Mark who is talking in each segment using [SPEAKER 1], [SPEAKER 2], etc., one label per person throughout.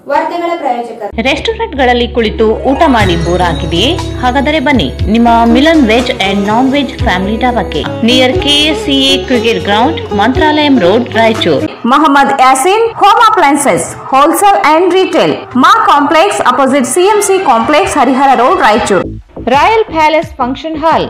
[SPEAKER 1] ವಾರ್ತೆಗಳ ಪ್ರಾಯೋಜಕರು
[SPEAKER 2] ರೆಸ್ಟೋರೆಂಟ್ಗಳಲ್ಲಿ ಕುಳಿತು ಊಟ ಮಾಡಿ ಬೋರ್ ಆಗಿದೆಯೇ ಹಾಗಾದರೆ ಬನ್ನಿ ನಿಮ್ಮ Milan veg and non veg family ಡಾಬಾಕ್ಕೆ near KSCA cricket ground Mantralayam road Raichur
[SPEAKER 3] Muhammad Yasin Home Appliances Wholesale and Retail Ma Complex opposite CMC Complex Harihara Road Raichur
[SPEAKER 2] royal palace function hall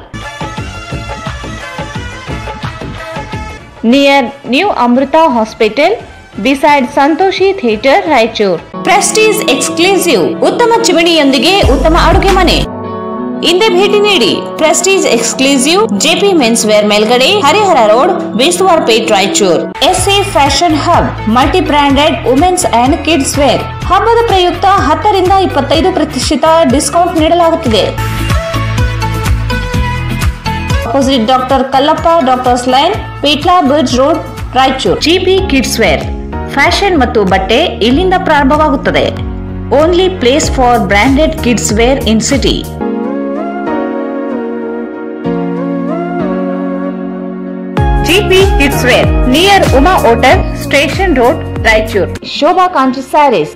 [SPEAKER 2] near new Amrita hospital beside Santoshi theatre Raichur
[SPEAKER 3] Prestige exclusive ಉತ್ತಮ ಚಿಮಣಿಯೊಂದಿಗೆ ಉತ್ತಮ ಅಡುಗೆ ಮನೆ ಹಿಂದೆ ಭೇಟಿ ನೀಡಿ Prestige exclusive JP men's wear ಮೇಲ್ಗಡೆ Harihara road Beswar Pet Raichur SA fashion hub multi branded women's and kids wear ಹಬ್ಬದ ಪ್ರಯುಕ್ತ ಹತ್ತರಿಂದ ಇಪ್ಪತ್ತೈದು ಪ್ರತಿಶತ ಡಿಸ್ಕೌಂಟ್ ನೀಡಲಾಗುತ್ತಿದೆ opposite doctor Kallappa doctors line Peetla bridge road Raichur
[SPEAKER 2] GP kids wear fashion ಮತ್ತು ಬಟ್ಟೆ ಇಲ್ಲಿಂದ ಪ್ರಾರಂಭವಾಗುತ್ತದೆ only place for branded kids wear in city GP kids wear near Uma hotel station road Raichur Shobha Kanchi saris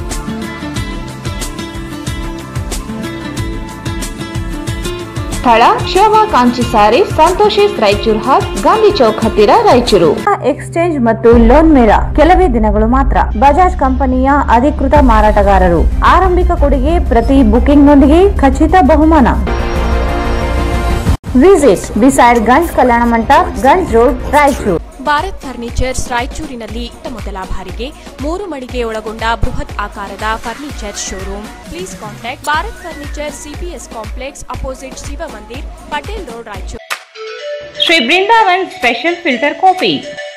[SPEAKER 2] ಸ್ಥಳ ಶೋಭಾ ಕಾಂಚಿ ಸ್ಯಾರಿ ಸಂತೋಷಿಸ್ ರಾಯಚೂರ್ ಹಾಲ್ ಗಾಂಧಿ ಚೌಕ್ ಹತ್ತಿರ ರಾಯಚೂರು ಎಕ್ಸ್ಚೇಂಜ್ ಮತ್ತು ಲೋನ್ ಮೇಳ ಕೆಲವೇ ದಿನಗಳು ಮಾತ್ರ ಬಜಾಜ್ ಕಂಪನಿಯ ಅಧಿಕೃತ ಮಾರಾಟಗಾರರು ಆರಂಭಿಕ ಕೊಡುಗೆ ಪ್ರತಿ ಬುಕಿಂಗ್ ನೊಂದಿಗೆ ಖಚಿತ ಬಹುಮಾನ visit beside Ganj Kalyana Mantapa Ganj road Raichur
[SPEAKER 4] Bharat furnitures ರಾಯಚೂರಿನಲ್ಲಿ ಇತ್ತ ಮೊದಲ ಬಾರಿಗೆ ಮೂರು ಮಳಿಗೆ ಒಳಗೊಂಡ ಬೃಹತ್ ಆಕಾರದ furniture showroom please contact Bharat furniture CPS complex opposite Shiva Mandir Patel road Raichur
[SPEAKER 2] Shri Brindavan special filter coffee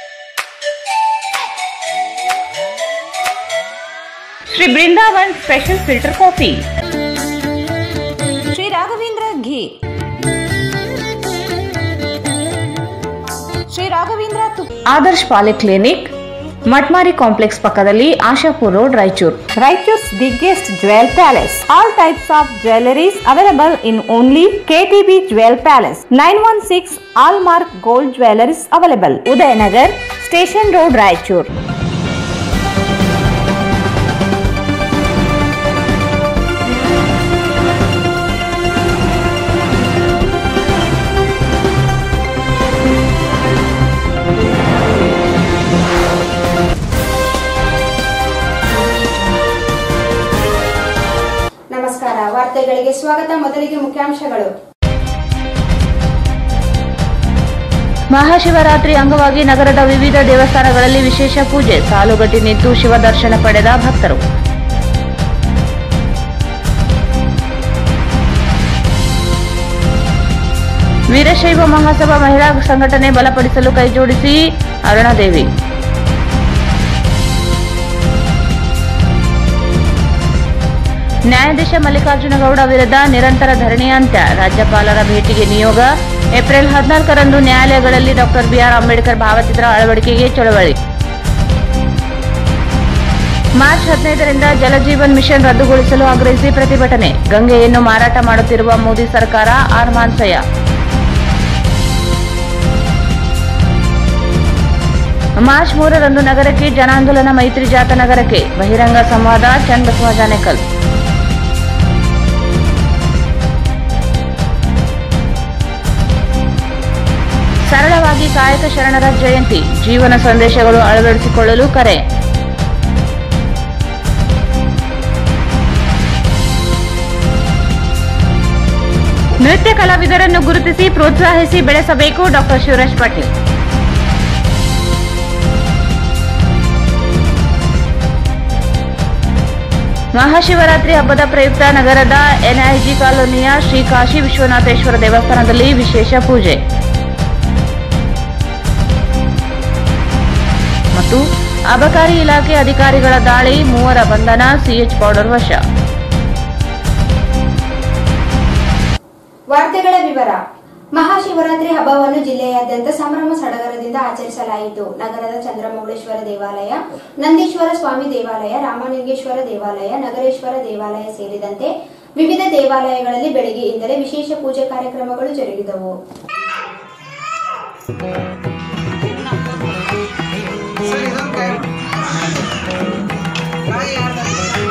[SPEAKER 2] Shri Brindavan special filter coffee
[SPEAKER 3] Shri Raghavendra ghee Shri Raghavendra ತುಪ್ಪ
[SPEAKER 2] ಆದರ್ಶ್ ಪಾಲಿ ಕ್ಲಿನಿಕ್ ಮಟ್ಮಾರಿ ಕಾಂಪ್ಲೆಕ್ಸ್ ಪಕ್ಕದಲ್ಲಿ Ashapur road Raichur
[SPEAKER 3] Raichur's biggest jewel palace. All types of jewelries available in only KTB Jewel Palace. 916 Allmark Gold Jewelries available.
[SPEAKER 2] Udayanagar station road Raichur
[SPEAKER 1] ನಮಸ್ಕಾರ ವಾರ್ತೆಗಳಿಗೆ ಸ್ವಾಗತ ಮೊದಲಿಗೆ ಮುಖ್ಯಾಂಶಗಳು
[SPEAKER 2] ಮಹಾಶಿವರಾತ್ರಿ ಅಂಗವಾಗಿ ನಗರದ ವಿವಿಧ ದೇವಸ್ಥಾನಗಳಲ್ಲಿ ವಿಶೇಷ ಪೂಜೆ ಸಾಲುಗಟ್ಟಿ ನಿಂತು ಶಿವ ದರ್ಶನ ಪಡೆದ ಭಕ್ತರು ವೀರಶೈವ ಮಹಾಸಭಾ ಮಹಿಳಾ ಸಂಘಟನೆ ಬಲಪಡಿಸಲು ಕೈಜೋಡಿಸಿ ಅರುಣಾದೇವಿ ನ್ಯಾಯಾಧೀಶ ಮಲ್ಲಿಕಾರ್ಜುನ ಗೌಡ ವಿರುದ್ಧ ನಿರಂತರ ಧರಣಿ ಅಂತ್ಯ ರಾಜ್ಯಪಾಲರ ಭೇಟಿಗೆ ನಿಯೋಗ ಏಪ್ರಿಲ್ ಹದಿನಾಲ್ಕರಂದು ನ್ಯಾಯಾಲಯಗಳಲ್ಲಿ ಡಾಕ್ಟರ್ ಬಿಆರ್ ಅಂಬೇಡ್ಕರ್ ಭಾವಚಿತ್ರ ಅಳವಡಿಕೆಗೆ ಚಳವಳಿ ಮಾರ್ಚ್ ಹದಿನೈದರಿಂದ ಜಲಜೀವನ್ ಮಿಷನ್ ರದ್ದುಗೊಳಿಸಲು ಆಗ್ರಹಿಸಿ ಪ್ರತಿಭಟನೆ ಗಂಗೆಯನ್ನು ಮಾರಾಟ ಮಾಡುತ್ತಿರುವ ಮೋದಿ ಸರ್ಕಾರ ಆರ್ ಮಾನ್ಸಯ್ಯ ಮಾರ್ಚ್ ಮೂರರಂದು ನಗರಕ್ಕೆ ಜನಾಂದೋಲನ ಮೈತ್ರಿ ಜಾತ ನಗರಕ್ಕೆ ಬಹಿರಂಗ ಸಂವಾದ ಚನ್ನಬಸವ ಜಾನೇಕಲ್ ಸರಳವಾಗಿ ಕಾಯಕ ಶರಣರ ಜಯಂತಿ ಜೀವನ ಸಂದೇಶಗಳು ಅಳವಡಿಸಿಕೊಳ್ಳಲು ಕರೆ ನೃತ್ಯ ಕಲಾವಿದರನ್ನು ಗುರುತಿಸಿ ಪ್ರೋತ್ಸಾಹಿಸಿ ಬೆಳೆಸಬೇಕು ಡಾಕ್ಟರ್ ಶಿವರಾಜ್ ಪಾಟೀಲ್ ಮಹಾಶಿವರಾತ್ರಿ ಹಬ್ಬದ ಪ್ರಯುಕ್ತ ನಗರದ ಎನ್ಐಜಿ ಕಾಲೋನಿಯ ಶ್ರೀ ಕಾಶಿ ವಿಶ್ವನಾಥೇಶ್ವರ ದೇವಸ್ಥಾನದಲ್ಲಿ ವಿಶೇಷ ಪೂಜೆ ಮತ್ತು ಅಬಕಾರಿ ಇಲಾಖೆ ಅಧಿಕಾರಿಗಳ ದಾಳಿ ಮೂವರ ಬಂಧನ ಸಿಎಚ್ ಪೌಡರ್ ವಶ
[SPEAKER 1] ವಾರ್ತೆಗಳ ವಿವರ ಮಹಾಶಿವರಾತ್ರಿ ಹಬ್ಬವನ್ನು ಜಿಲ್ಲೆಯಾದ್ಯಂತ ಸಂಭ್ರಮ ಸಡಗರದಿಂದ ಆಚರಿಸಲಾಯಿತು ನಗರದ ಚಂದ್ರಮೌಳೇಶ್ವರ ದೇವಾಲಯ ನಂದೀಶ್ವರ ಸ್ವಾಮಿ ದೇವಾಲಯ ರಾಮಲಿಂಗೇಶ್ವರ ದೇವಾಲಯ ನಗರೇಶ್ವರ ದೇವಾಲಯ ಸೇರಿದಂತೆ ವಿವಿಧ ದೇವಾಲಯಗಳಲ್ಲಿ ಬೆಳಗ್ಗೆಯಿಂದಲೇ ವಿಶೇಷ ಪೂಜೆ ಕಾರ್ಯಕ್ರಮಗಳು ಜರುಗಿದವು
[SPEAKER 5] ಸರ್ ಇದೊಂದು ಕಾಯಿ ಕಾಯಿ ಯಾರ್ದು?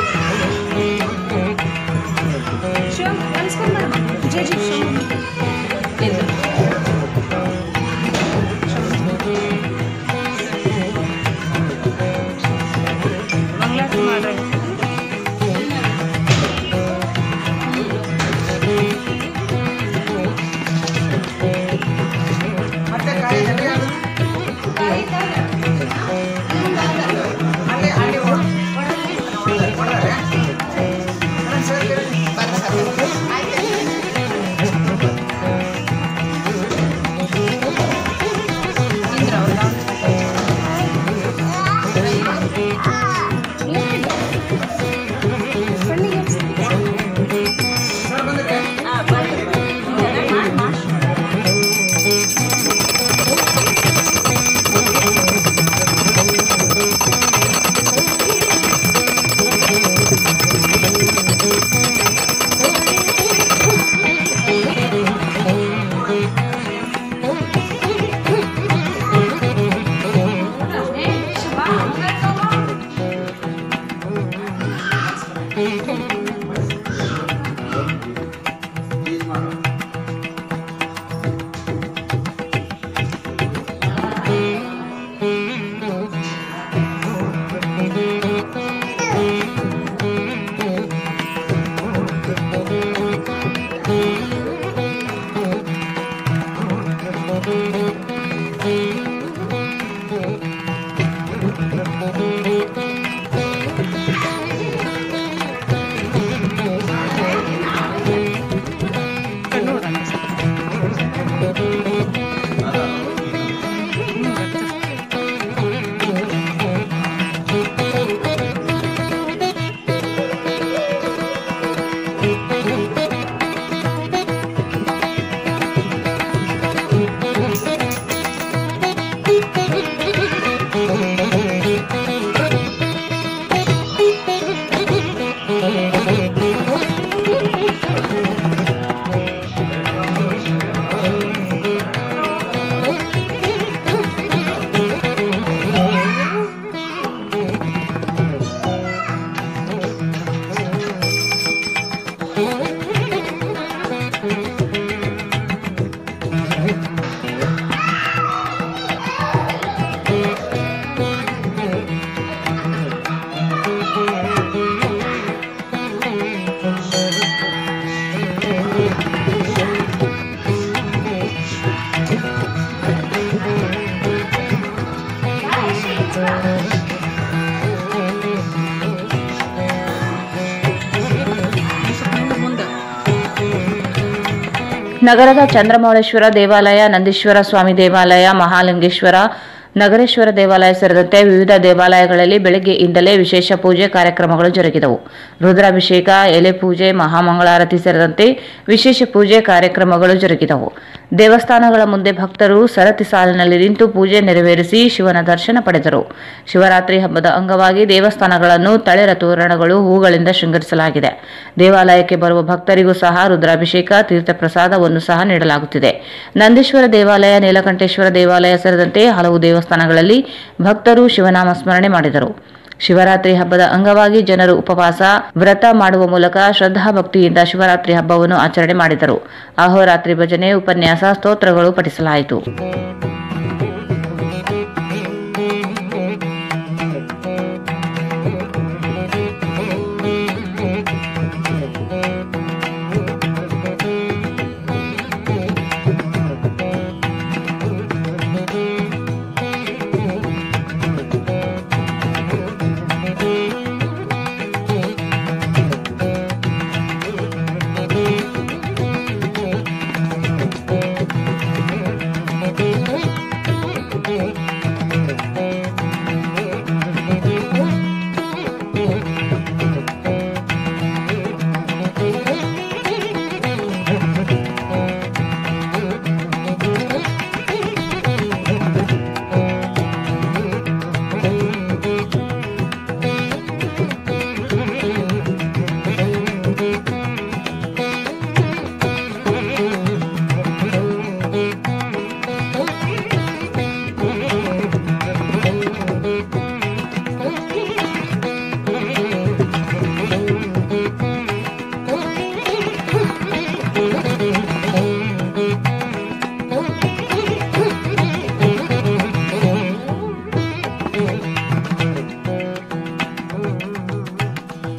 [SPEAKER 2] ನಗರದ ಚಂದ್ರಮೌಳೇಶ್ವರ ದೇವಾಲಯ ನಂದೀಶ್ವರ ಸ್ವಾಮಿ ದೇವಾಲಯ ಮಹಾಲಿಂಗೇಶ್ವರ ನಗರೇಶ್ವರ ದೇವಾಲಯ ಸೇರಿದಂತೆ ವಿವಿಧ ದೇವಾಲಯಗಳಲ್ಲಿ ಬೆಳಗ್ಗೆಯಿಂದಲೇ ವಿಶೇಷ ಪೂಜೆ ಕಾರ್ಯಕ್ರಮಗಳು ಜರುಗಿದವು ರುದ್ರಾಭಿಷೇಕ ಎಲೆ ಪೂಜೆ ಮಹಾಮಂಗಳಾರತಿ ಸೇರಿದಂತೆ ವಿಶೇಷ ಪೂಜೆ ಕಾರ್ಯಕ್ರಮಗಳು ಜರುಗಿದವು ದೇವಸ್ಥಾನಗಳ ಮುಂದೆ ಭಕ್ತರು ಸರತಿ ಸಾಲಿನಲ್ಲಿ ನಿಂತು ಪೂಜೆ ನೆರವೇರಿಸಿ ಶಿವನ ದರ್ಶನ ಪಡೆದರು ಶಿವರಾತ್ರಿ ಹಬ್ಬದ ಅಂಗವಾಗಿ ದೇವಸ್ಥಾನಗಳನ್ನು ತಳೆರ ತೋರಣಗಳು ಹೂಗಳಿಂದ ಶೃಂಗರಿಸಲಾಗಿದೆ ದೇವಾಲಯಕ್ಕೆ ಬರುವ ಭಕ್ತರಿಗೂ ಸಹ ರುದ್ರಾಭಿಷೇಕ ತೀರ್ಥ ಪ್ರಸಾದವನ್ನು ಸಹ ನೀಡಲಾಗುತ್ತಿದೆ ನಂದೀಶ್ವರ ದೇವಾಲಯ ನೀಲಕಂಠೇಶ್ವರ ದೇವಾಲಯ ಸೇರಿದಂತೆ ಹಲವು ದೇವಸ್ಥಾನಗಳಲ್ಲಿ ಭಕ್ತರು ಶಿವನಾಮ ಸ್ಮರಣೆ ಮಾಡಿದರು ಶಿವರಾತ್ರಿ ಹಬ್ಬದ ಅಂಗವಾಗಿ ಜನರು ಉಪವಾಸ ವ್ರತ ಮಾಡುವ ಮೂಲಕ ಶ್ರದ್ಧಾ ಭಕ್ತಿಯಿಂದ ಶಿವರಾತ್ರಿ ಹಬ್ಬವನ್ನು ಆಚರಣೆ ಮಾಡಿದರು ಅಹೋರಾತ್ರಿ ಭಜನೆ ಉಪನ್ಯಾಸ ಸ್ತೋತ್ರಗಳು ಪಠಿಸಲಾಯಿತು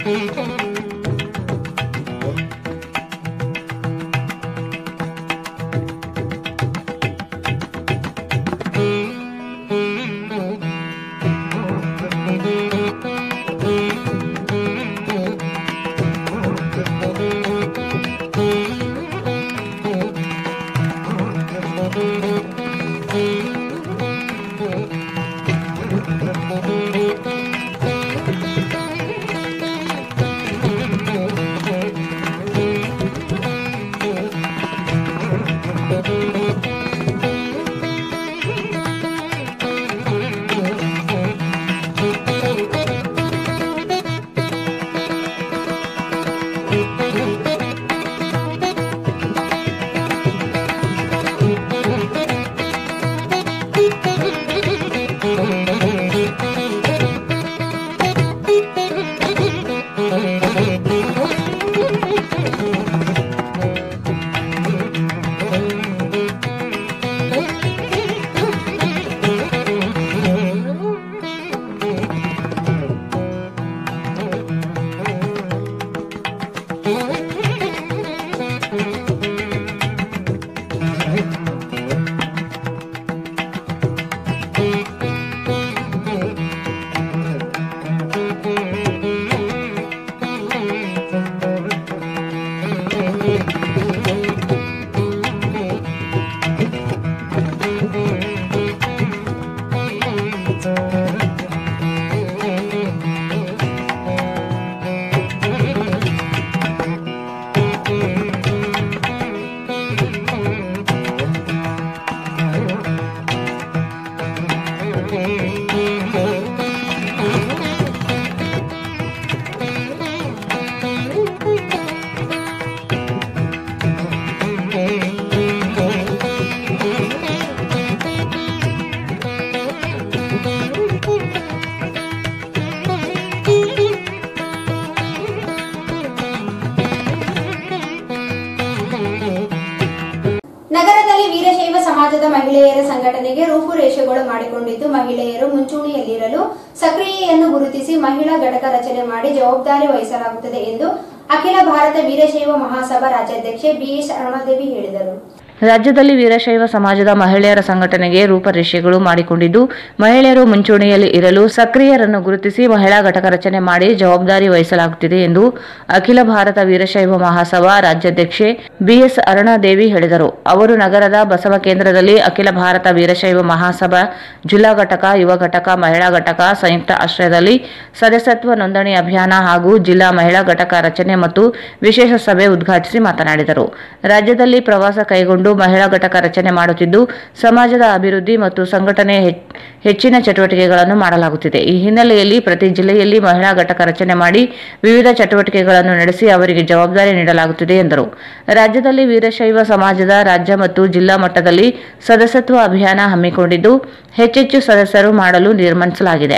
[SPEAKER 1] ನಗರದಲ್ಲಿ ವೀರಶೈವ ಸಮಾಜದ ಮಹಿಳೆಯರ ಸಂಘಟನೆಗೆ ರೂಪುರೇಷೆಗಳು ಮಾಡಿಕೊಂಡಿದ್ದು ಮಹಿಳೆಯರು ಮುಂಚೂಣಿಯಲ್ಲಿರಲು ಸಕ್ರಿಯೆಯನ್ನು ಗುರುತಿಸಿ ಮಹಿಳಾ ಘಟಕ ರಚನೆ ಮಾಡಿ ಜವಾಬ್ದಾರಿ ವಹಿಸಲಾಗುತ್ತದೆ ಎಂದು ಅಖಿಲ ಭಾರತ ವೀರಶೈವ ಮಹಾಸಭಾ ರಾಜ್ಯಾಧ್ಯಕ್ಷೆ ಬಿಎಸ್ ಅರುಣಾದೇವಿ ಹೇಳಿದರು
[SPEAKER 2] ರಾಜ್ಯದಲ್ಲಿ ವೀರಶೈವ ಸಮಾಜದ ಮಹಿಳೆಯರ ಸಂಘಟನೆಗೆ ರೂಪರೇಷೆಗಳು ಮಾಡಿಕೊಂಡಿದ್ದು ಮಹಿಳೆಯರು ಮುಂಚೂಣಿಯಲ್ಲಿ ಇರಲು ಸಕ್ರಿಯರನ್ನು ಗುರುತಿಸಿ ಮಹಿಳಾ ಘಟಕ ರಚನೆ ಮಾಡಿ ಜವಾಬ್ದಾರಿ ವಹಿಸಲಾಗುತ್ತಿದೆ ಎಂದು ಅಖಿಲ ಭಾರತ ವೀರಶೈವ ಮಹಾಸಭಾ ರಾಜ್ಯಾಧ್ಯಕ್ಷೆ ಬಿಎಸ್ ಅರುಣಾದೇವಿ ಹೇಳಿದರು ಅವರು ನಗರದ ಬಸವ ಕೇಂದ್ರದಲ್ಲಿ ಅಖಿಲ ಭಾರತ ವೀರಶೈವ ಮಹಾಸಭಾ ಜಿಲ್ಲಾ ಘಟಕ ಯುವ ಘಟಕ ಮಹಿಳಾ ಘಟಕ ಸಂಯುಕ್ತ ಆಶ್ರಯದಲ್ಲಿ ಸದಸ್ಯತ್ವ ನೋಂದಣಿ ಅಭಿಯಾನ ಹಾಗೂ ಜಿಲ್ಲಾ ಮಹಿಳಾ ಘಟಕ ರಚನೆ ಮತ್ತು ವಿಶೇಷ ಸಭೆ ಉದ್ಘಾಟಿಸಿ ಮಾತನಾಡಿದರು ರಾಜ್ಯದಲ್ಲಿ ಪ್ರವಾಸ ಕೈಗೊಂಡು ಮಹಿಳಾ ಘಟಕ ರಚನೆ ಮಾಡುತ್ತಿದ್ದು ಸಮಾಜದ ಅಭಿವೃದ್ಧಿ ಮತ್ತು ಸಂಘಟನೆ ಹೆಚ್- ಹೆಚ್ಚಿನ ಚಟುವಟಿಕೆಗಳನ್ನು ಮಾಡಲಾಗುತ್ತಿದೆ ಈ ಹಿನ್ನೆಲೆಯಲ್ಲಿ ಪ್ರತಿ ಜಿಲ್ಲೆಯಲ್ಲಿ ಮಹಿಳಾ ಘಟಕ ರಚನೆ ಮಾಡಿ ವಿವಿಧ ಚಟುವಟಿಕೆಗಳನ್ನು ನಡೆಸಿ ಅವರಿಗೆ ಜವಾಬ್ದಾರಿ ನೀಡಲಾಗುತ್ತಿದೆ ಎಂದರು ರಾಜ್ಯದಲ್ಲಿ ವೀರಶೈವ ಸಮಾಜದ ರಾಜ್ಯ ಮತ್ತು ಜಿಲ್ಲಾ ಮಟ್ಟದಲ್ಲಿ ಸದಸ್ಯತ್ವ ಅಭಿಯಾನ ಹಮ್ಮಿಕೊಂಡಿದ್ದು ಹೆಚ್ಚೆಚ್ಚು ಸದಸ್ಯರು ಮಾಡಲು ತೀರ್ಮಾನಿಸಲಾಗಿದೆ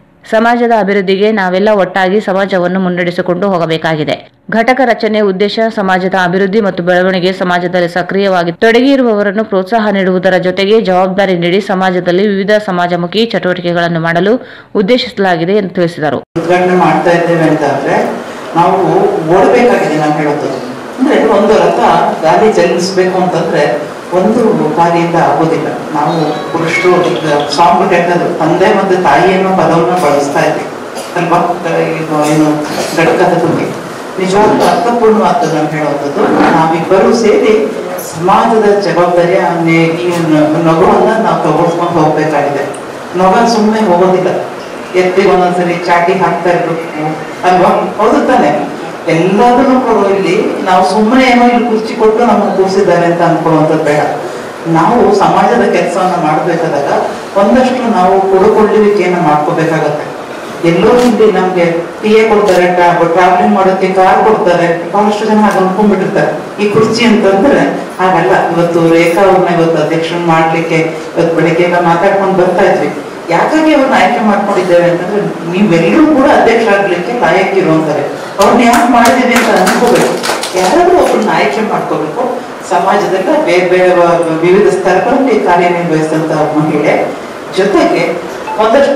[SPEAKER 2] ಸಮಾಜದ ಅಭಿವೃದ್ಧಿಗೆ ನಾವೆಲ್ಲ ಒಟ್ಟಾಗಿ ಸಮಾಜವನ್ನು ಮುನ್ನಡೆಸಿಕೊಂಡು ಹೋಗಬೇಕಾಗಿದೆ ಘಟಕ ರಚನೆ ಉದ್ದೇಶ ಸಮಾಜದ ಅಭಿವೃದ್ಧಿ ಮತ್ತು ಬೆಳವಣಿಗೆ ಸಮಾಜದಲ್ಲಿ ಸಕ್ರಿಯವಾಗಿ ತೊಡಗಿರುವವರನ್ನು ಪ್ರೋತ್ಸಾಹ ನೀಡುವುದರ ಜೊತೆಗೆ ಜವಾಬ್ದಾರಿ ನೀಡಿ ಸಮಾಜದಲ್ಲಿ ವಿವಿಧ ಸಮಾಜಮುಖಿ ಚಟುವಟಿಕೆಗಳನ್ನು ಮಾಡಲು ಉದ್ದೇಶಿಸಲಾಗಿದೆ ಎಂದು ತಿಳಿಸಿದರು
[SPEAKER 5] ಉದ್ಘಾಟನೆ ಮಾಡ್ತಾ ಇದ್ದೇವೆ ಅಂತ ಅಂದ್ರೆ ನಾವು ಓಡಬೇಕಾಗಿದೆ ನಾವು ಹೇಳೋದು ಅಂದ್ರೆ ಒಂದು ರಥ ಗಾಲಿ ಚಲಿಸ್ಬೇಕು ಅಂತಂದ್ರೆ ಒಂದು ಗಾಲಿಯಿಂದ ಆಗೋದಿಲ್ಲ ನಾವು ಪುರುಷರು ಈಗ ಸಾಂಗ್ ಕೇಳ್ತಾರೆ ತಂದೆ ಮತ್ತು ತಾಯಿ ಅನ್ನೋ ಪದವನ್ನ ಬಳಸ್ತಾ ಇದ್ವಿ ಅಲ್ವಾ ಇದು ಏನು ಘಟಕದ ಬಗ್ಗೆ ನಿಜವಾಗ್ಲೂ ಅರ್ಥಪೂರ್ಣವಾದ್ದು ನಾವು ಹೇಳುವಂಥದ್ದು ನಾವಿಬ್ಬರು ಸೇರಿ ಸಮಾಜದ ಜವಾಬ್ದಾರಿಯ ನೆ- ಈ ನ- ನಗುವನ್ನ ನಾವು ತಗೊಳ್ಕೊಂಡು ಹೋಗ್ಬೇಕಾಗಿದೆ ನಗ ಸುಮ್ಮನೆ ಹೋಗೋದಿಲ್ಲ ಎತ್ತಿ ಒಂದೊಂದ್ಸರಿ ಚಾಟಿ ಹಾಕ್ತಾ ಇರ್ಬೇಕು ಅಲ್ವಾ ಹೌದು ತಾನೆ ಎಲ್ಲದನ್ನು ಕೊಡೋ ಇಲ್ಲಿ ನಾವು ಸುಮ್ಮನೆ ಏನೋ ಇಲ್ಲಿ ಕುರ್ಚಿ ಕೊಟ್ಟು ನಮ್ಮನ್ನು ಕೂರಿಸಿದ್ದಾರೆ ಅಂತ ಅನ್ಕೊಳ್ಳುವಂಥದ್ದು ಬೇಡ ನಾವು ಸಮಾಜದ ಕೆಲಸವನ್ನ ಮಾಡಬೇಕಾದಾಗ ಒಂದಷ್ಟು ನಾವು ಕೊಡುಕೊಳ್ಳುವಿಕೆಯನ್ನ ಮಾಡ್ಕೋಬೇಕಾಗತ್ತೆ ಎಲ್ಲೋ ಇಲ್ಲಿ ನಮ್ಗೆ ಟಿ ಎ ಕೊಡ್ತಾರೆ ಟ್ರಾವೆಲಿಂಗ್ ಮಾಡೋಕೆ ಕಾರ್ ಕೊಡ್ತಾರೆ ಬಹಳಷ್ಟು ಜನ ಹಾಗೆ ಅನ್ಕೊಂಡ್ಬಿಟ್ಟಿರ್ತಾರೆ ಈ ಕುರ್ಚಿ ಅಂತಂದ್ರೆ ಹಾಗಲ್ಲ ಇವತ್ತು ರೇಖಾ ಅವ್ರನ್ನ ಇವತ್ತು ಅಧ್ಯಕ್ಷರನ್ನ ಮಾಡ್ಲಿಕ್ಕೆ ಇವತ್ತು ಬೆಳಿಗ್ಗೆ ಎಲ್ಲ ಮಾತಾಡ್ಕೊಂಡು ಬರ್ತಾ ಇದ್ವಿ ಯಾಕಾಗಿ ಅವ್ರನ್ನ ಆಯ್ಕೆ ಮಾಡ್ಕೊಂಡಿದ್ದೇವೆ ಅಂತಂದ್ರೆ ನೀವೆಲ್ಲರೂ ಕೂಡ ಅಧ್ಯಕ್ಷ ಆಗ್ಲಿಕ್ಕೆ ಲಾಯಕ್ ಇರುವಂತಾರೆ ಅವ್ರನ್ನ ಯಾಕೆ ಮಾಡಿದೀವಿ ಅಂತ ಅನ್ಕೋಬೇಕು ಯಾರಾದ್ರೂ ಒಬ್ಬರನ್ನ ಆಯ್ಕೆ ಮಾಡ್ಕೋಬೇಕು ಸಮಾಜದಲ್ಲಿ ಬೇರೆ ಬೇರೆ ವ- ವಿವಿಧ ಸ್ತರಗಳಲ್ಲಿ ಕಾರ್ಯನಿರ್ವಹಿಸಿದಂತ ಮಹಿಳೆ ಜೊತೆಗೆ ಒಂದಷ್ಟು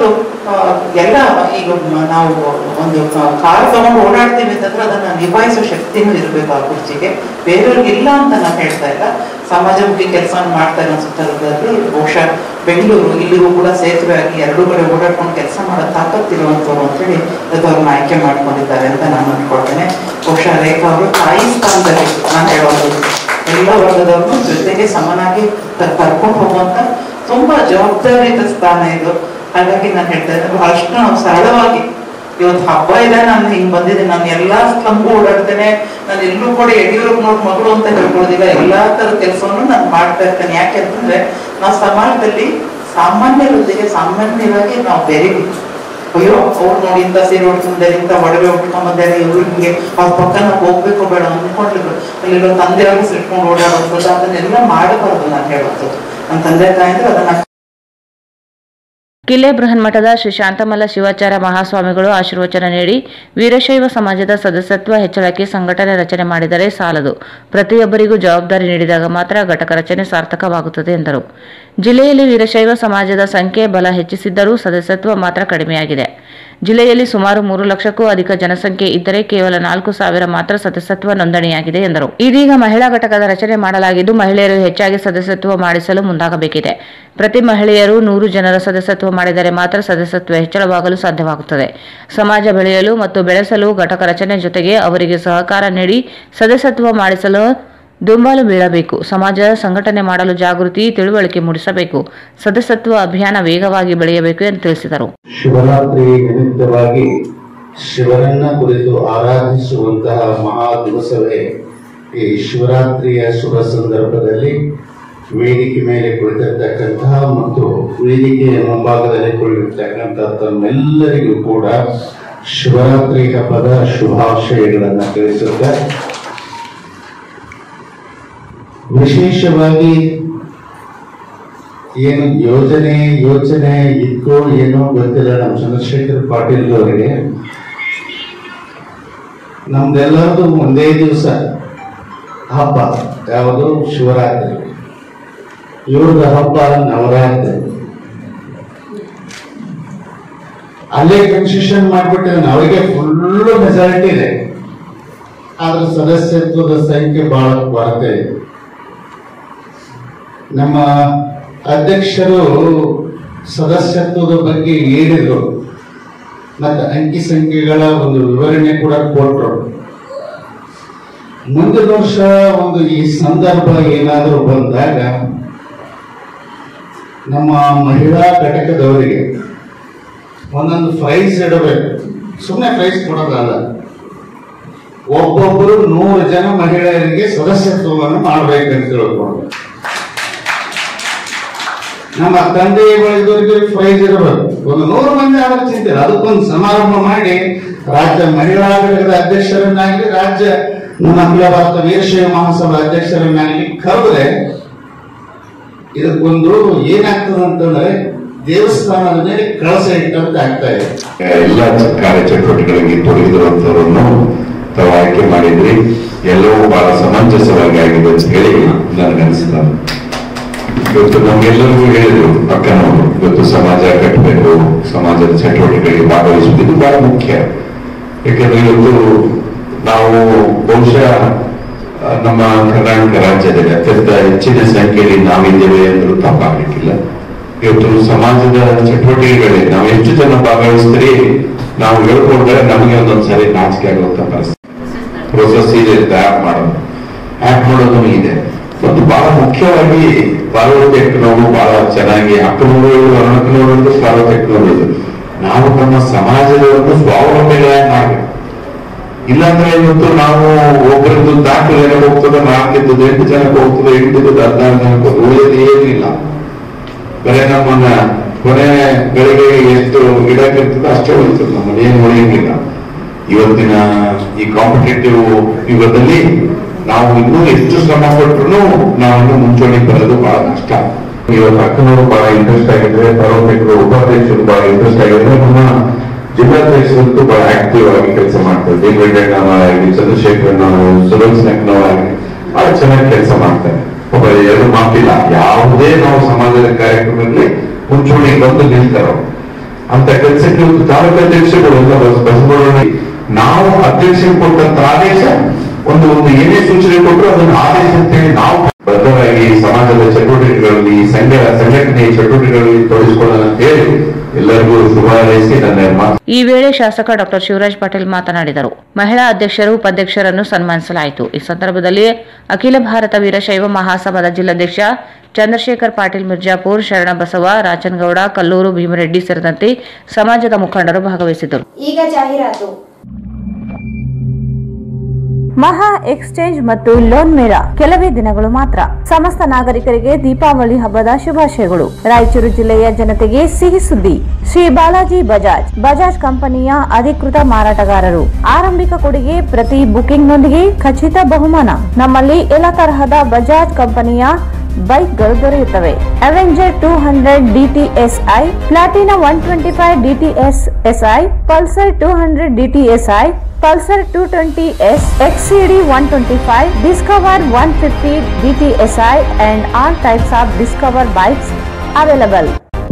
[SPEAKER 5] ಆ, ಎಲ್ಲ ಈಗ ಮ- ನಾವು ಒಂದು ಕಾರ್ ತಗೊಂಡು ಓಡಾಡ್ತೀವಿ ಅಂತಂದ್ರೆ ಅದನ್ನ ನಿಭಾಯಿಸೋ ಶಕ್ತಿನೂ ಇರಬೇಕು ಆ ಕುರ್ಚಿಗೆ ಬೇರೆಯವ್ರಿಗೆ ಇಲ್ಲ ಅಂತ ನಾನು ಹೇಳ್ತಾ ಇಲ್ಲ ಸಮಾಜಮುಖಿ ಕೆಲಸ ಮಾಡ್ತಾ ಇರೋ ಸುತ್ತಲದಲ್ಲಿ ಬಹುಶಃ ಬೆಂಗಳೂರು ಇಲ್ಲಿಗೂ ಕೂಡ ಸೇತುವೆ ಆಗಿ ಎರಡೂ ಕಡೆ ಓಡಾಡ್ಕೊಂಡು ಕೆಲಸ ಮಾಡೋ ತಾಕತ್ತಿರುವಂಥವ್ರು ಅಂತೇಳಿ ಇವತ್ತು ಅವ್ರನ್ನ ಆಯ್ಕೆ ಮಾಡ್ಕೊಂಡಿದ್ದಾರೆ ಅಂತ ನಾನು ಅನ್ಕೊಳ್ತೇನೆ ಬಹುಶಃ ರೇಖಾ ಅವರು ತಾಯಿ ಸ್ಥಾನದಲ್ಲಿ ನಾನು ಹೇಳೋದು ಎಲ್ಲ ವರ್ಗದವ್ರನ್ನು ಜೊತೆಗೆ ಸಮನಾಗಿ ಕ- ಕರ್ಕೊಂಡು ಹೋಗುವಂತ ತುಂಬಾ ಜವಾಬ್ದಾರಿಯುತ ಸ್ಥಾನ ಇದು ಹಾಗಾಗಿ ನಾನು ಹೇಳ್ತಾ ಇದ್ದೆ ಬಹಳಷ್ಟು ನಾವು ಸರಳವಾಗಿ ಇವತ್ತು ಹಬ್ಬ ಇದೆ ನಾನು ಹಿಂಗ್ ಬಂದಿದ್ದೀನಿ ನಾನು ಎಲ್ಲಾ ಸ್ಥಳಕ್ಕೂ ಓಡಾಡ್ತೇನೆ ನಾನು ಎಲ್ಲೂ ಕೂಡ ಯಡಿಯೂರಪ್ಪ ನೋಡ್ ಮಗಳು ಅಂತ ಹೇಳ್ಕೊಳ್ಳೋದಿಲ್ಲ ಎಲ್ಲಾ ತರದ ಕೆಲಸವನ್ನು ನಾನು ಮಾಡ್ತಾ ಇರ್ತೇನೆ ಯಾಕೆ ಅಂತಂದ್ರೆ ನಾವು ಸಮಾಜದಲ್ಲಿ ಸಾಮಾನ್ಯರೊಂದಿಗೆ ಸಾಮಾನ್ಯವಾಗಿ ನಾವು ಬೆರೀವಿ ಅಯ್ಯೋ ಅವ್ರು ನೋಡಿ ಇಂಥ ಸೀರೆ ಉಟ್ಕೊಂಡ್ರೆ ಇಂಥ ಒಡವೆ ಉಟ್ಕೊಂಡ್ಬಂದಾರೆ ಇವ್ರು ಹಿಂಗೆ ಅವ್ರ ಪಕ್ಕ ನಾವು ಹೋಗ್ಬೇಕು ಬೇಡ ಅಂದ್ಕೊಂಡಿದ್ರು ಅಲ್ಲಿರೋ ತಂದೆ ಅವ್ರಿಗೆ ಇಟ್ಕೊಂಡು ಓಡಾಡೋದು ಅದನ್ನೆಲ್ಲ ಮಾಡಬಾರ್ದು ನಾನು ಹೇಳೋದು ನನ್ನ ತಂದೆ ತಾಯಿ ಅಂದ್ರೆ ಅದನ್ನ
[SPEAKER 2] ಕಿಲ್ಲೆ ಬೃಹನ್ಮಠದ ಶ್ರೀ ಶಾಂತಮಲ್ಲ ಶಿವಾಚಾರ್ಯ ಮಹಾಸ್ವಾಮಿಗಳು ಆಶೀರ್ವಚನ ನೀಡಿ ವೀರಶೈವ ಸಮಾಜದ ಸದಸ್ಯತ್ವ ಹೆಚ್ಚಳಕ್ಕೆ ಸಂಘಟನೆ ರಚನೆ ಮಾಡಿದರೆ ಸಾಲದು ಪ್ರತಿಯೊಬ್ಬರಿಗೂ ಜವಾಬ್ದಾರಿ ನೀಡಿದಾಗ ಮಾತ್ರ ಘಟಕ ರಚನೆ ಸಾರ್ಥಕವಾಗುತ್ತದೆ ಎಂದರು ಜಿಲ್ಲೆಯಲ್ಲಿ ವೀರಶೈವ ಸಮಾಜದ ಸಂಖ್ಯೆ ಬಲ ಹೆಚ್ಚಿಸಿದ್ದರೂ ಸದಸ್ಯತ್ವ ಮಾತ್ರ ಕಡಿಮೆಯಾಗಿದೆ ಜಿಲ್ಲೆಯಲ್ಲಿ ಸುಮಾರು ಮೂರು ಲಕ್ಷಕ್ಕೂ ಅಧಿಕ ಜನಸಂಖ್ಯೆ ಇದ್ದರೆ ಕೇವಲ ನಾಲ್ಕು ಸಾವಿರ ಮಾತ್ರ ಸದಸ್ಯತ್ವ ನೋಂದಣಿಯಾಗಿದೆ ಎಂದರು ಇದೀಗ ಮಹಿಳಾ ಘಟಕದ ರಚನೆ ಮಾಡಲಾಗಿದ್ದು ಮಹಿಳೆಯರು ಹೆಚ್ಚಾಗಿ ಸದಸ್ಯತ್ವ ಮಾಡಿಸಲು ಮುಂದಾಗಬೇಕಿದೆ ಪ್ರತಿ ಮಹಿಳೆಯರು ನೂರು ಜನರ ಸದಸ್ಯತ್ವ ಮಾಡಿದರೆ ಮಾತ್ರ ಸದಸ್ಯತ್ವ ಹೆಚ್ಚಳವಾಗಲು ಸಾಧ್ಯವಾಗುತ್ತದೆ ಸಮಾಜ ಬೆಳೆಯಲು ಮತ್ತು ಬೆಳೆಸಲು ಘಟಕ ರಚನೆ ಜೊತೆಗೆ ಅವರಿಗೆ ಸಹಕಾರ ನೀಡಿ ಸದಸ್ಯತ್ವ ಮಾಡಿಸಲು ದುಂಬಾಲು ಬೀಳಬೇಕು ಸಮಾಜ ಸಂಘಟನೆ ಮಾಡಲು ಜಾಗೃತಿ ತಿಳುವಳಿಕೆ ಮೂಡಿಸಬೇಕು ಸದಸ್ಯತ್ವ ಅಭಿಯಾನ ವೇಗವಾಗಿ ಬೆಳೆಯಬೇಕು ಎಂದು ತಿಳಿಸಿದರು
[SPEAKER 6] ಶಿವರಾತ್ರಿ ನಿಮಿತ್ತವಾಗಿ ಶಿವನನ್ನ ಕುರಿತು ಆರಾಧಿಸುವಂತಹ ಮಹಾ ದಿವಸವೇ ಈ ಶಿವರಾತ್ರಿಯ ಶುಭ ಸಂದರ್ಭದಲ್ಲಿ ವೇದಿಕೆ ಮೇಲೆ ಕುಳಿತಿರ್ತಕ್ಕಂತಹ ಮತ್ತು ವೇದಿಕೆಯ ಮುಂಭಾಗದಲ್ಲಿ ಕುಳಿತಿರ್ತಕ್ಕಂತಹ ತಮ್ಮೆಲ್ಲರಿಗೂ ಕೂಡ ಶಿವರಾತ್ರಿ ಹಬ್ಬದ ಶುಭಾಶಯಗಳನ್ನು ತಿಳಿಸುತ್ತಾ ವಿಶೇಷವಾಗಿ ಏನು ಯೋಜನೆ ಯೋಚನೆ ಇದ್ಕೋ ಏನೋ ಗೊತ್ತಿಲ್ಲ ನಮ್ಮ ಚಂದ್ರಶೇಖರ್ ಪಾಟೀಲ್ ಅವರಿಗೆ ನಮ್ದೆಲ್ಲರದು ಒಂದೇ ದಿವಸ ಹಬ್ಬ ಯಾವುದು ಶಿವರಾತ್ರಿ ಇವ್ರದ ಹಬ್ಬ ನವರಾತ್ರಿ ಅಲ್ಲೇ ಕನ್ಸೆಷನ್ ಮಾಡ್ಬಿಟ್ಟಿದ್ದಾನೆ ಅವರಿಗೆ ಫುಲ್ ಮೆಜಾರಿಟಿ ಇದೆ ಆದ್ರೆ ಸದಸ್ಯತ್ವದ ಸಂಖ್ಯೆ ಬಹಳ ಕೊರತೆ ಇದೆ ನಮ್ಮ ಅಧ್ಯಕ್ಷರು ಸದಸ್ಯತ್ವದ ಬಗ್ಗೆ ಹೇಳಿದ್ರು ಮತ್ತು ಅಂಕಿ ಸಂಖ್ಯೆಗಳ ಒಂದು ವಿವರಣೆ ಕೂಡ ಕೊಟ್ಟರು ಮುಂದಿನ ವರ್ಷ ಒಂದು ಈ ಸಂದರ್ಭ ಏನಾದರೂ ಬಂದಾಗ ನಮ್ಮ ಮಹಿಳಾ ಘಟಕದವರಿಗೆ ಒಂದೊಂದು ಪ್ರೈಸ್ ಇಡಬೇಕು ಸುಮ್ಮನೆ ಪ್ರೈಸ್ ಕೊಡೋದಲ್ಲ ಒಬ್ಬೊಬ್ಬರು ನೂರು ಜನ ಮಹಿಳೆಯರಿಗೆ ಸದಸ್ಯತ್ವವನ್ನು ಮಾಡಬೇಕಂತ ತಿಳ್ಕೊಂಡು ನಮ್ಮ ತಂದೆಗಳಿದ್ದವರಿಗೆ ಪ್ರೈಸ್ ಇರಬೇಕು ಒಂದು ನೂರು ಮಂದಿ ಆದ್ರೆ ಚಿಂತೆ ಇಲ್ಲ. ಅದಕ್ಕೊಂದು ಸಮಾರಂಭ ಮಾಡಿ ರಾಜ್ಯ ಮಹಿಳಾ ಘಟಕದ ಅಧ್ಯಕ್ಷರನ್ನಾಗಲಿ ರಾಜ್ಯ ನಮ್ಮ ಅಖಿಲ ಭಾರತ ವೀರಶೈವ ಮಹಾಸಭಾ ಅಧ್ಯಕ್ಷರನ್ನಾಗಲಿ ಕರೆದ್ರೆ ಇದಕ್ಕೊಂದು ಏನಾಗ್ತದೆ ಅಂತಂದ್ರೆ ದೇವಸ್ಥಾನದ ಮೇಲೆ ಕಳಸ ಇಟ್ಟಂತೆ ಆಗ್ತಾ ಇದೆ
[SPEAKER 7] ಎಲ್ಲ ಕಾರ್ಯ ಚಟುವಟಿಕೆಗಳಿಗೆ ತೊಡಗಿರುವಂತವರನ್ನು ತಾವು ಆಯ್ಕೆ ಮಾಡಿದ್ರಿ ಎಲ್ಲವೂ ಬಹಳ ಸಮಂಜಸವಾಗಿ ಆಗಿದೆ ಅಂತ ಹೇಳಿ ನನಗನ್ಸಿದ ಇವತ್ತು ನಮ್ಗೆಲ್ಲರಿಗೂ ಹೇಳಿದ್ರು ಅಕ್ಕನವರು ಇವತ್ತು ಸಮಾಜ ಕಟ್ಟಬೇಕು ಸಮಾಜದ ಚಟುವಟಿಕೆಗಳಿಗೆ ಭಾಗವಹಿಸುವುದು ಇದು ಬಹಳ ಮುಖ್ಯ ಯಾಕಂದ್ರೆ ಇವತ್ತು ನಾವು ಬಹುಶಃ ಆ, ನಮ್ಮ ಕರ್ನಾಟಕ ರಾಜ್ಯದಲ್ಲಿ ಅತ್ಯಂತ ಹೆಚ್ಚಿನ ಸಂಖ್ಯೆಯಲ್ಲಿ ನಾವಿದ್ದೇವೆ ಅಂದ್ರೂ ತಪ್ಪಾಗಲಿಕ್ಕಿಲ್ಲ ಇವತ್ತು ಸಮಾಜದ ಚಟುವಟಿಕೆಗಳಲ್ಲಿ ನಾವು ಎಷ್ಟು ಜನ ಭಾಗವಹಿಸ್ತೀರಿ ನಾವು ಹೇಳ್ಕೊಂಡ್ರೆ ನಮಗೆ ಒಂದೊಂದ್ಸರಿ ನಾಚಿಕೆ ಆಗುವಂತ ಪರಿಸ್ಥಿತಿ ಪ್ರೊಸೆಸ್ ಇದೆ ಆ್ಯಪ್ ಮಾಡೋದು ಆ್ಯಪ್ ಮಾಡೋದು ಇದೆ ಮತ್ತು ಬಹಳ ಮುಖ್ಯವಾಗಿ ಪಾರ್ವತಿ ಅಕ್ಕನವರು ಬಹಳ ಚೆನ್ನಾಗಿ ಅಕ್ಕನವರು ಅರುಣಕ್ಕನವರು ಪಾರ್ವತಿ ಅಕ್ಕನವರು ನಾವು ನಮ್ಮ ಸಮಾಜದ ಒಂದು ಸ್ವಾವಲಂಬಿಗಳಾಗಿ ಮಾಡಬೇಕು ಇಲ್ಲಾಂದ್ರೆ ಇವತ್ತು ನಾವು ಒಬ್ಬರದ್ದು ನಾಲ್ಕು ಜನ ಹೋಗ್ತದೆ ನಾಲ್ಕಿದ್ದು ಎಂಟು ಜನಕ್ಕೆ ಹೋಗ್ತದೆ ಎಂಟಿದ್ದು ಹದಿನಾರು ಜನಕ್ಕೆ ಹೋಗ್ತದೆ ಉಳಿಯೋದು ಏನಿಲ್ಲ ಬರೀ ನಮ್ಮನ್ನ ಕೊನೆ ಗಳಿಗೆ ಎಷ್ಟು ಇಡಕ್ಕಿರ್ತದೆ ಅಷ್ಟೇ ಉಳಿತದೆ ನಮ್ಮಲ್ಲಿ ಏನು ಉಳಿಯಂಗಿಲ್ಲ ಇವತ್ತಿನ ಈ ಕಾಂಪಿಟೇಟಿವ್ ಯುಗದಲ್ಲಿ ನಾವು ಇನ್ನೂ ಎಷ್ಟು ಶ್ರಮ ಪಟ್ಟರು ನಾವು ಇನ್ನೂ ಮುಂಚೂಣಿಗೆ ಬರೋದು ಬಹಳ ಕಷ್ಟ ಇವತ್ತು ಅಕ್ಕನವರು ಬಹಳ ಇಂಟ್ರೆಸ್ಟ್ ಆಗಿದ್ರೆ ಪರೋಪೇಟರು ಉಪಾಧ್ಯಕ್ಷರು ಬಹಳ ಇಂಟ್ರೆಸ್ಟ್ ಆಗಿದ್ರೆ ನಮ್ಮ ಜಿಲ್ಲಾಧ್ಯಕ್ಷರಂತೂ ಬಹಳ ಆಕ್ಟಿವ್ ಆಗಿ ಕೆಲಸ ಮಾಡ್ತಾರೆ ಡಿ ವೆಂಕಟಣ್ಣವರಾಗಲಿ ಚಂದ್ರಶೇಖರಣ್ಣವರು ಸುರೇಶ್ ನಾಯ್ಕನವರಾಗಲಿ ಬಹಳ ಚೆನ್ನಾಗಿ ಕೆಲಸ ಮಾಡ್ತಾರೆ ಒಬ್ಬ ಎರಡು ಮಾತಿಲ್ಲ ಯಾವುದೇ ನಾವು ಸಮಾಜದ ಕಾರ್ಯಕ್ರಮದಲ್ಲಿ ಮುಂಚೂಣಿಗೆ ಬಂದು ನಿಲ್ತಾರೋ ಅಂತ ಕೆಲಸಕ್ಕೆ ಇವತ್ತು ತಾಲೂಕು ಅಧ್ಯಕ್ಷರು ಎಲ್ಲ ಬಸ್ ಬಸವಣ್ಣ ನಾವು ಅಧ್ಯಕ್ಷ ಕೊಟ್ಟಂತ ಆದೇಶ ಒಂದು ಒಂದು ಏನೇ ಸೂಚನೆ ಕೊಟ್ಟರು ಅದನ್ನು ಆದೇಶ ಅಂತೇಳಿ ನಾವು ಬದ್ಧರಾಗಿ ಸಮಾಜದ ಚಟುವಟಿಕೆಗಳಲ್ಲಿ ಸಂಘ ಸಂಘಟನೆ ಚಟುವಟಿಕೆಗಳಲ್ಲಿ ತೊಡಗಿಸಿಕೊಳ್ಳೋಣ ಅಂತ ಹೇಳಿ ಎಲ್ಲರಿಗೂ ಶುಭ ಹಾರೈಸಿ ನನ್ನ ಮಾತು
[SPEAKER 2] ಈ ವೇಳೆ ಶಾಸಕ ಡಾಕ್ಟರ್ ಶಿವರಾಜ್ ಪಾಟೀಲ್ ಮಾತನಾಡಿದರು ಮಹಿಳಾ ಅಧ್ಯಕ್ಷರು ಉಪಾಧ್ಯಕ್ಷರನ್ನು ಸನ್ಮಾನಿಸಲಾಯಿತು ಈ ಸಂದರ್ಭದಲ್ಲಿ ಅಖಿಲ ಭಾರತ ವೀರಶೈವ ಮಹಾಸಭಾದ ಜಿಲ್ಲಾಧ್ಯಕ್ಷ ಚಂದ್ರಶೇಖರ್ ಪಾಟೀಲ್ ಮಿರ್ಜಾಪುರ್ ಶರಣಬಸವ ರಾಜನಗೌಡ ಕಲ್ಲೂರು ಭೀಮರೆಡ್ಡಿ ಸೇರಿದಂತೆ ಸಮಾಜದ ಮುಖಂಡರು ಭಾಗವಹಿಸಿದ್ದರು
[SPEAKER 1] ಈಗ ಜಾಹೀರಾತು
[SPEAKER 2] ಮಹಾ ಎಕ್ಸ್ಚೇಂಜ್ ಮತ್ತು ಲೋನ್ ಮೇಳ ಕೆಲವೇ ದಿನಗಳು ಮಾತ್ರ ಸಮಸ್ತ ನಾಗರಿಕರಿಗೆ ದೀಪಾವಳಿ ಹಬ್ಬದ ಶುಭಾಶಯಗಳು ರಾಯಚೂರು ಜಿಲ್ಲೆಯ ಜನತೆಗೆ ಸಿಹಿ ಸುದ್ದಿ ಶ್ರೀ ಬಾಲಾಜಿ ಬಜಾಜ್ ಬಜಾಜ್ ಕಂಪನಿಯ ಅಧಿಕೃತ ಮಾರಾಟಗಾರರು ಆರಂಭಿಕ ಕೊಡುಗೆ ಪ್ರತಿ ಬುಕಿಂಗ್ನೊಂದಿಗೆ ಖಚಿತ ಬಹುಮಾನ ನಮ್ಮಲ್ಲಿ ಎಲ್ಲ ತರಹದ ಬಜಾಜ್ ಕಂಪನಿಯ ಬೈಕ್ಗಳು ದೊರೆಯುತ್ತವೆ Avenger two hundred DTSi Platina one twenty five DTS SI Pulsar two hundred DTSi Pulsar two twenty S XCD one twenty five Discover one fifty DTSi and all types of Discover bikes available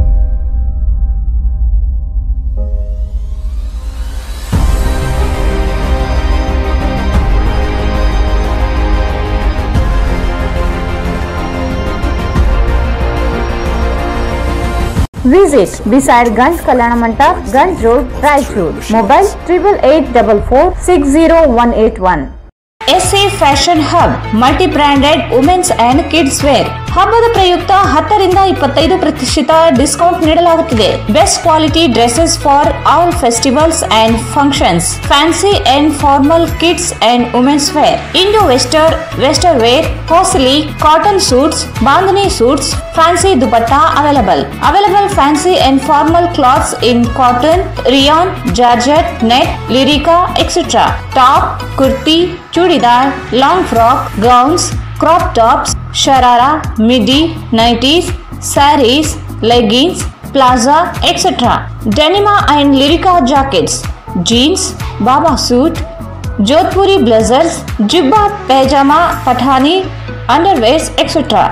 [SPEAKER 2] Visit beside Ganj Kalyana Mandap, Ganj Road, Raichur. Mobile triple eight double four six zero one eight one.
[SPEAKER 3] SA fashion hub multi branded women's and kids wear ಹಬ್ಬದ ಪ್ರಯುಕ್ತ ಹತ್ತರಿಂದ ಇಪ್ಪತ್ತೈದು ಪ್ರತಿಶತ discount ನೀಡಲಾಗುತ್ತಿದೆ best quality dresses for all festivals and functions fancy and formal kids and women's wear Indo western western wear costly cotton suits bandhani suits fancy dupatta available available fancy and formal clothes in cotton rayon georgette net Lycra etcetera top kurti churidar long frock gowns crop tops sharara midi nighties saris leggings palazzo etcetera denim and Lycra jackets jeans Baba suit Jodhpuri blazers jibba pyjama Pathani underwears etcetera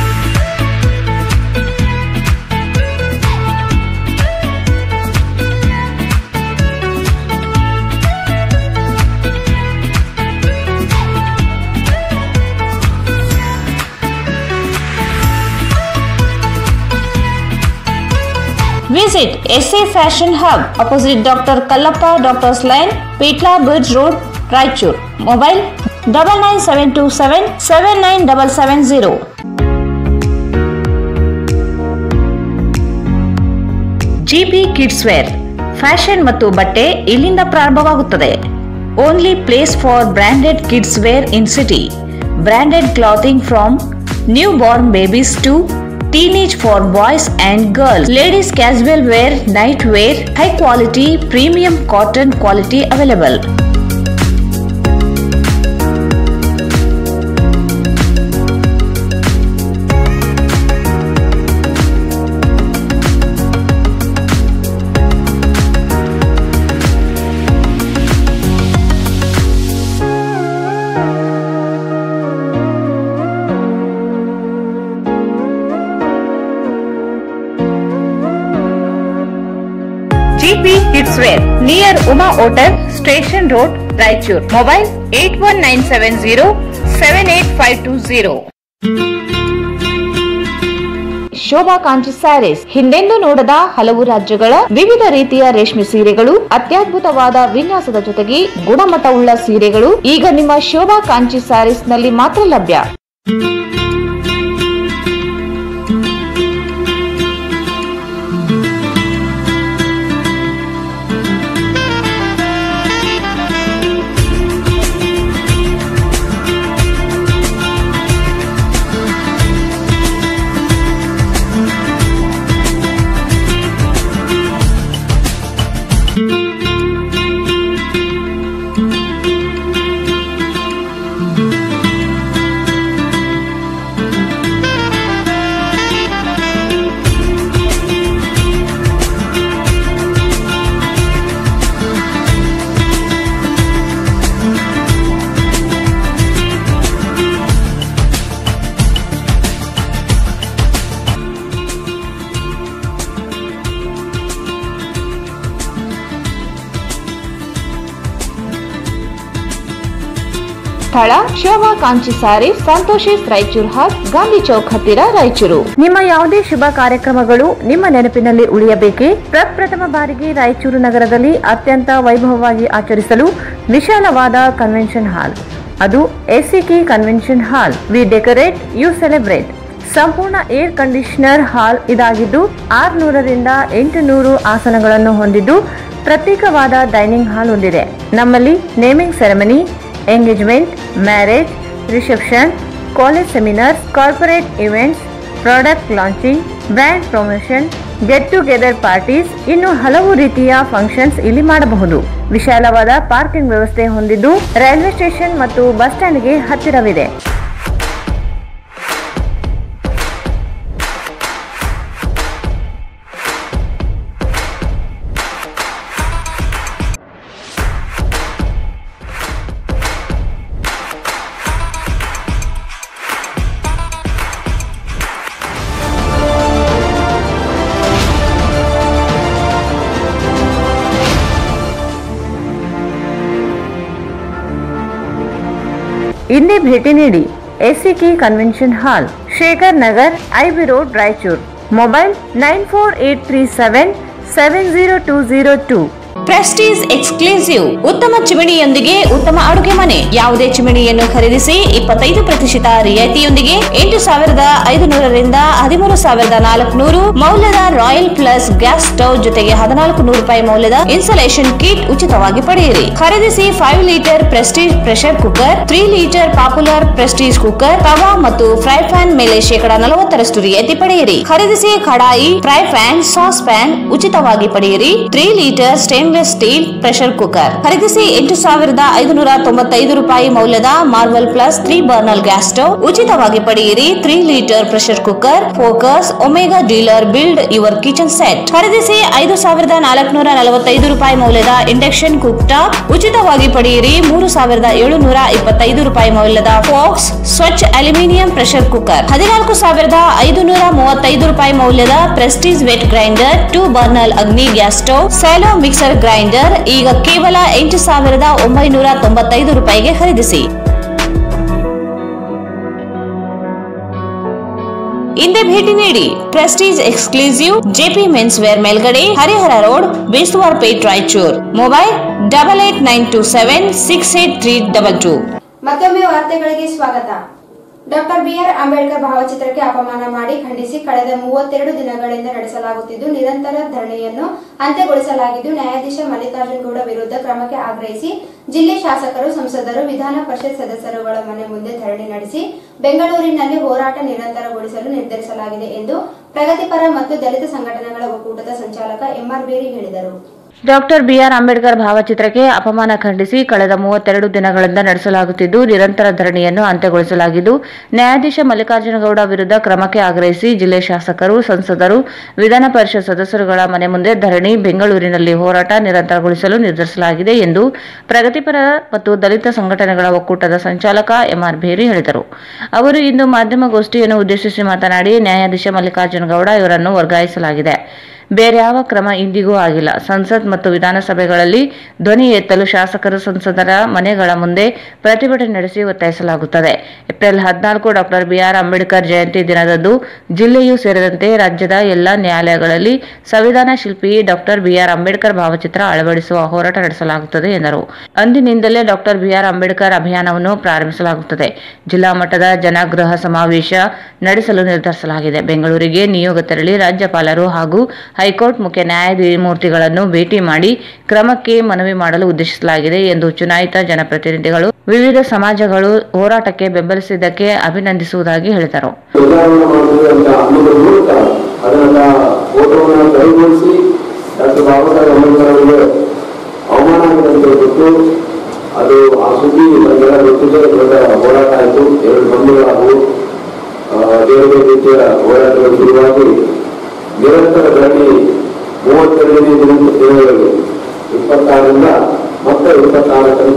[SPEAKER 3] Visit SA Fashion Hub opposite Dr. Kallappa Doctor's Lane, Pitla Bridge Road, Raichur. Mobile double nine seven two seven seven nine double seven zero. GP kids wear fashion ಮತ್ತು ಬಟ್ಟೆ ಇಲ್ಲಿಂದ ಪ್ರಾರಂಭವಾಗುತ್ತದೆ only place for branded kids wear in city branded clothing from new born babies to teenage for boys and girls ladies casual wear night wear high quality premium cotton quality available GP kids wear near Uma hotel station road Raichur mobile eight one nine seven zero seven eight five two zero Shobha Kanchi sarees ಹಿಂದೆಂದೂ ನೋಡದ ಹಲವು ರಾಜ್ಯಗಳ ವಿವಿಧ ರೀತಿಯ ರೇಷ್ಮೆ ಸೀರೆಗಳು ಅತ್ಯದ್ಭುತವಾದ ವಿನ್ಯಾಸದ ಜೊತೆಗೆ ಗುಣಮಟ್ಟವುಳ್ಳ ಸೀರೆಗಳು ಈಗ ನಿಮ್ಮ ಶೋಭಾ ಕಾಂಚಿ ಸ್ಯಾರೀಸ್ ನಲ್ಲಿ ಮಾತ್ರ ಲಭ್ಯ
[SPEAKER 2] ಸ್ಥಳ ಶೋಭಾ ಕಾಂಚಿ ಸಾರಿ ಸಂತೋಷಿಸ್ ರಾಯಚೂರ್ ಹಾಟ್ ಗಾಂಧಿ ಚೌಕ್ ಹತ್ತಿರ ರಾಯಚೂರು ನಿಮ್ಮ ಯಾವುದೇ ಶುಭ ಕಾರ್ಯಕ್ರಮಗಳು ನಿಮ್ಮ ನೆನಪಿನಲ್ಲಿ ಉಳಿಯಬೇಕೇ ಪ್ರಪ್ರಥಮ ಬಾರಿಗೆ ರಾಯಚೂರು ನಗರದಲ್ಲಿ ಅತ್ಯಂತ ವೈಭವವಾಗಿ ಆಚರಿಸಲು ವಿಶಾಲವಾದ ಕನ್ವೆನ್ಷನ್ ಹಾಲ್ ಅದು ACK convention hall we decorate you celebrate ಸಂಪೂರ್ಣ ಏರ್ ಕಂಡೀಷನರ್ ಹಾಲ್ ಇದಾಗಿದ್ದು ಆರುನೂರರಿಂದ ಎಂಟು ನೂರು ಆಸನಗಳನ್ನು ಹೊಂದಿದ್ದು ಪ್ರತ್ಯೇಕವಾದ ಡೈನಿಂಗ್ ಹಾಲ್ ಹೊಂದಿದೆ ನಮ್ಮಲ್ಲಿ naming ceremony engagement marriage reception college seminars corporate events product launching brand promotion get together parties ಇನ್ನು ಹಲವು ರೀತಿಯ ಫಂಕ್ಷನ್ಸ್ ಇಲ್ಲಿ ಮಾಡಬಹುದು ವಿಶಾಲವಾದ ಪಾರ್ಕಿಂಗ್ ವ್ಯವಸ್ಥೆ ಹೊಂದಿದ್ದು ರೈಲ್ವೆ ಸ್ಟೇಷನ್ ಮತ್ತು ಬಸ್ ಸ್ಟ್ಯಾಂಡ್ಗೆ ಹತ್ತಿರವಿದೆ ಇಂದೇ ಭೇಟಿ ನೀಡಿ ACK convention hall Shekhar Nagar IB road Raichur mobile nine four eight three seven seven zero two zero two
[SPEAKER 3] Prestige exclusive ಉತ್ತಮ ಚಿಮಣಿಯೊಂದಿಗೆ ಉತ್ತಮ ಅಡುಗೆ ಮನೆ ಯಾವುದೇ ಚಿಮಣಿಯನ್ನು ಖರೀದಿಸಿ ಇಪ್ಪತ್ತೈದು ಪ್ರತಿಶತ ರಿಯಾಯಿತಿಯೊಂದಿಗೆ ಎಂಟು ಸಾವಿರದ ಐದು ನೂರರಿಂದ ಹದಿಮೂರು ಸಾವಿರದ ನಾಲ್ಕುನೂರು ಮೌಲ್ಯದ ರಾಯಲ್ ಪ್ಲಸ್ ಗ್ಯಾಸ್ ಸ್ಟವ್ ಜೊತೆಗೆ ಹದಿನಾಲ್ಕು ನೂರು ರೂಪಾಯಿ ಮೌಲ್ಯದ ಇನ್ಸಲೇಷನ್ ಕಿಟ್ ಉಚಿತವಾಗಿ ಪಡೆಯಿರಿ ಖರೀದಿಸಿ five litre Prestige pressure cooker three litre popular Prestige cooker tawa ಮತ್ತು ಫ್ರೈ ಪ್ಯಾನ್ ಮೇಲೆ ಶೇಕಡಾ ನಲವತ್ತರಷ್ಟು ರಿಯಾಯಿತಿ ಪಡೆಯಿರಿ ಖರೀದಿಸಿ ಕಡಾಯಿ ಫ್ರೈ ಪ್ಯಾನ್ ಸಾಸ್ ಪ್ಯಾನ್ ಉಚಿತವಾಗಿ ಪಡೆಯಿರಿ three litre stainless steel pressure cooker ಖರೀದಿಸಿ ಎಂಟು ಸಾವಿರದ ಐದುನೂರ ತೊಂಬತ್ತೈದು ರೂಪಾಯಿ ಮೌಲ್ಯದ Marvel plus three burner gas stove ಉಚಿತವಾಗಿ ಪಡೆಯಿರಿ three litre pressure cooker Focus Omega dealer build your kitchen set ಖರೀದಿಸಿ ಐದು ಸಾವಿರದ ನಾಲ್ಕುನೂರ ನಲವತ್ತೈದು ರೂಪಾಯಿ ಮೌಲ್ಯದ ಇಂಡಕ್ಷನ್ ಕುಕ್ ಟಾಪ್ ಉಚಿತವಾಗಿ ಪಡೆಯಿರಿ ಮೂರು ಸಾವಿರದ ಏಳುನೂರ ಇಪ್ಪತ್ತೈದು ರೂಪಾಯಿ ಮೌಲ್ಯದ ಫೋಕ್ಸ್ ಸ್ವಚ್ಛ ಅಲ್ಯೂಮಿನಿಯಂ ಪ್ರೆಷರ್ ಕುಕ್ಕರ್ ಹದಿನಾಲ್ಕು ಸಾವಿರದ ಐದುನೂರ ಮೂವತ್ತೈದು ರೂಪಾಯಿ ಮೌಲ್ಯದ Prestige wet grinder two burner Agni gas stove ಸ್ಯಾಲೋ ಮಿಕ್ಸರ್ ಗ್ರೈಂಡರ್ ಈಗ ಕೇವಲ ಎಂಟು ಸಾವಿರದ ಒಂಬೈನೂರ ತೊಂಬತ್ತೈದು ರೂಪಾಯಿಗೆ ಖರೀದಿಸಿ ಹಿಂದೆ ಭೇಟಿ ನೀಡಿ Prestige exclusive JP men's wear ಮೇಲ್ಗಡೆ Harihara road Bestuvar Pet Raichur mobile double eight nine two seven six eight three double two
[SPEAKER 1] ಮತ್ತೊಮ್ಮೆ ವಾರ್ತೆಗಳಿಗೆ ಸ್ವಾಗತ ಡಾಕ್ಟರ್ ಬಿಆರ್ ಅಂಬೇಡ್ಕರ್ ಭಾವಚಿತ್ರಕ್ಕೆ ಅಪಮಾನ ಮಾಡಿ ಖಂಡಿಸಿ ಕಳೆದ ಮೂವತ್ತೆರಡು ದಿನಗಳಿಂದ ನಡೆಸಲಾಗುತ್ತಿದ್ದು ನಿರಂತರ ಧರಣಿಯನ್ನು ಅಂತ್ಯಗೊಳಿಸಲಾಗಿದ್ದು ನ್ಯಾಯಾಧೀಶ ಮಲ್ಲಿಕಾರ್ಜುನ್ ಗೌಡ ವಿರುದ್ಧ ಕ್ರಮಕ್ಕೆ ಆಗ್ರಹಿಸಿ ಜಿಲ್ಲೆ ಶಾಸಕರು ಸಂಸದರು ವಿಧಾನ ಪರಿಷತ್ ಸದಸ್ಯರುಗಳ ಮನೆ ಮುಂದೆ ಧರಣಿ ನಡೆಸಿ ಬೆಂಗಳೂರಿನಲ್ಲಿ ಹೋರಾಟ ನಿರಂತರಗೊಳಿಸಲು ನಿರ್ಧರಿಸಲಾಗಿದೆ ಎಂದು ಪ್ರಗತಿಪರ ಮತ್ತು ದಲಿತ ಸಂಘಟನೆಗಳ ಒಕ್ಕೂಟದ ಸಂಚಾಲಕ ಎಂಆರ್ ಬೇರಿ ಹೇಳಿದರು
[SPEAKER 2] ಡಾಕ್ಟರ್ ಬಿಆರ್ ಅಂಬೇಡ್ಕರ್ ಭಾವಚಿತ್ರಕ್ಕೆ ಅಪಮಾನ ಖಂಡಿಸಿ ಕಳೆದ ಮೂವತ್ತೆರಡು ದಿನಗಳಿಂದ ನಡೆಸಲಾಗುತ್ತಿದ್ದು ನಿರಂತರ ಧರಣಿಯನ್ನು ಅಂತ್ಯಗೊಳಿಸಲಾಗಿದ್ದು ನ್ಯಾಯಾಧೀಶ ಮಲ್ಲಿಕಾರ್ಜುನಗೌಡ ವಿರುದ್ಧ ಕ್ರಮಕ್ಕೆ ಆಗ್ರಹಿಸಿ ಜಿಲ್ಲೆ ಶಾಸಕರು ಸಂಸದರು ವಿಧಾನ ಪರಿಷತ್ ಸದಸ್ಯರುಗಳ ಮನೆ ಮುಂದೆ ಧರಣಿ ಬೆಂಗಳೂರಿನಲ್ಲಿ ಹೋರಾಟ ನಿರಂತರಗೊಳಿಸಲು ನಿರ್ಧರಿಸಲಾಗಿದೆ ಎಂದು ಪ್ರಗತಿಪರ ಮತ್ತು ದಲಿತ ಸಂಘಟನೆಗಳ ಒಕ್ಕೂಟದ ಸಂಚಾಲಕ ಎಂಆರ್ ಬೇರಿ ಹೇಳಿದರು ಅವರು ಇಂದು ಮಾಧ್ಯಮಗೋಷ್ಠಿಯನ್ನು ಉದ್ದೇಶಿಸಿ ಮಾತನಾಡಿ ನ್ಯಾಯಾಧೀಶ ಮಲ್ಲಿಕಾರ್ಜುನಗೌಡ ಇವರನ್ನು ವರ್ಗಾಯಿಸಲಾಗಿದೆ ಬೇರೆ ಯಾವ ಕ್ರಮ ಇಂದಿಗೂ ಆಗಿಲ್ಲ ಸಂಸತ್ ಮತ್ತು ವಿಧಾನಸಭೆಗಳಲ್ಲಿ ಧ್ವನಿ ಎತ್ತಲು ಶಾಸಕರು ಸಂಸದರ ಮನೆಗಳ ಮುಂದೆ ಪ್ರತಿಭಟನೆ ನಡೆಸಿ ಒತ್ತಾಯಿಸಲಾಗುತ್ತದೆ ಏಪ್ರಿಲ್ ಹದಿನಾಲ್ಕು ಡಾಕ್ಟರ್ ಬಿಆರ್ ಅಂಬೇಡ್ಕರ್ ಜಯಂತಿ ದಿನದಂದು ಜಿಲ್ಲೆಯೂ ಸೇರಿದಂತೆ ರಾಜ್ಯದ ಎಲ್ಲ ನ್ಯಾಯಾಲಯಗಳಲ್ಲಿ ಸಂವಿಧಾನ ಶಿಲ್ಪಿ ಡಾಕ್ಟರ್ ಬಿಆರ್ ಅಂಬೇಡ್ಕರ್ ಭಾವಚಿತ್ರ ಅಳವಡಿಸುವ ಹೋರಾಟ ನಡೆಸಲಾಗುತ್ತದೆ ಎಂದರು ಅಂದಿನಿಂದಲೇ ಡಾಕ್ಟರ್ ಬಿಆರ್ ಅಂಬೇಡ್ಕರ್ ಅಭಿಯಾನವನ್ನು ಪ್ರಾರಂಭಿಸಲಾಗುತ್ತದೆ ಜಿಲ್ಲಾ ಮಟ್ಟದ ಜನಾಗ್ರಹ ಸಮಾವೇಶ ನಡೆಸಲು ನಿರ್ಧರಿಸಲಾಗಿದೆ ಬೆಂಗಳೂರಿಗೆ ನಿಯೋಗ ತೆರಳಿ ರಾಜ್ಯಪಾಲರು ಹಾಗೂ ಹೈಕೋರ್ಟ್ ಮುಖ್ಯ ನ್ಯಾಯಮೂರ್ತಿಗಳನ್ನು ಭೇಟಿ ಮಾಡಿ ಕ್ರಮಕ್ಕೆ ಮನವಿ ಮಾಡಲು ಉದ್ದೇಶಿಸಲಾಗಿದೆ ಎಂದು ಚುನಾಯಿತ ಜನಪ್ರತಿನಿಧಿಗಳು ವಿವಿಧ ಸಮಾಜಗಳು ಹೋರಾಟಕ್ಕೆ ಬೆಂಬಲಿಸಿದ್ದಕ್ಕೆ ಅಭಿನಂದಿಸುವುದಾಗಿ ಹೇಳಿದರು
[SPEAKER 8] ಬದಲಾವಣೆ ಮಾಡ್ತೀವಿ ಅಂತ ಅನ್ನೋದ್ರ ಮೂಲಕ ಅದನ್ನ ಫೋಟೋವನ್ನ ಕೈಗೊಳಿಸಿ ಡಾಕ್ಟರ್ ಬಾಬಾ ಸಾಹೇಬ್ ಅಂಬೇಡ್ಕರ್ ಅವರಿಗೆ ಅವಮಾನ ಆಗಿದೆ ಅಂತ ಹೇಳ್ಬಿಟ್ಟು ಅದು ಆ ಸುದ್ದಿ ನಮಗೆಲ್ಲ ಗೊತ್ತಿದೆ ದೊಡ್ಡ ಹೋರಾಟ ಆಯಿತು ಎರಡು ಬಂಧುಗಳಾದವು ಆ, ಬೇರೆ ಬೇರೆ ರೀತಿಯ ಹೋರಾಟಗಳು ಶುರುವಾಗಿ ನಿರಂತರ ಧರಣಿ ಮೂವತ್ತೆರಡನೇ ದಿನ ದಿನಗಳಿಗೆ ಇಪ್ಪತ್ತಾರರಿಂದ ಮತ್ತೆ ಇಪ್ಪತ್ತಾರ ತನಕ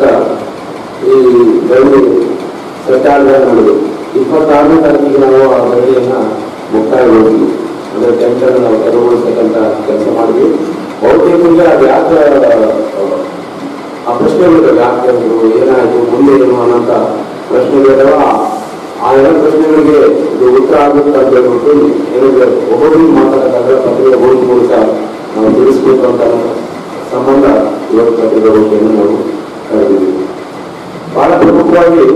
[SPEAKER 8] ಈ ಧರಣಿ ಪ್ರಚಾರದಲ್ಲಿ ನಡೆದು ಇಪ್ಪತ್ತಾರನೇ ತಾರೀಕಿಗೆ ನಾವು ಆ ಧರಣಿಯನ್ನ ಮುಕ್ತಾಯಗೊಳಿಸಿದ್ವಿ ಅಂದ್ರೆ ಟೆಂಟನ್ನು ನಾವು ತೆರವುಗೊಳಿಸ್ತಕ್ಕಂಥ ಕೆಲಸ ಮಾಡಿದ್ವಿ ಬಹುತೇಕರಿಗೆ ಅದು ಯಾಕೆ ಆ ಪ್ರಶ್ನೆಗಳಿದ್ದಾವೆ ಯಾಕೆ ಅಂದ್ರು ಏನಾಯ್ತು ಮುಂದೆ ಏನು ಅನ್ನೋಂಥ ಪ್ರಶ್ನೆಗಳಿದಾವ ಆ ಎಲ್ಲ ಪ್ರಶ್ನೆಗಳಿಗೆ ಇದು ಉತ್ತರ ಆಗುತ್ತೆ ಅಂತ ಹೇಳ್ಬಿಟ್ಟು ಏನಿದೆ ಒಬ್ಬೊಬ್ಬರಿಗೆ ಮಾತಾಡೋಕ್ಕಾಗಲ್ಲ ಪತ್ರಿಕೆ ಓದಿ ಮೂಲಕ ನಾವು ತಿಳಿಸ್ಬೇಕು ಅಂತ ಅನ್ನೋ ಸಂಬಂಧ ಇವತ್ತು ಪತ್ರಿಕೆ ಓದಿಯನ್ನು ನಾವು ಕರೆದಿದ್ದೀವಿ ಬಹಳ ಪ್ರಮುಖವಾಗಿ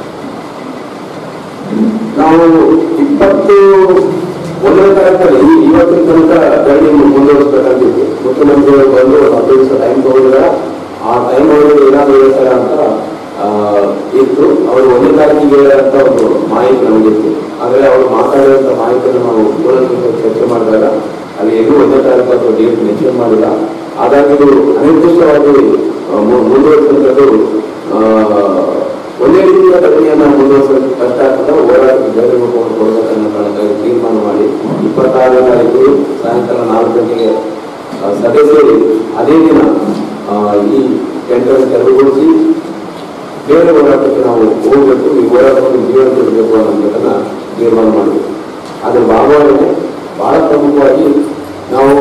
[SPEAKER 8] ನಾವು ಇಪ್ಪತ್ತು ಒಂದನೇ ತಾರೀಕಲ್ಲಿ ಇವತ್ತಿನ ತನಕ ಧರಣಿ ಮುಂದುವರಿಸಬೇಕಂತಿತ್ತು ಮುಖ್ಯಮಂತ್ರಿಗಳು ಬಂದು ಒಂದು ಹತ್ತು ದಿವಸ ಟೈಮ್ ತಗೊಂಡಿದ್ದಾರೆ ಆ ಟೈಮ್ ಒಳಗೆ ಏನಾದ್ರು ಹೇಳ್ತಾರೆ ಅಂತ ಆ, ಇತ್ತು ಅವರು ಒಂದನೇ ತಾರೀಕಿಗೆ ಹೇಳಂತ ಒಂದು ಮಾಹಿತಿ ನಮಗಿತ್ತು ಆದರೆ ಅವರು ಮಾತಾಡಿದಂಥ ಮಾಹಿತಿಯನ್ನು ನಾವು ಮೂಲದಿಂದ ಚರ್ಚೆ ಮಾಡಿದಾಗ ಅಲ್ಲಿ ಎಲ್ಲೂ ಒಂದನೇ ತಾರೀಕು ಅಥವಾ ಡೇಟ್ ಮೆನ್ಷನ್ ಮಾಡಿಲ್ಲ ಹಾಗಾಗಿ ಇದು ಅನಿರ್ದಿಷ್ಟವಾಗಿ ಆ, ಮು- ಮುಂದುವರಿಸುವಂಥದ್ದು ಆ, ಒಂದೇ ರೀತಿಯ ಘಟನೆಯನ್ನ ಮುಂದುವರಿಸಲು ಕಷ್ಟ ಆಗ್ತದೆ ಹೋರಾಟಕ್ಕೆ ಬೇರೆ ರೂಪವನ್ನು ಕೊಡಬೇಕನ್ನೋ ಕಾರಣಕ್ಕಾಗಿ ತೀರ್ಮಾನ ಮಾಡಿ ಇಪ್ಪತ್ತಾರನೇ ತಾರೀಕು ಸಾಯಂಕಾಲ ನಾಲ್ಕು ಗಂಟೆಗೆ ಆ, ಸಭೆ ಸೇರಿ ಅದೇ ದಿನ ಆ, ಈ ಟೆಂಡರ್ ತೆರವುಗೊಳಿಸಿ ಬೇರೆ ಹೋರಾಟಕ್ಕೆ ನಾವು ಹೋಗಬೇಕು ಈ ಹೋರಾಟವನ್ನು ಜೀವಂತಿರಬೇಕು ಅನ್ನೋದನ್ನ ತೀರ್ಮಾನ ಮಾಡಬೇಕು ಅದ್ರ ಭಾಗವಾಗಿ ಬಹಳ ಪ್ರಮುಖವಾಗಿ ನಾವು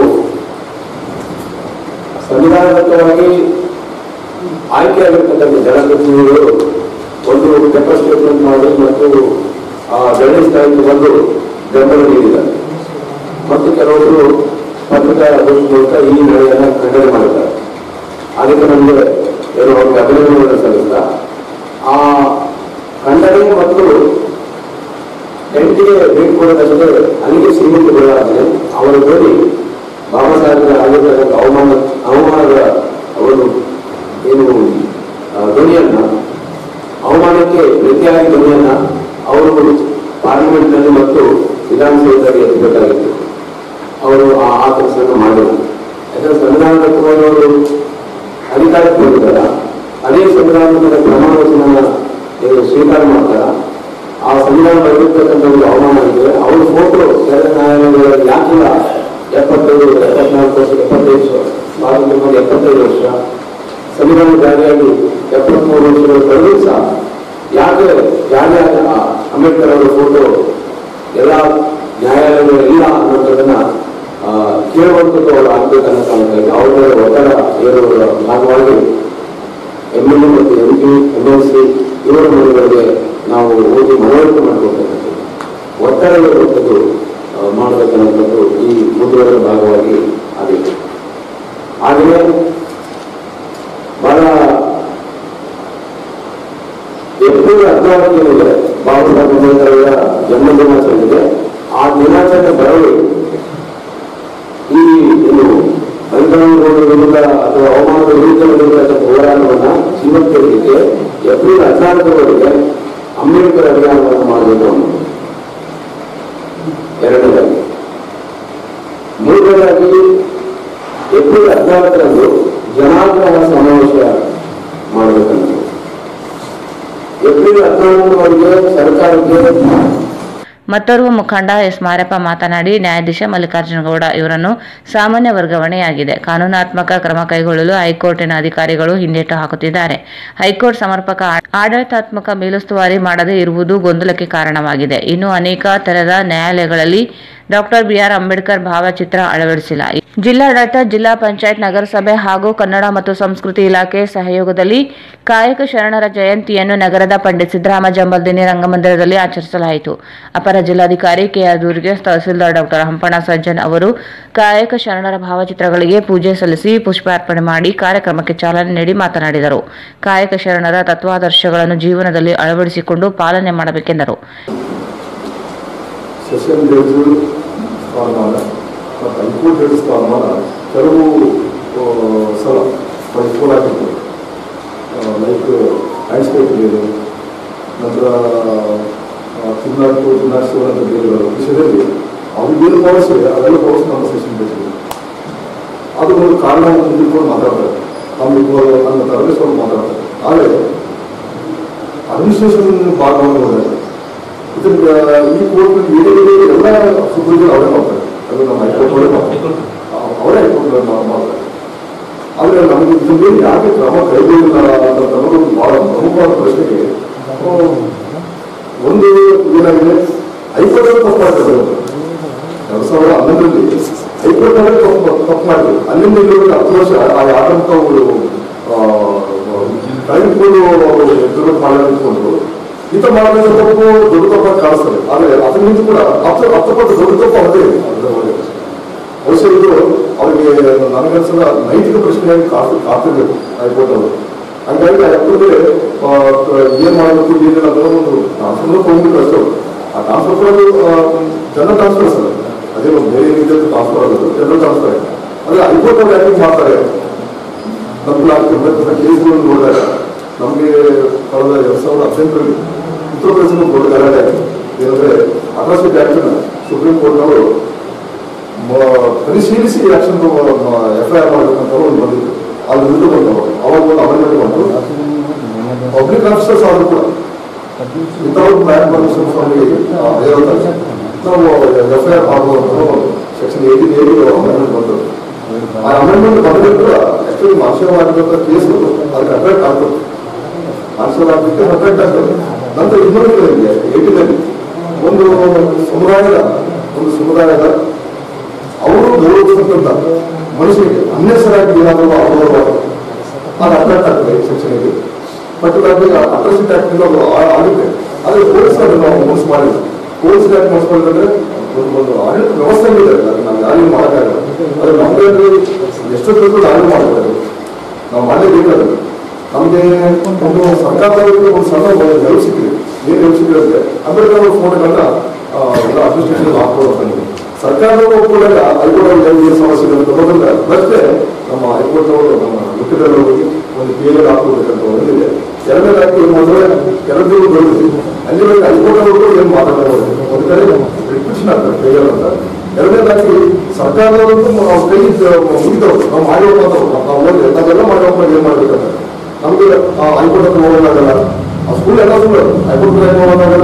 [SPEAKER 8] ಸಂವಿಧಾನಬದ್ಧವಾಗಿ ಆಯ್ಕೆಯಾಗಿರ್ತಕ್ಕಂಥ ಜನಪ್ರತಿನಿಧಿಗಳು ಒಂದು ಪೆಪ್ಪರ್ ಸ್ಟೇಟ್ಮೆಂಟ್ ಮಾಡಿ ಮತ್ತು ಆ ಧರಣಿ ಸ್ಥಳಕ್ಕೆ ಬಂದು ಬೆಂಬಲ ನೀಡಿದ್ದಾರೆ ಮತ್ತು ಕೆಲವರು ಪತ್ರಿಕಾಗೋಷ್ಠಿ ಮೂಲಕ ಈ ನಡೆಯನ್ನು ಖಂಡನೆ ಮಾಡಿದ್ದಾರೆ ಅದಕ್ಕೆ ನಮಗೆ ಏನು ಅವ್ರಿಗೆ ಅಭಿನಂದನೆಗಳನ್ನು ಸಲ್ಲಿಸ್ತಾ ಆ ಖಂಡನೆ ಮತ್ತು ಟೆಂಟಿಗೆ ಭೇಟಿ ಕೊಡೋದಲ್ಲದೆ ಅಲ್ಲಿಗೆ ಸೀಮಿತಗೊಳ್ಳಾಗಿದೆ ಅವರ ಜೋಡಿ ಬಾಬಾ ಸಾಹೇಬರ ಆಗಿರ್ತಕ್ಕಂಥ ಅವಮಾನ ಅವಮಾನದ ಒಂದು ಏನು ಆ, ಧ್ವನಿಯನ್ನ ಅವಮಾನಕ್ಕೆ ಪ್ರತಿಯಾಗಿ ಧ್ವನಿಯನ್ನ ಅವರು ಪಾರ್ಲಿಮೆಂಟ್ನಲ್ಲಿ ಮತ್ತು ವಿಧಾನಸೌಧದಲ್ಲಿ ಎತ್ತಬೇಕಾಗಿತ್ತು ಅವರು ಆ ಆ ಕೆಲಸವನ್ನು ಮಾಡಿದರು ಯಾಕಂದ್ರೆ ಸಂವಿಧಾನದತ್ತವಾಗಿ ಅವರು ಅಧಿಕಾರಕ್ಕೆ ಬಂದಿದ್ದಾರ ಅದೇ ಸಂವಿಧಾನದ ಪ್ರಮಾಣ ವಚನ ಏನು ಸ್ವೀಕಾರ ಮಾಡ್ತಾರ ಆ ಸಂವಿಧಾನ ಬರೆದಿರ್ತಕ್ಕಂಥ ಒಂದು ಅವಮಾನ ಇದೆ ಅವ್ರ ಫೋಟೋ ಕೆಳಗೆ ನ್ಯಾಯಾಲಯಗಳಲ್ಲಿ ಯಾಕಿಲ್ಲ ಎಪ್ಪತ್ತೈದು ಎಪ್ಪತ್ನಾಲ್ಕು ವರ್ಷ ಎಪ್ಪತ್ತೈದು ವರ್ಷ ಸ್ವಾತಂತ್ರ್ಯ ಬಂದು ಎಪ್ಪತ್ತೈದು ವರ್ಷ ಸಂವಿಧಾನ ಜಾರಿಯಾಗಿ ಎಪ್ಪತ್ಮೂರು ವರ್ಷಗಳು ಕಳೆದರೂ ಸಹ ಯಾಕೆ ಯಾರೇ ಅಂಬೇಡ್ಕರ್ ಅವರ ಫೋಟೋ ಎಲ್ಲ ನ್ಯಾಯಾಲಯಗಳು ಇಲ್ಲ ಅನ್ನೋದನ್ನ ಆ, ಕೇಳುವಂಥದ್ದು ಅವರು ಆಗ್ಬೇಕನ್ನೋ ಕಾರಣಕ್ಕಾಗಿ ಅವ್ರ ಮೇಲೆ ಒತ್ತಡ ಹೇರುವುದರ ಭಾಗವಾಗಿ ಎಮ್ ಎಲ್ ಎ ಮತ್ತು M P M L C ಇವರ ಮನೆಗಳಿಗೆ ನಾವು ಹೋಗಿ ಮನವರಿಕೆ ಮಾಡಿಕೊಳ್ತಕ್ಕಂಥದ್ದು ಒತ್ತಡ ಹೇರುವಂಥದ್ದು ಆ, ಮಾಡಬೇಕನ್ನೋಂಥದ್ದು ಈ ಮುದ್ರೆಗಳ ಭಾಗವಾಗಿ ಆಗಿದೆ ಹಾಗೆಯೇ ಬಹಳ ಏಪ್ರಿಲ್ ಹದಿನಾಲ್ಕೇನಿದೆ ಬಾಬಾ ಸಾಹೇಬ್ ಅಂಬೇಡ್ಕರ್ ಅವರ ಜನ್ಮ ದಿನಾಚರಣೆ ಇದೆ ಆ ದಿನಾಚರಣೆ ಬರಲು ಈ ಏನು ಮೈದಾನಗಳ ವಿರುದ್ಧ ಅಥವಾ ಅವಮಾನದ ವಿರುದ್ಧ ನಡೆದಿರ್ತಕ್ಕಂಥ ಹೋರಾಟವನ್ನ ಜೀವಂತಿರಲಿಕ್ಕೆ ಏಪ್ರಿಲ್ ಹದಿನಾಲ್ಕರವರೆಗೆ ಅಂಬೇಡ್ಕರ್ ಅಭಿಯಾನವನ್ನು ಮಾಡಬೇಕು ಅನ್ನೋದು ಎರಡನೇದಾಗಿ ಮೂರನೇದಾಗಿ ಏಪ್ರಿಲ್ ಹದಿನಾಲ್ಕರಂದು ಜನಾಗ್ರಹ ಸಮಾವೇಶ ಮಾಡಬೇಕನ್ನೋದು ಏಪ್ರಿಲ್ ಹದಿನಾಲ್ಕರವರೆಗೆ ಸರ್ಕಾರಕ್ಕೆ
[SPEAKER 2] ಮತ್ತೋರ್ವ ಮುಖಂಡ ಎಸ್ ಮಾರಪ್ಪ ಮಾತನಾಡಿ ನ್ಯಾಯಾಧೀಶ ಮಲ್ಲಿಕಾರ್ಜುನ ಗೌಡ ಇವರನ್ನು ಸಾಮಾನ್ಯ ವರ್ಗಾವಣೆಯಾಗಿದೆ ಕಾನೂನಾತ್ಮಕ ಕ್ರಮ ಕೈಗೊಳ್ಳಲು ಹೈಕೋರ್ಟಿನ ಅಧಿಕಾರಿಗಳು ಹಿಂದೇಟು ಹಾಕುತ್ತಿದ್ದಾರೆ ಹೈಕೋರ್ಟ್ ಸಮರ್ಪಕ ಆ- ಆಡಳಿತಾತ್ಮಕ ಮೇಲುಸ್ತುವಾರಿ ಮಾಡದೇ ಇರುವುದು ಗೊಂದಲಕ್ಕೆ ಕಾರಣವಾಗಿದೆ ಇನ್ನು ಅನೇಕ ತೆರೆದ ನ್ಯಾಯಾಲಯಗಳಲ್ಲಿ ಡಾಕ್ಟರ್ ಬಿಆರ್ ಅಂಬೇಡ್ಕರ್ ಭಾವಚಿತ್ರ ಅಳವಡಿಸಿಲ್ಲ ಜಿಲ್ಲಾಡಳಿತ ಜಿಲ್ಲಾ ಪಂಚಾಯತ್ ನಗರಸಭೆ ಹಾಗೂ ಕನ್ನಡ ಮತ್ತು ಸಂಸ್ಕೃತಿ ಇಲಾಖೆ ಸಹಯೋಗದಲ್ಲಿ ಕಾಯಕ ಶರಣರ ಜಯಂತಿಯನ್ನು ನಗರದ ಪಂಡಿತ್ ಸಿದ್ದರಾಮ ಜಂಬಲ್ದಿನಿ ರಂಗಮಂದಿರದಲ್ಲಿ ಆಚರಿಸಲಾಯಿತು ಅಪರ ಜಿಲ್ಲಾಧಿಕಾರಿ ಕೆಆರ್ ದುರ್ಗೇಶ್ ತಹಸೀಲ್ದಾರ್ ಡಾಕ್ಟರ್ ಹಂಪಣ್ಣ ಸಜ್ಜನ್ ಅವರು ಕಾಯಕ ಶರಣರ ಭಾವಚಿತ್ರಗಳಿಗೆ ಪೂಜೆ ಸಲ್ಲಿಸಿ ಪುಷ್ಪಾರ್ಪಣೆ ಮಾಡಿ ಕಾರ್ಯಕ್ರಮಕ್ಕೆ ಚಾಲನೆ ನೀಡಿ ಮಾತನಾಡಿದರು ಕಾಯಕ ಶರಣರ ತತ್ವಾದರ್ಶಗಳನ್ನು ಜೀವನದಲ್ಲಿ ಅಳವಡಿಸಿಕೊಂಡು ಪಾಲನೆ ಮಾಡಬೇಕೆಂದರು
[SPEAKER 9] ಸೆಷನ್ ಜಡ್ಜು ಸ್ಥಾನಮಾನ ಮತ್ತು ಹೈಕೋರ್ಟ್ ಜಡ್ಜ್ ಸ್ಥಾನಮಾನ ಕೆಲವು ಆ, ಸಲ ಮೈಸ್ಕೂಲ್ ಆಗಿರ್ತದೆ ಲೈಕ್ ಹೈಸ್ಕೂಲ್ ಬೇರೆ ನಂತರ ಚಿನ್ನಾಟು ಚಿನ್ನಾಶ್ವರ ಅಂತ ಬೇರೆ ವಿಷಯದಲ್ಲಿ ಅವ್ರಿಗೆ ಏನು ಪವರ್ಸ್ ಇದೆ ಅದೆಲ್ಲ ಪವರ್ಸ್ ನಮ್ಮ ಸೆಷನ್ ಜಡ್ಜ್ ಅದು ಒಂದು ಕಾರಣವನ್ನು ತಿಳ್ಕೊಂಡು ಮಾತಾಡ್ತಾರೆ ನಮ್ಮ ಅನ್ನೋ ಥರದಲ್ಲಿ ಸ್ವಲ್ಪ ಮಾತಾಡ್ತಾರೆ ಆದರೆ ಅಡ್ಮಿನಿಸ್ಟ್ರೇಷನ್ ಭಾಗವನ್ನು ಹೋದರೆ ಇದರಿಂದ ಈ ಕೋರ್ಟ್ ಏನೇನಿದೆ ಎಲ್ಲ ಸುಪ್ರೀಂ ಅವರೇ ಮಾಡ್ತಾರೆ ಅದು ನಮ್ಮ ಹೈಕೋರ್ಟ್ ಅವರೇ ಮಾಡ್ತಾರೆ ಅವ್- ಅವರೇ ಹೈಕೋರ್ಟ್ ಮಾಡ್ತಾರೆ ಆದರೆ ನಮಗೆ ಇದ್ರ ಮೇಲೆ ಯಾಕೆ ಕ್ರಮ ಕೈಗೊಂಡಿಲ್ಲ ಅಂತ ನಮಗೊಂದು ಬಹಳ ಪ್ರಮುಖವಾದ ಪ್ರಶ್ನೆಗೆ ಆ, ಒಂದು ಏನಾಗಿದೆ ಹೈಕೋರ್ಟ್ ಅವರು ತಪ್ಪು ಮಾಡ್ತಾರೆ ಎರಡ್ ಸಾವಿರದ ಹನ್ನೊಂದರಲ್ಲಿ ಹೈಕೋರ್ಟ್ ಅವರೇ ತಪ್ಪು ತಪ್ಪು ಮಾಡಿದ್ರು ಅಲ್ಲಿಂದ ಇಲ್ಲಿ ಹತ್ತು ವರ್ಷ ಆ ಆಡಳಿತ ಅವರು ಕಳೆದುಕೊಂಡು ಅವರು ಎದುರು ಮಾಡಿಕೊಂಡು ಈತ ಮಾಡಿದ ತಪ್ಪು ದೊಡ್ಡ ತಪ್ಪಾಗಿ ಕಾಣಿಸ್ತದೆ ಆದ್ರೆ ಅದರಿಂದ ಕೂಡ ಹತ್ತು ಹತ್ತು ಪಟ್ಟು ದೊಡ್ಡ ತಪ್ಪು ಅದೇ ಅದರಲ್ಲಿ ಬಹುಶಃ ಇದು ಅವರಿಗೆ ನನಗನ್ಸಲ್ಲ ನೈತಿಕ ಪ್ರಶ್ನೆಯಾಗಿ ಕಾಡ್ತಿ ಕಾಡ್ತಿರ್ಬೇಕು ಹೈಕೋರ್ಟ್ ಅವರು ಹಂಗಾಗಿ ಯಾಕಂದ್ರೆ ಏನ್ ಮಾಡಬೇಕು ಏನಿಲ್ಲ ಅನ್ನೋ ಒಂದು ಟ್ರಾನ್ಸ್ಫರ್ ಹೋಗ್ಬಿಟ್ಟು ಅಷ್ಟೇ ಅವ್ರು. ಆ ಟ್ರಾನ್ಸ್ಫರ್ ಕೂಡ ಜನರಲ್ ಟ್ರಾನ್ಸ್ಫರ್ ಸರ್ ಅದೇ ಒಂದು ಬೇರೆ ರೀತಿಯಲ್ಲಿ ಟ್ರಾನ್ಸ್ಫರ್ ಆಗೋದು ಜನರಲ್ ಟ್ರಾನ್ಸ್ಫರ್ ಅದೇ ಹೈಕೋರ್ಟ್ ಅವ್ರು ಯಾಕೆ ಮಾಡ್ತಾರೆ ನಮ್ಗೆ ಕೇಸ್ಗಳನ್ನು ನೋಡಿದಾಗ ನಮಗೆ ಕಳೆದ ಎರಡ್ ಸಾವಿರದ ಹದಿನೆಂಟರಲ್ಲಿ ಉತ್ತರ ಪ್ರದೇಶದ ದೊಡ್ಡ ಗಲಾಟೆ ಆಯಿತು ಏನಂದ್ರೆ ಅಟ್ರಾಸಿಟಿ ಆಕ್ಟ್ ಸುಪ್ರೀಂ ಕೋರ್ಟ್ನವರು ಮ- ಪರಿಶೀಲಿಸಿ ಆಕ್ಷನ್ ಎಫ್ ಐ ಆರ್ ಮಾಡಬೇಕಂತ ಒಂದು ಬಂದಿತ್ತು ಅದು ವಿರುದ್ಧ ಬಂದವರು ಅವಾಗ ಒಂದು ಅಮೆಂಡ್ಮೆಂಟ್ ಬಂತು ಪಬ್ಲಿಕ್ ಆಫೀಸರ್ಸ್ ಆದ್ರೂ ಕೂಡ ವಿತೌಟ್ ಬ್ಯಾಂಕ್ ಪರ್ಮಿಷನ್ ಅವರಿಗೆ ಇರುತ್ತೆ ನಾವು ಎಫ್ ಐ ಆರ್ ಮಾಡಬಹುದು ಸೆಕ್ಷನ್ ಏಯ್ಟೀನ್ ಏಯ್ಟಿ ಅಮೆಂಡ್ಮೆಂಟ್ ಬಂತು ಆ ಅಮೆಂಡ್ಮೆಂಟ್ ಬಂದ್ರೆ ಕೂಡ ಆಕ್ಚುಲಿ ಮಾರ್ಷಲ್ ಆಗಿರುವಂತ ಕೇಸ್ ಅದಕ್ಕೆ ಅಟ್ರಾಕ್ಟ್ ಆಗ್ತದೆ ಮಾರ್ಷಲ್ ಆಗಲಿಕ್ಕೆ ಅಟ್ರಾಕ್ಟ್ ಆಗ್ತದೆ ನಂತರ ಇನ್ನೊಂದು ಏಟಿನಲ್ಲಿ ಒಂದು ಸಮುದಾಯದ ಒಂದು ಸಮುದಾಯದ ಅವರು ಗೌರವಿಸತಕ್ಕಂಥ ಮನುಷ್ಯರಿಗೆ ಅನ್ನೆಸರಾಗಿ ಏನಾದರೂ ಅಗೌರವ ಅದು ಅಟ್ರಾಕ್ಟ್ ಆಗ್ತದೆ ಈ ಸೆಕ್ಷನ್ಗೆ ಬಟ್ ಅದ್ರಲ್ಲಿ ಅಟ್ರಾಸಿಟಿ ಆಕ್ಟ್ ಅದು ಆ- ಆಗುತ್ತೆ ಆದ್ರೆ ಪೊಲೀಸ್ ನಾವು ಮೋಸ ಮಾಡಿಲ್ಲ ಪೊಲೀಸ್ ಯಾಕೆ ಮೋಸ ಮಾಡಿದ್ರೆ ಒಂದು ಒಂದು ಆಡಳಿತ ವ್ಯವಸ್ಥೆ ಇದೆ ಅದನ್ನ ನಾವು ಯಾರಿಗೂ ಮಾಡೋಕ್ಕಾಗಲ್ಲ ಅದು ನಮ್ಗೆ ಎಷ್ಟೊತ್ತಿಗೂ ದಾಳಿ ಮಾಡ್ತಾರೆ ನಾವು ಮಾಡಲೇಬೇಕಾದ್ರೆ ನಮಗೆ ಒಂದು ಸರ್ಕಾರದವರಿಗೆ ಒಂದು ಸಣ್ಣ ನೆರವು ಸಿಕ್ಕಿದೆ ಏನು ನೆರವು ಸಿಕ್ಕಿದೆ ಅಂದ್ರೆ ಅಂಬೇಡ್ಕರ್ ಅವ್ರ ಫೋಟೋಗಳನ್ನ ಎಲ್ಲ ಅಡ್ಮಿನಿಸ್ಟ್ರೇಷನ್ ಹಾಕೊಳ್ಳೋ ಬಂದಿದೆ ಸರ್ಕಾರದವರು ಒಪ್ಪಿಕೊಂಡಾಗ ಹೈಕೋರ್ಟ್ ಅವ್ರಿಗೆ ಏನು ಸಮಸ್ಯೆ ಇದೆ ಅಂತ ಬಂದ್ರೆ ಮತ್ತೆ ನಮ್ಮ ಹೈಕೋರ್ಟ್ ಅವರು ನಮ್ಮ ಲೆಕ್ಕದಲ್ಲಿ ಹೋಗಿ ಒಂದು ಪಿ ಎಲ್ ಹಾಕೋಬೇಕಂತ ಒಂದಿದೆ ಎರಡನೇದಾಗಿ ಏನು ಮಾಡಿದ್ರೆ ಎರಡು ದೊಡ್ಡದು ಅಲ್ಲಿ ಹೈಕೋರ್ಟ್ ಅವರು ಏನು ಮಾತಾಡೋದು ಒಂದು ಕಡೆ ರಿಪಿಟೇಷನ್ ಆಗ್ತದೆ ಪಿ ಎಲ್ ಅಂತ ಎರಡನೇದಾಗಿ ಸರ್ಕಾರದವರಂತೂ ನಾವು ಕೈ ಮುಗಿದವರು ನಾವು ಮಾಡಿರುವಂಥವ್ರು ನಾವು ಹೋಗಿ ನಾವೆಲ್ಲ ಮಾಡಿರೋ ಏನು ಮಾಡ್ಬೇಕಂತ ನಮಗೆ ಹೈಕೋರ್ಟ್ ಹತ್ರ ಹೋಗೋದಾಗಲ್ಲ ಆ ಸ್ಕೂಲ್ ಎಲ್ಲ ಸುಳ್ಳು ಹೈಕೋರ್ಟ್ ಹತ್ರ ಹೋಗೋದಾಗಲ್ಲ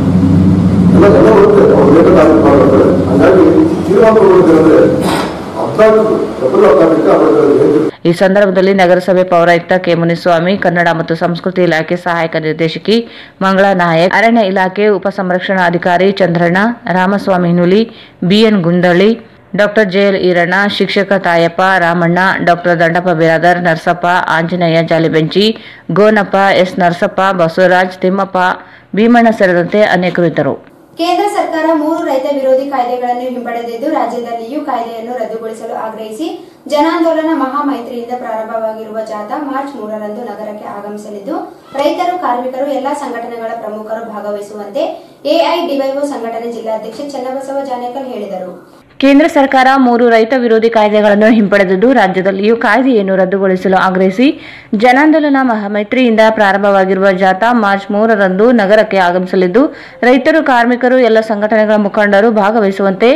[SPEAKER 9] ಎಲ್ಲ ಎಲ್ಲ ಬರುತ್ತೆ ಅವ್ರು ಲೇಟ್ ಆಗಿ ಮಾಡ್ತಾರೆ ಹಂಗಾಗಿ ತೀರ್ಮಾನ ತಗೊಳ್ಳೋದೇನಂದ್ರೆ ಹದಿನಾಲ್ಕು ಏಪ್ರಿಲ್ ಹದಿನಾಲ್ಕಕ್ಕೆ ಅವರ
[SPEAKER 2] ಈ ಸಂದರ್ಭದಲ್ಲಿ ನಗರಸಭೆ ಪೌರಾಯುಕ್ತ ಕೆ ಮುನಿಸ್ವಾಮಿ ಕನ್ನಡ ಮತ್ತು ಸಂಸ್ಕೃತಿ ಇಲಾಖೆ ಸಹಾಯಕ ನಿರ್ದೇಶಕಿ ಮಂಗಳಾ ನಾಯಕ್ ಅರಣ್ಯ ಇಲಾಖೆ ಉಪಸಂರಕ್ಷಣಾಧಿಕಾರಿ Chandranna Ramaswamy Nuli B N Gundalli doctor JL Iranna ಶಿಕ್ಷಕ ತಾಯಪ್ಪ ರಾಮಣ್ಣ ಡಾಕ್ಟರ್ ದಂಡಪ್ಪ ಬಿರಾದರ್ ನರಸಪ್ಪ ಆಂಜನೇಯ ಜಾಲಿಬೆಂಚಿ ಗೋನಪ್ಪ ಎಸ್ ನರಸಪ್ಪ ಬಸವರಾಜ್ ತಿಮ್ಮಪ್ಪ ಭೀಮಣ್ಣ ಸೇರಿದಂತೆ ಅನೇಕರು ಇದ್ದರು
[SPEAKER 1] ಕೇಂದ್ರ ಸರ್ಕಾರ ಮೂರು ರೈತ ವಿರೋಧಿ ಕಾಯ್ದೆಗಳನ್ನು ಹಿಂಪಡೆದಿದ್ದು ರಾಜ್ಯದಲ್ಲಿಯೂ ಕಾಯ್ದೆಯನ್ನು ರದ್ದುಗೊಳಿಸಲು ಆಗ್ರಹಿಸಿ ಜನಾಂದೋಲನ ಮಹಾಮೈತ್ರಿಯಿಂದ ಪ್ರಾರಂಭವಾಗಿರುವ ಜಾಥಾ ಮಾರ್ಚ್ ಮೂರರಂದು ನಗರಕ್ಕೆ ಆಗಮಿಸಲಿದ್ದು ರೈತರು ಕಾರ್ಮಿಕರು ಎಲ್ಲಾ ಸಂಘಟನೆಗಳ ಪ್ರಮುಖರು ಭಾಗವಹಿಸುವಂತೆ ಎಐಡಿವೈಒ ಸಂಘಟನೆ ಜಿಲ್ಲಾಧ್ಯಕ್ಷ ಚನ್ನಬಸವ ಜಾನೇಕಲ್ ಹೇಳಿದರು
[SPEAKER 2] ಕೇಂದ್ರ ಸರ್ಕಾರ ಮೂರು ರೈತ ವಿರೋಧಿ ಕಾಯ್ದೆಗಳನ್ನು ಹಿಂಪಡೆದಿದ್ದು ರಾಜ್ಯದಲ್ಲಿಯೂ ಕಾಯ್ದೆಯನ್ನು ರದ್ದುಗೊಳಿಸಲು ಆಗ್ರಹಿಸಿ ಜನಾಂದೋಲನ ಮಹಾಮೈತ್ರಿಯಿಂದ ಪ್ರಾರಂಭವಾಗಿರುವ ಜಾಥಾ ಮಾರ್ಚ್ ಮೂರರಂದು ನಗರಕ್ಕೆ ಆಗಮಿಸಲಿದ್ದು ರೈತರು ಕಾರ್ಮಿಕರು ಎಲ್ಲ ಸಂಘಟನೆಗಳ ಮುಖಂಡರು ಭಾಗವಹಿಸುವಂತೆ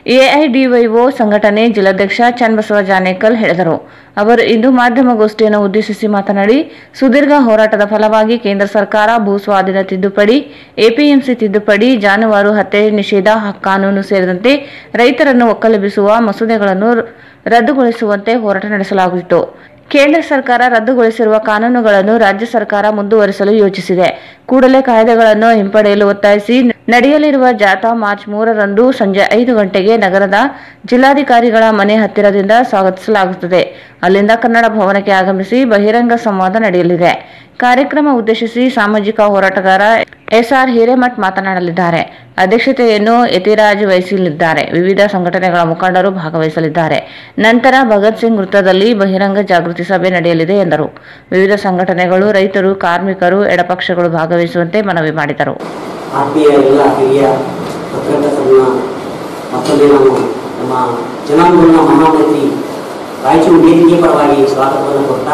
[SPEAKER 2] ಎಐಡಿವೈಒ ಸಂಘಟನೆ ಜಿಲ್ಲಾಧ್ಯಕ್ಷ ಚನ್ನಬಸವ ಜಾನೇಕಲ್ ಹೇಳಿದರು ಅವರು ಇಂದು ಮಾಧ್ಯಮಗೋಷ್ಠಿಯನ್ನು ಉದ್ದೇಶಿಸಿ ಮಾತನಾಡಿ ಸುದೀರ್ಘ ಹೋರಾಟದ ಫಲವಾಗಿ ಕೇಂದ್ರ ಸರ್ಕಾರ ಭೂ ಸ್ವಾಧೀನ ತಿದ್ದುಪಡಿ ಎಪಿಎಂಸಿ ತಿದ್ದುಪಡಿ ಜಾನುವಾರು ಹತ್ಯೆ ನಿಷೇಧ ಕಾನೂನು ಸೇರಿದಂತೆ ರೈತರನ್ನು ಒಕ್ಕಲೆಬ್ಬಿಸುವ ಮಸೂದೆಗಳನ್ನು ರದ್ದುಗೊಳಿಸುವಂತೆ ಹೋರಾಟ ನಡೆಸಲಾಗಿತ್ತು ಕೇಂದ್ರ ಸರ್ಕಾರ ರದ್ದುಗೊಳಿಸಿರುವ ಕಾನೂನುಗಳನ್ನು ರಾಜ್ಯ ಸರ್ಕಾರ ಮುಂದುವರಿಸಲು ಯೋಚಿಸಿದೆ ಕೂಡಲೇ ಕಾಯ್ದೆಗಳನ್ನು ಹಿಂಪಡೆಯಲು ಒತ್ತಾಯಿಸಿ ನಡೆಯಲಿರುವ ಜಾಥಾ ಮಾರ್ಚ್ ಮೂರರಂದು ಸಂಜೆ ಐದು ಗಂಟೆಗೆ ನಗರದ ಜಿಲ್ಲಾಧಿಕಾರಿಗಳ ಮನೆ ಹತ್ತಿರದಿಂದ ಸ್ವಾಗತಿಸಲಾಗುತ್ತದೆ ಅಲ್ಲಿಂದ ಕನ್ನಡ ಭವನಕ್ಕೆ ಆಗಮಿಸಿ ಬಹಿರಂಗ ಸಂವಾದ ನಡೆಯಲಿದೆ ಕಾರ್ಯಕ್ರಮ ಉದ್ದೇಶಿಸಿ ಸಾಮಾಜಿಕ ಹೋರಾಟಗಾರ ಎಸ್ಆರ್ ಹಿರೇಮಠ್ ಮಾತನಾಡಲಿದ್ದಾರೆ ಅಧ್ಯಕ್ಷತೆಯನ್ನು ಯತಿರಾಜ್ ವಹಿಸಲಿದ್ದಾರೆ ವಿವಿಧ ಸಂಘಟನೆಗಳ ಮುಖಂಡರು ಭಾಗವಹಿಸಲಿದ್ದಾರೆ ನಂತರ ಭಗತ್ ಸಿಂಗ್ ವೃತ್ತದಲ್ಲಿ ಬಹಿರಂಗ ಜಾಗೃತಿ ಸಭೆ ನಡೆಯಲಿದೆ ಎಂದರು ವಿವಿಧ ಸಂಘಟನೆಗಳು ರೈತರು ಕಾರ್ಮಿಕರು ಎಡಪಕ್ಷಗಳು ಭಾಗವಹಿಸುವಂತೆ ಮನವಿ ಮಾಡಿದರು
[SPEAKER 10] ಆತ್ಮೀಯ ಎಲ್ಲ ಹಿರಿಯ ಪತ್ರಕರ್ತರನ್ನ ಮತ್ತೊಮ್ಮೆ ನಾನು ನಮ್ಮ ಜನಾಂದೋಲನ ಮಹಾಮೈತ್ರಿ ರಾಯಚೂರು ವೇದಿಕೆ ಪರವಾಗಿ ಸ್ವಾಗತವನ್ನು ಕೊಡ್ತಾ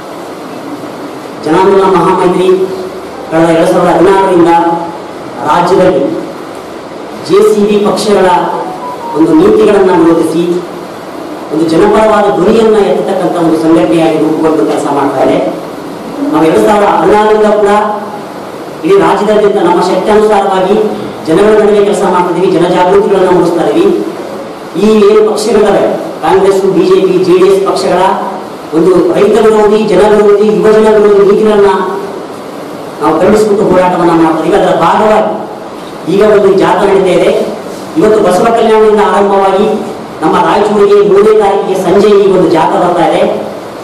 [SPEAKER 10] ಜನಾಂದೋಲನ ಮಹಾಮೈತ್ರಿ ಕಳೆದ ಎರಡು ಸಾವಿರದ ಹದಿನಾರರಿಂದ ರಾಜ್ಯದಲ್ಲಿ ಜೆ ಸಿ ಬಿ ಪಕ್ಷಗಳ ಒಂದು ನೀತಿಗಳನ್ನು ವಿರೋಧಿಸಿ ಒಂದು ಜನಪರವಾದ ಧ್ವನಿಯನ್ನು ಎತ್ತತಕ್ಕಂಥ ಒಂದು ಸಂಘಟನೆಯಾಗಿ ರೂಪುಗೊಂಡು ಕೆಲಸ ಮಾಡ್ತಾ ಇದೆ ನಾವು ಎರಡು ಸಾವಿರದ ಹದಿನಾರರಿಂದ ಕೂಡ ಇಡೀ ರಾಜ್ಯದಾದ್ಯಂತ ನಮ್ಮ ಶಕ್ತ್ಯಾನುಸಾರವಾಗಿ ಜನಗಳ ನಡುವೆ ಕೆಲಸ ಮಾಡ್ತಿದ್ದೀವಿ ಜನಜಾಗೃತಿಗಳನ್ನು ಮೂಡಿಸ್ತಾ ಇದೀವಿ ಈ ಏನು ಪಕ್ಷಗಳಿವೆ ಕಾಂಗ್ರೆಸ್ ಬಿಜೆಪಿ ಜೆಡಿಎಸ್ ಪಕ್ಷಗಳ ಒಂದು ರೈತ ವಿರೋಧಿ ಜನ ವಿರೋಧಿ ಯುವಜನ ವಿರೋಧಿ ನೀತಿಗಳನ್ನ ನಾವು ಖಂಡಿಸಿಕೊಂಡು ಹೋರಾಟವನ್ನು ಮಾಡ್ತಾ ಇದೀವಿ ಅದರ ಭಾಗವಾಗಿ ಈಗ ಒಂದು ಜಾಥಾ ನಡೀತಾ ಇದೆ ಇವತ್ತು ಬಸವ ಕಲ್ಯಾಣದಿಂದ ಆರಂಭವಾಗಿ ನಮ್ಮ ರಾಯಚೂರಿಗೆ ಮೂರನೇ ತಾರೀಕಿಗೆ ಸಂಜೆ ಈ ಒಂದು ಜಾಥಾ ಬರ್ತಾ ಇದೆ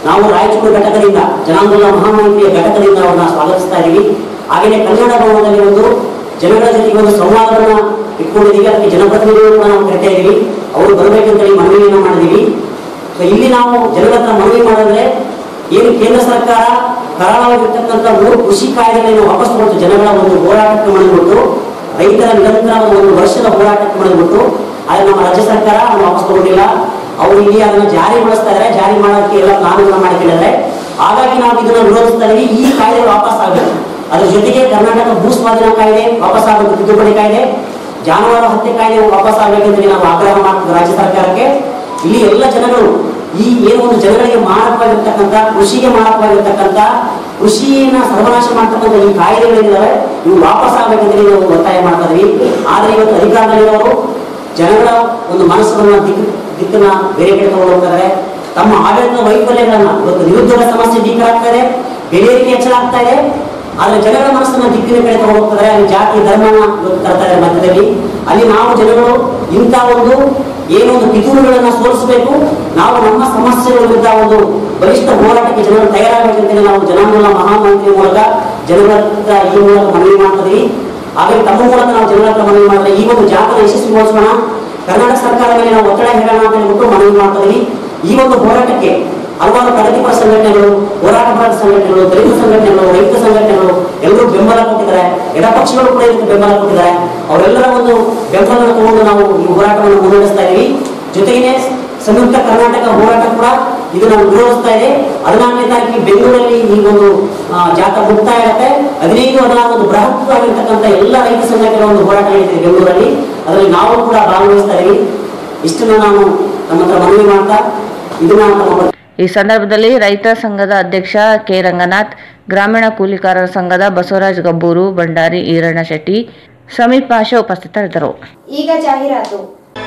[SPEAKER 10] ನಾವು ರಾಯಚೂರು ಘಟಕದಿಂದ ಜನಾಂದೋಲನ ಮಹಾಮೈತ್ರಿಯ ಘಟಕದಿಂದ ಅವ್ರನ್ನ ಸ್ವಾಗತಿಸ್ತಾ ಇದ್ದೀವಿ ಹಾಗೆಯೇ ಕನ್ನಡ ಭವನದಲ್ಲಿ ಒಂದು ಜನಗಳ ಜೊತೆಗೆ ಒಂದು ಸಂವಾದವನ್ನ ಇಟ್ಕೊಂಡಿದ್ದೀವಿ ಅದಕ್ಕೆ ಜನಪ್ರತಿನಿಧಿಗಳು ಕೂಡ ನಾವು ಕರಿತಾ ಇದ್ದೀವಿ ಅವರು ಬರಬೇಕಂತ ಹೇಳಿ ಮನವಿಯನ್ನು ಮಾಡಿದ್ದೀವಿ ಸೊ ಇಲ್ಲಿ ನಾವು ಜನರ ಹತ್ರ ಮನವಿ ಮಾಡಿದ್ರೆ ಏನು ಕೇಂದ್ರ ಸರ್ಕಾರ ಕರಾಳವಾಗಿರ್ತಕ್ಕಂಥ ಮೂರು ಕೃಷಿ ಕಾಯ್ದೆಗಳನ್ನು ವಾಪಸ್ ಕೊಟ್ಟು ಜನಗಳ ಒಂದು ಹೋರಾಟಕ್ಕೆ ಮಾಡಿಬಿಟ್ಟು ರೈತರ ನಿರಂತರ ಒಂದು ವರ್ಷದ ಹೋರಾಟಕ್ಕೆ ಮಾಡಿಬಿಟ್ಟು ಆದರೆ ನಮ್ಮ ರಾಜ್ಯ ಸರ್ಕಾರ ಅದನ್ನು ವಾಪಸ್ ತಗೊಂಡಿಲ್ಲ ಅವರು ಇಲ್ಲಿ ಅದನ್ನು ಜಾರಿಗೊಳಿಸ್ತಾ ಇದ್ದಾರೆ ಜಾರಿ ಮಾಡೋದಕ್ಕೆ ಎಲ್ಲ ಕಾನೂನನ್ನ ಮಾಡಿಕೊಂಡಿದ್ದಾರೆ ಹಾಗಾಗಿ ನಾವು ಇದನ್ನ ವಿರೋಧಿಸ್ತಾ ಇದೀವಿ ಈ ಕಾಯ್ದೆ ವಾಪಸ್ ಆಗಬೇಕು ಅದ್ರ ಜೊತೆಗೆ ಕರ್ನಾಟಕ ಭೂ ಸ್ವಾಧೀನ ಕಾಯ್ದೆ ವಾಪಸ್ ಆಗಬೇಕು ತಿದ್ದುಪಡಿ ಕಾಯ್ದೆ ಜಾನುವಾರು ಹತ್ಯೆ ಕಾಯ್ದೆ ವಾಪಸ್ ಆಗಬೇಕಂತ ಹೇಳಿ ನಾವು ಆಗ್ರಹ ಮಾಡ್ತೀವಿ ರಾಜ್ಯ ಸರ್ಕಾರಕ್ಕೆ ಇಲ್ಲಿ ಎಲ್ಲ ಜನಗಳು ಈ ಏನು ಒಂದು ಜನಗಳಿಗೆ ಮಾರಕವಾಗಿರ್ತಕ್ಕಂಥ ಕೃಷಿಗೆ ಮಾರಕವಾಗಿರ್ತಕ್ಕಂಥ ಕೃಷಿಯನ್ನ ಸರ್ವನಾಶ ಮಾಡ್ತಕ್ಕಂಥ ಈ ಕಾಯ್ದೆಗಳಿದ್ದಾವೆ ಇವು ವಾಪಸ್ ಆಗ್ಬೇಕಂತ ಹೇಳಿ ನಾವು ಒತ್ತಾಯ ಮಾಡ್ತಾ ಇದೀವಿ ಆದ್ರೆ ಇವತ್ತು ಅಧಿಕಾರದಲ್ಲಿರೋರು ಜನಗಳ ಒಂದು ಮನಸ್ಸನ್ನ ದಿಕ್ ದಿಕ್ಕನ್ನ ಬೇರೆ ಕಡೆ ತಗೊಂಡು ಹೋಗ್ತಾರೆ ತಮ್ಮ ಆಡಳಿತ ವೈಫಲ್ಯಗಳನ್ನ ಇವತ್ತು ನಿರುದ್ಯೋಗ ಸಮಸ್ಯೆ ಭೀಕರ ಆಗ್ತಾ ಇದೆ ಬೆಲೆ ಏರಿಕೆ ಹೆಚ್ಚಳ ಆಗ್ತಾ ಇದೆ ಆದ್ರೆ ಜನಗಳ ಮನಸ್ಸನ್ನ ದಿಕ್ಕಿನ ಕಡೆ ತಗೊಂಡು ಹೋಗ್ತಾರೆ ಅಲ್ಲಿ ಜಾತಿ ಧರ್ಮನ ಇವತ್ತು ತರ್ತಾರೆ ಮಧ್ಯದಲ್ಲಿ ಅಲ್ಲಿ ನಾವು ಜನಗಳು ಇಂಥ ಒಂದು ಏನೋ ಒಂದು ಪಿತೂರುಗಳನ್ನ ಸೋಲಿಸಬೇಕು ನಾವು ನಮ್ಮ ಸಮಸ್ಯೆಗಳ ವಿರುದ್ಧ ಒಂದು ಬಲಿಷ್ಠ ಹೋರಾಟಕ್ಕೆ ಜನರು ತಯಾರಾಗಬೇಕಂತೇಳಿ ನಾವು ಜನಾಂದೋಲನ ಮಹಾಮಂತ್ರಿ ಮೂಲಕ ಜನರ ಹತ್ರ ಈ ಮೂಲಕ ಮನವಿ ಮಾಡ್ತಿದ್ವಿ ಹಾಗಾಗಿ ತಮ್ಮ ಮೂಲಕ ನಾವು ಜನರ ಹತ್ರ ಮನವಿ ಮಾಡಿದ್ರೆ ಈ ಒಂದು ಜಾತನ ಯಶಸ್ವಿಗೊಳಿಸೋಣ ಕರ್ನಾಟಕ ಸರ್ಕಾರದ ಮೇಲೆ ನಾವು ಒತ್ತಡ ಹೇಳೋಣ ಅಂತ ಹೇಳ್ಬಿಟ್ಟು ಮನವಿ ಮಾಡ್ತಿದ್ವಿ ಈ ಒಂದು ಹೋರಾಟಕ್ಕೆ ಹಲವಾರು ಪ್ರಗತಿಪರ ಸಂಘಟನೆಗಳು ಹೋರಾಟಗಾರ ಸಂಘಟನೆಗಳು ದಲಿತ ಸಂಘಟನೆಗಳು ರೈತ ಸಂಘಟನೆಗಳು ಎಲ್ಲರೂ ಬೆಂಬಲ ಕೊಟ್ಟಿದ್ದಾರೆ ಎಡಪಕ್ಷಗಳು ಕೂಡ ಇದಕ್ಕೆ ಬೆಂಬಲ ಕೊಟ್ಟಿದ್ದಾರೆ ಅವರೆಲ್ಲರ ಒಂದು ಬೆಂಬಲವನ್ನು ತಗೊಂಡು ನಾವು ಈ ಹೋರಾಟವನ್ನು ಮುನ್ನಡೆಸ್ತಾ ಇದ್ದೀವಿ ಜೊತೆಗೆ ಸಂಯುಕ್ತ ಕರ್ನಾಟಕ ಹೋರಾಟ ಕೂಡ ಇದನ್ನು ವಿರೋಧಿಸ್ತಾ ಇದೆ ಹದಿನಾಲ್ಕನೇ ತಾರೀಕಿಗೆ ಬೆಂಗಳೂರಲ್ಲಿ ಈ ಒಂದು ಆ, ಜಾಥಾ ಮುಕ್ತಾಯ ಆಗುತ್ತೆ ಹದಿನೈದು ಹದಿನಾರು ಒಂದು ಬೃಹತ್ ಆಗಿರ್ತಕ್ಕಂಥ ಎಲ್ಲ ರೈತ ಸಂಘಟನೆಗಳ ಒಂದು ಹೋರಾಟ ನಡೀತಿದೆ ಬೆಂಗಳೂರಲ್ಲಿ ಅದರಲ್ಲಿ ನಾವು ಕೂಡ ಭಾಗವಹಿಸ್ತಾ ಇದ್ದೀವಿ ಇಷ್ಟನ್ನು ನಾನು ನಮ್ಮ ಹತ್ರ ಮನವಿ ಮಾಡ್ತಾ ಇದನ್ನ ನಮ್ಮ
[SPEAKER 2] ಈ ಸಂದರ್ಭದಲ್ಲಿ ರೈತ ಸಂಘದ ಅಧ್ಯಕ್ಷ ಕೆ ರಂಗನಾಥ್ ಗ್ರಾಮೀಣ ಕೂಲಿಕಾರರ ಸಂಘದ ಬಸವರಾಜ್ ಗಬ್ಬೂರು ಭಂಡಾರಿ ಈರಣ್ಣ ಶೆಟ್ಟಿ ಸಮೀಪ್ ಪಾಷ ಉಪಸ್ಥಿತರಿದ್ದರು
[SPEAKER 1] ಈಗ ಜಾಹೀರಾತು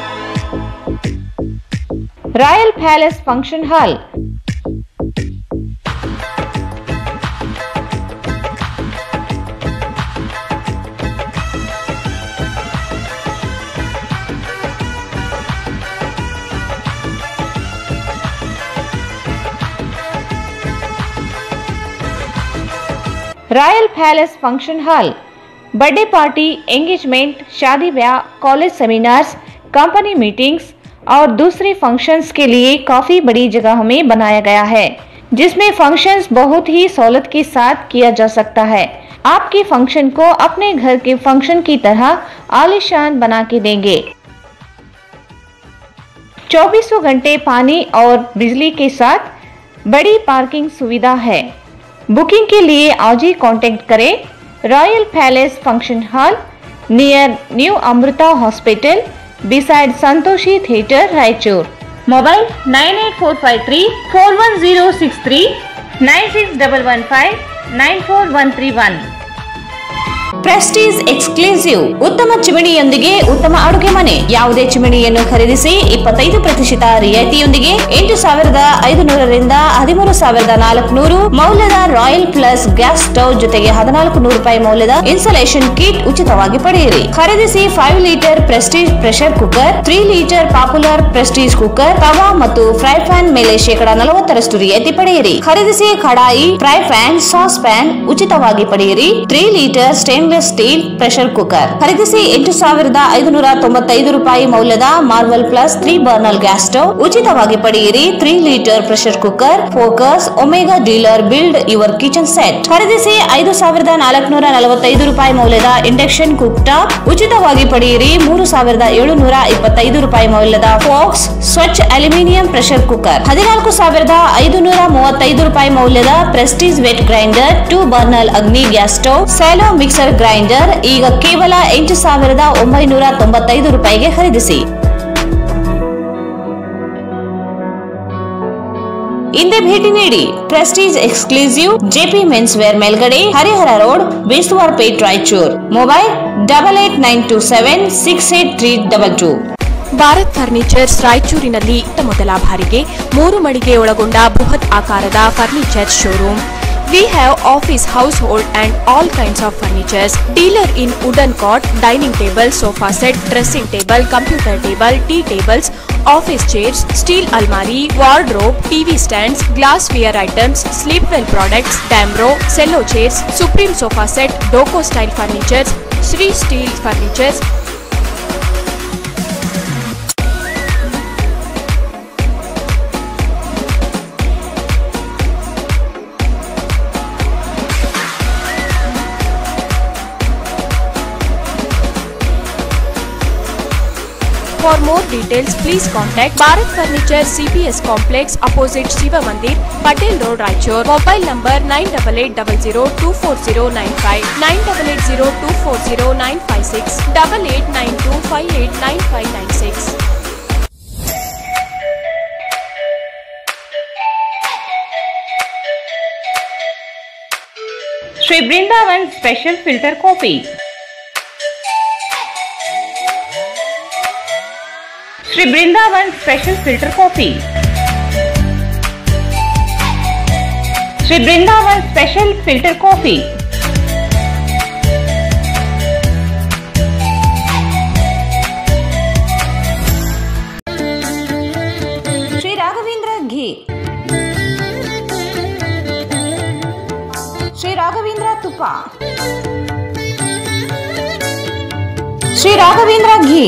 [SPEAKER 2] royal palace function hall royal palace function hall birthday party engagement शादी ब्याह कॉलेज सेमिनार्स कंपनी मीटिंग्स और दूसरे फंक्शंस के लिए काफी बड़ी जगह में बनाया गया है जिसमें फंक्शंस बहुत ही सहूलत के साथ किया जा सकता है आपके फंक्शन को अपने घर के फंक्शन की तरह आलिशान बना के देंगे चौबीसों घंटे पानी और बिजली के साथ बड़ी पार्किंग सुविधा है बुकिंग के लिए आज ही कांटेक्ट करें royal palace function hall near new Amrita hospital beside Santoshi theatre Raichur mobile nine eight four five three four one zero six three nine six double one five nine four one three one
[SPEAKER 3] Prestige exclusive ಉತ್ತಮ ಚಿಮಣಿಯೊಂದಿಗೆ ಉತ್ತಮ ಅಡುಗೆ ಮನೆ ಯಾವುದೇ ಚಿಮಣಿಯನ್ನು ಖರೀದಿಸಿ ಇಪ್ಪತ್ತೈದು ಪ್ರತಿಶತ ರಿಯಾಯಿತಿಯೊಂದಿಗೆ ಎಂಟು ಸಾವಿರದ ಐದು ನೂರರಿಂದ ಹದಿಮೂರು ಸಾವಿರದ ನಾಲ್ಕುನೂರು ಮೌಲ್ಯದ ರಾಯಲ್ ಪ್ಲಸ್ ಗ್ಯಾಸ್ ಸ್ಟವ್ ಜೊತೆಗೆ ಹದಿನಾಲ್ಕು ನೂರು ರೂಪಾಯಿ ಮೌಲ್ಯದ ಇನ್ಸಲೇಷನ್ ಕಿಟ್ ಉಚಿತವಾಗಿ ಪಡೆಯಿರಿ ಖರೀದಿಸಿ five litre Prestige pressure cooker three litre popular Prestige cooker tawa ಮತ್ತು ಫ್ರೈ ಪ್ಯಾನ್ ಮೇಲೆ ಶೇಕಡ ನಲವತ್ತರಷ್ಟು ರಿಯಾಯಿತಿ ಪಡೆಯಿರಿ ಖರೀದಿಸಿ ಕಡಾಯಿ ಫ್ರೈ ಪ್ಯಾನ್ ಸಾಸ್ ಪ್ಯಾನ್ ಉಚಿತವಾಗಿ ಪಡೆಯಿರಿ three litre stainless steel pressure cooker ಖರೀದಿಸಿ ಎಂಟು ಸಾವಿರದ ಐದುನೂರ ತೊಂಬತ್ತೈದು ರೂಪಾಯಿ ಮೌಲ್ಯದ Marvel plus three burner gas stove ಉಚಿತವಾಗಿ ಪಡೆಯಿರಿ three litre pressure cooker Focus Omega dealer build your kitchen set ಖರೀದಿಸಿ ಐದು ಸಾವಿರದ ನಾಲ್ಕುನೂರ ನಲವತ್ತೈದು ರೂಪಾಯಿ ಮೌಲ್ಯದ ಇಂಡಕ್ಷನ್ ಕುಕ್ ಟಾಪ್ ಉಚಿತವಾಗಿ ಪಡೆಯಿರಿ ಮೂರು ಸಾವಿರದ ಏಳುನೂರ ಇಪ್ಪತ್ತೈದು ರೂಪಾಯಿ ಮೌಲ್ಯದ ಫಾಕ್ಸ್ ಸ್ವಚ್ಛ ಅಲ್ಯೂಮಿನಿಯಂ ಪ್ರೆಷರ್ ಕುಕ್ಕರ್ ಹದಿನಾಲ್ಕು ಸಾವಿರದ ಐದುನೂರ ಮೂವತ್ತೈದು ರೂಪಾಯಿ ಮೌಲ್ಯದ Prestige wet grinder two burner Agni gas stove ಸ್ಯಾಲೋ ಮಿಕ್ಸರ್ ಗ್ರೈಂಡರ್ ಈಗ ಕೇವಲ ಎಂಟು ಸಾವಿರದ ಒಂಬೈನೂರ ತೊಂಬತ್ತೈದು ರೂಪಾಯಿಗೆ ಖರೀದಿಸಿ ಹಿಂದೆ ಭೇಟಿ ನೀಡಿ Prestige exclusive JP men's wear ಮೇಲ್ಗಡೆ Harihara road Besuvar Pet Raichur mobile double eight nine two seven six eight three double two
[SPEAKER 4] Bharat furnitures ರಾಯಚೂರಿನಲ್ಲಿ ಇತ್ತ ಮೊದಲ ಬಾರಿಗೆ ಮೂರು ಮಳಿಗೆ ಒಳಗೊಂಡ ಬೃಹತ್ ಆಕಾರದ furniture showroom We have office, household and all kinds of furnitures. Dealer in wooden cot, dining table, sofa set, dressing table, computer table, tea tables, office chairs, steel almari, wardrobe, TV stands, glassware items, sleepwell products, Damro, cello chairs, Supreme sofa set, Doco style furnitures, Sri Steel furnitures, For more details, please contact Bharat Furniture CPS Complex opposite Shiva Mandir, Patel Road, Raichur. Mobile number 9880240959, 9880240956, 8892589596.
[SPEAKER 3] Shri Brindavan special filter coffee Shri Brindavan special filter coffee Shri Brindavan special filter coffee Shri Raghavendra ghee Shri Raghavendra ತುಪ್ಪ Shri Raghavendra ghee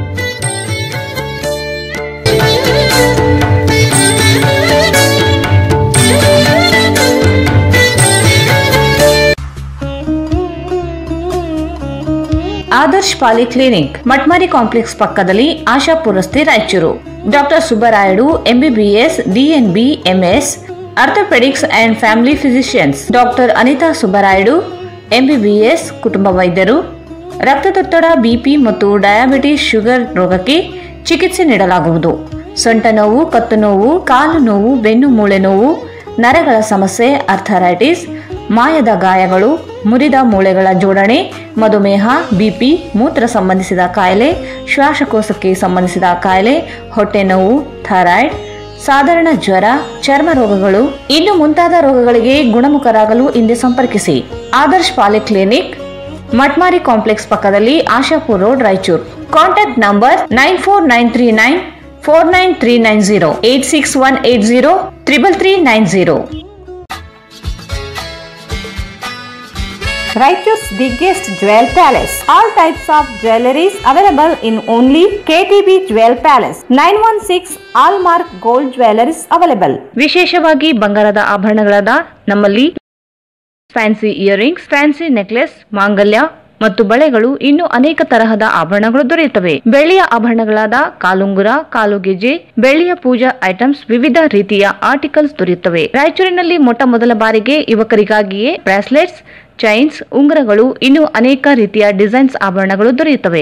[SPEAKER 3] Adarsh polyclinic Matmari complex ಪಕ್ಕದಲ್ಲಿ ಆಶಾಪುರ ರಸ್ತೆ Raichur doctor Subbarayudu MBBS DNB MS orthopaedics and family physicians doctor Anita Subbarayudu MBBS ಕುಟುಂಬ ವೈದ್ಯರು ರಕ್ತದೊತ್ತಡ BP ಮತ್ತು diabetes sugar ರೋಗಕ್ಕೆ ಚಿಕಿತ್ಸೆ ನೀಡಲಾಗುವುದು ಸೊಂಟ ನೋವು ಕತ್ತು ನೋವು ಕಾಲು ನೋವು ಬೆನ್ನು ಮೂಳೆ ನೋವು ನರಗಳ ಸಮಸ್ಯೆ ಅರ್ಥರೈಟಿಸ್ ಮಾಯದ ಗಾಯಗಳು ಮುರಿದ ಮೂಳೆಗಳ ಜೋಡಣೆ ಮಧುಮೇಹ ಬಿಪಿ ಮೂತ್ರ ಸಂಬಂಧಿಸಿದ ಕಾಯಿಲೆ ಶ್ವಾಸಕೋಶಕ್ಕೆ ಸಂಬಂಧಿಸಿದ ಕಾಯಿಲೆ ಹೊಟ್ಟೆ ನೋವು ಥೈರಾಯ್ಡ್ ಸಾಧಾರಣ ಜ್ವರ ಚರ್ಮ ರೋಗಗಳು ಇನ್ನು ಮುಂತಾದ ರೋಗಗಳಿಗೆ ಗುಣಮುಖರಾಗಲು ಹಿಂದೆ ಸಂಪರ್ಕಿಸಿ ಆದರ್ಶ್ ಪಾಲಿಕ್ಲಿನಿಕ್ ಮಟ್ಮಾರಿ ಕಾಂಪ್ಲೆಕ್ಸ್ ಪಕ್ಕದಲ್ಲಿ Ashapur road Raichur contact number nine four nine three nine four nine three nine zero eight six one eight zero triple three nine zero Raichur's biggest jewel palace. All types of jewelries available in only KTB Jewel Palace. 916 Allmark Gold Jewelries available. ವಿಶೇಷವಾಗಿ ಬಂಗಾರದ ಆಭರಣಗಳಾದ ನಮ್ಮಲ್ಲಿ fancy earrings fancy necklace ಮಾಂಗಲ್ಯ ಮತ್ತು ಬಳೆಗಳು ಇನ್ನು ಅನೇಕ ತರಹದ ಆಭರಣಗಳು ದೊರೆಯುತ್ತವೆ ಬೆಳ್ಳಿಯ ಆಭರಣಗಳಾದ ಕಾಲುಂಗುರ ಕಾಲುಗೆಜೆ ಬೆಳ್ಳಿಯ ಪೂಜಾ ಐಟಮ್ಸ್ ವಿವಿಧ ರೀತಿಯ ಆರ್ಟಿಕಲ್ಸ್ ದೊರೆಯುತ್ತವೆ ರಾಯಚೂರಿನಲ್ಲಿ ಮೊಟ್ಟ ಮೊದಲ ಬಾರಿಗೆ ಯುವಕರಿಗಾಗಿಯೇ ಬ್ರಾಸ್ಲೆಟ್ಸ್ ಚೈನ್ಸ್ ಉಂಗುರಗಳು ಇನ್ನು ಅನೇಕ ರೀತಿಯ ಡಿಸೈನ್ಸ್ ಆಭರಣಗಳು ದೊರೆಯುತ್ತವೆ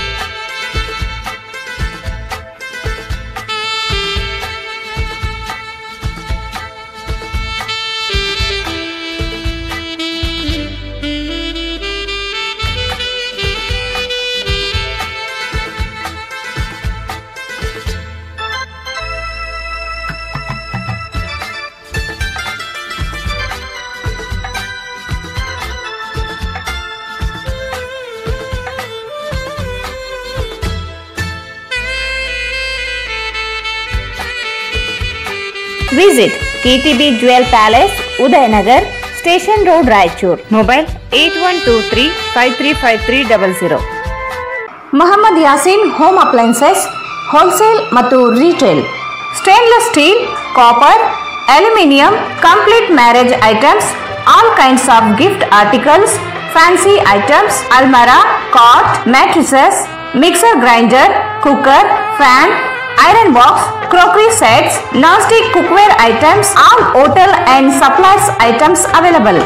[SPEAKER 3] Visit KTB Jewel Palace, Udayanagar, Station Road, Raichur. Mobile 8123 535300. Mohammed Yaseen home appliances wholesale ಮತ್ತು retail stainless steel copper aluminium complete marriage items all kinds of gift articles fancy items ಅಲ್ಮರಾ cot mattresses mixer grinder cooker fan iron box, crockery sets, non-stick cookware items, all hotel and supplies items available.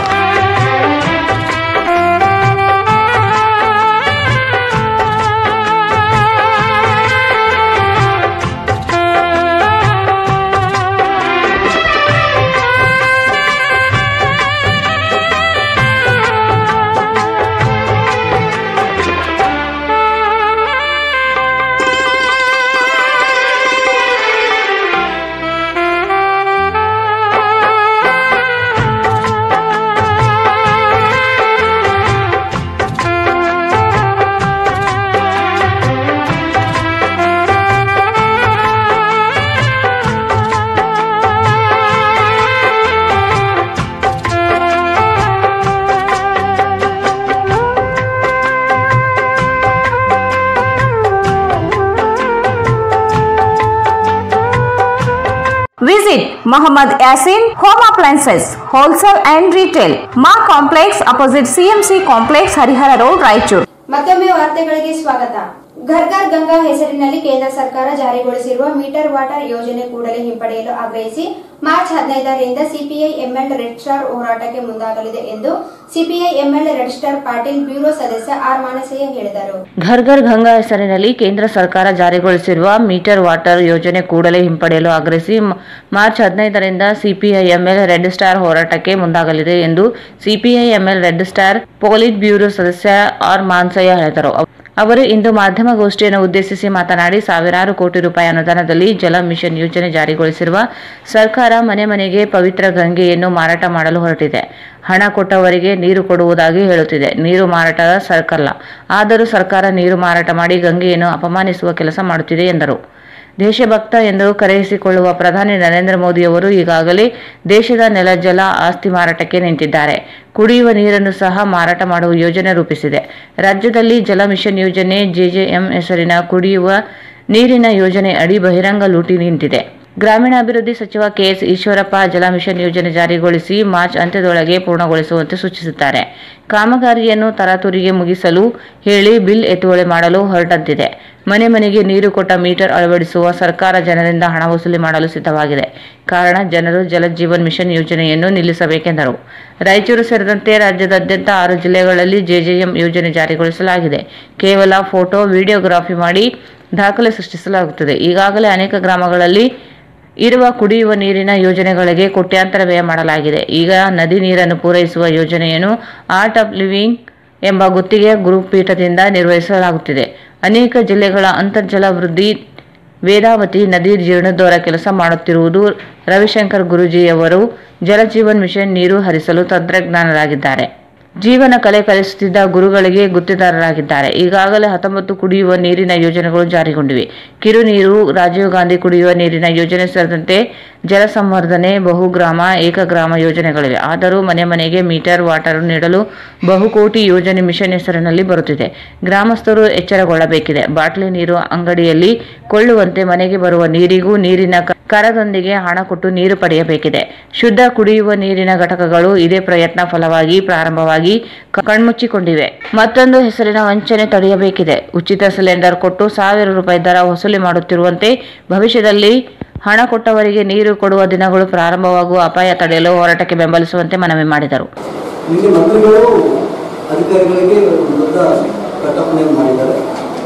[SPEAKER 2] Mohammed Yaseen home appliances wholesale and retail ಮಾ complex opposite CMC complex Harihara road Raichur
[SPEAKER 1] ಮತ್ತೊಮ್ಮೆ ವಾರ್ತೆಗಳಿಗೆ ಸ್ವಾಗತ ಘರ್ ಘರ್ ಗಂಗಾ ಹೆಸರಿನಲ್ಲಿ ಕೇಂದ್ರ ಸರ್ಕಾರ ಜಾರಿಗೊಳಿಸಿರುವ metre water ಯೋಜನೆ ಕೂಡಲೇ ಹಿಂಪಡೆಯಲು ಆಗ್ರಹಿಸಿ ಮಾರ್ಚ್ ಹದಿನೈದರಿಂದ ಸಿಪಿಐ ಎಂಎಲ್ ರೆಡ್ ಸ್ಟಾರ್ ಹೋರಾಟಕ್ಕೆ ಮುಂದಾಗಲಿದೆ ಎಂದು CPI ML red star politburo ಸದಸ್ಯ ಆರ್ ಮಾನಸಯ್ಯ ಹೇಳಿದರು
[SPEAKER 2] ಘರ್ ಘರ್ ಗಂಗಾ ಹೆಸರಿನಲ್ಲಿ ಕೇಂದ್ರ ಸರ್ಕಾರ ಜಾರಿಗೊಳಿಸಿರುವ ಮೀಟರ್ ವಾಟರ್ ಯೋಜನೆ ಕೂಡಲೇ ಹಿಂಪಡೆಯಲು ಆಗ್ರಹಿಸಿ ಮ- ಮಾರ್ಚ್ ಹದಿನೈದರಿಂದ ಸಿಪಿಐಎಂಎಲ್ ರೆಡ್ ಸ್ಟಾರ್ ಹೋರಾಟಕ್ಕೆ ಮುಂದಾಗಲಿದೆ ಎಂದು CPI ML red star politburo ಸದಸ್ಯ ಆರ್ ಮಾನ್ಸಯ್ಯ ಹೇಳಿದರು ಅವರು ಇಂದು ಮಾಧ್ಯಮಗೋಷ್ಠಿಯನ್ನು ಉದ್ದೇಶಿಸಿ ಮಾತನಾಡಿ ಸಾವಿರಾರು ಕೋಟಿ ರೂಪಾಯಿ ಅನುದಾನದಲ್ಲಿ ಜಲ ಮಿಷನ್ ಯೋಜನೆ ಜಾರಿಗೊಳಿಸಿರುವ ಸರ್ಕಾರ ಮನೆ ಮನೆಗೆ ಪವಿತ್ರ ಗಂಗೆಯನ್ನು ಮಾರಾಟ ಮಾಡಲು ಹೊರಟಿದೆ ಹಣ ಕೊಟ್ಟವರಿಗೆ ನೀರು ಕೊಡುವುದಾಗಿ ಹೇಳುತ್ತಿದೆ ನೀರು ಮಾರಾಟ ಸರ್ಕಲ್ಲ ಆದರೂ ಸರ್ಕಾರ ನೀರು ಮಾರಾಟ ಮಾಡಿ ಗಂಗೆಯನ್ನು ಅಪಮಾನಿಸುವ ಕೆಲಸ ಮಾಡುತ್ತಿದೆ ಎಂದರು ದೇಶಭಕ್ತ ಎಂದು ಕರೆಯಿಸಿಕೊಳ್ಳುವ ಪ್ರಧಾನಿ ನರೇಂದ್ರ ಮೋದಿಯವರು ಈಗಾಗಲೇ ದೇಶದ ನೆಲ ಜಲ ಆಸ್ತಿ ಮಾರಾಟಕ್ಕೆ ನಿಂತಿದ್ದಾರೆ ಕುಡಿಯುವ ನೀರನ್ನು ಸಹ ಮಾರಾಟ ಮಾಡುವ ಯೋಜನೆ ರೂಪಿಸಿದೆ ರಾಜ್ಯದಲ್ಲಿ ಜಲ ಮಿಷನ್ ಯೋಜನೆ ಜೆಜೆಎಂ ಹೆಸರಿನ ಕುಡಿಯುವ ನೀರಿನ ಯೋಜನೆ ಅಡಿ ಬಹಿರಂಗ ಲೂಟಿ ನಿಂತಿದೆ ಗ್ರಾಮೀಣಾಭಿವೃದ್ಧಿ ಸಚಿವ ಕೆಎಸ್ ಈಶ್ವರಪ್ಪ ಜಲ ಮಿಷನ್ ಯೋಜನೆ ಜಾರಿಗೊಳಿಸಿ ಮಾರ್ಚ್ ಅಂತ್ಯದೊಳಗೆ ಪೂರ್ಣಗೊಳಿಸುವಂತೆ ಸೂಚಿಸಿದ್ದಾರೆ ಕಾಮಗಾರಿಯನ್ನು ತರಾತುರಿಗೆ ಮುಗಿಸಲು ಹೇಳಿ ಬಿಲ್ ಎತ್ತುವಳಿ ಮಾಡಲು ಹೊರಟಂತಿದೆ ಮನೆ ಮನೆಗೆ ನೀರು ಕೊಟ್ಟ ಮೀಟರ್ ಅಳವಡಿಸುವ ಸರ್ಕಾರ ಜನರಿಂದ ಹಣ ವಸೂಲಿ ಮಾಡಲು ಸಿದ್ಧವಾಗಿದೆ ಕಾರಣ ಜನರು ಜಲ ಜೀವನ್ ಮಿಷನ್ ಯೋಜನೆಯನ್ನು ನಿಲ್ಲಿಸಬೇಕೆಂದರು ರಾಯಚೂರು ಸೇರಿದಂತೆ ರಾಜ್ಯದಾದ್ಯಂತ ಆರು ಜಿಲ್ಲೆಗಳಲ್ಲಿ ಜೆಜೆಎಂ ಯೋಜನೆ ಜಾರಿಗೊಳಿಸಲಾಗಿದೆ ಕೇವಲ ಫೋಟೋ ವಿಡಿಯೋಗ್ರಾಫಿ ಮಾಡಿ ದಾಖಲೆ ಸೃಷ್ಟಿಸಲಾಗುತ್ತದೆ ಈಗಾಗಲೇ ಅನೇಕ ಗ್ರಾಮಗಳಲ್ಲಿ ಇರುವ ಕುಡಿಯುವ ನೀರಿನ ಯೋಜನೆಗಳಿಗೆ ಕೋಟ್ಯಾಂತರ ವ್ಯಯ ಮಾಡಲಾಗಿದೆ ಈಗ ನದಿ ನೀರನ್ನು ಪೂರೈಸುವ ಯೋಜನೆಯನ್ನು ಆರ್ಟ್ ಆಫ್ ಲಿವಿಂಗ್ ಎಂಬ ಗುತ್ತಿಗೆ ಗ್ರೂಪ್ ಪೀಠದಿಂದ ನಿರ್ವಹಿಸಲಾಗುತ್ತಿದೆ ಅನೇಕ ಜಿಲ್ಲೆಗಳ ಅಂತರ್ಜಲ ವೃದ್ಧಿ ವೇದಾವತಿ ನದಿ ಜೀರ್ಣೋದ್ಧಾರ ಕೆಲಸ ಮಾಡುತ್ತಿರುವುದು ರವಿಶಂಕರ್ ಗುರೂಜಿಯವರು ಜಲಜೀವನ್ ಮಿಷನ್ ನೀರು ಹರಿಸಲು ತಂತ್ರಜ್ಞಾನರಾಗಿದ್ದಾರೆ ಜೀವನ ಕಲೆ ಕಲಿಸುತ್ತಿದ್ದ ಗುರುಗಳಿಗೆ ಗುತ್ತಿದಾರರಾಗಿದ್ದಾರೆ ಈಗಾಗಲೇ ಹತ್ತೊಂಬತ್ತು ಕುಡಿಯುವ ನೀರಿನ ಯೋಜನೆಗಳು ಜಾರಿಗೊಂಡಿವೆ ಕಿರು ನೀರು ರಾಜೀವ್ ಗಾಂಧಿ ಕುಡಿಯುವ ನೀರಿನ ಯೋಜನೆ ಸೇರಿದಂತೆ ಜಲ ಸಂವರ್ಧನೆ ಬಹುಗ್ರಾಮ ಏಕಗ್ರಾಮ ಯೋಜನೆಗಳಿವೆ ಆದರೂ ಮನೆ ಮನೆಗೆ ಮೀಟರ್ ವಾಟರ್ ನೀಡಲು ಬಹುಕೋಟಿ ಯೋಜನೆ ಮಿಷನ್ ಹೆಸರಿನಲ್ಲಿ ಬರುತ್ತಿದೆ ಗ್ರಾಮಸ್ಥರು ಎಚ್ಚರಗೊಳ್ಳಬೇಕಿದೆ ಬಾಟ್ಲಿ ನೀರು ಅಂಗಡಿಯಲ್ಲಿ ಕೊಳ್ಳುವಂತೆ ಮನೆಗೆ ಬರುವ ನೀರಿಗೂ ನೀರಿನ ಕ- ಕರದೊಂದಿಗೆ ಹಣ ಕೊಟ್ಟು ನೀರು ಪಡೆಯಬೇಕಿದೆ ಶುದ್ಧ ಕುಡಿಯುವ ನೀರಿನ ಘಟಕಗಳು ಇದೇ ಪ್ರಯತ್ನ ಫಲವಾಗಿ ಪ್ರಾರಂಭವಾಗಿ ಕ- ಕಣ್ಮುಚ್ಚಿಕೊಂಡಿವೆ ಮತ್ತೊಂದು ಹೆಸರಿನ ವಂಚನೆ ತಡೆಯಬೇಕಿದೆ ಉಚಿತ ಸಿಲಿಂಡರ್ ಕೊಟ್ಟು ಸಾವಿರ ರೂಪಾಯಿ ದರ ವಸೂಲಿ ಮಾಡುತ್ತಿರುವಂತೆ ಭವಿಷ್ಯದಲ್ಲಿ ಹಣ ಕೊಟ್ಟವರಿಗೆ ನೀರು ಕೊಡುವ ದಿನಗಳು ಪ್ರಾರಂಭವಾಗುವ ಅಪಾಯ ತಡೆಯಲು ಹೋರಾಟಕ್ಕೆ ಬೆಂಬಲಿಸುವಂತೆ ಮನವಿ ಮಾಡಿದರು
[SPEAKER 11] ನಿನ್ನೆ ಮಂತ್ರಿಗಳು ಅಧಿಕಾರಿಗಳಿಗೆ ಒಂದು ದೊಡ್ಡ ಕಟ್ಟಪ್ಪಣೆಯನ್ನು ಮಾಡಿದ್ದಾರೆ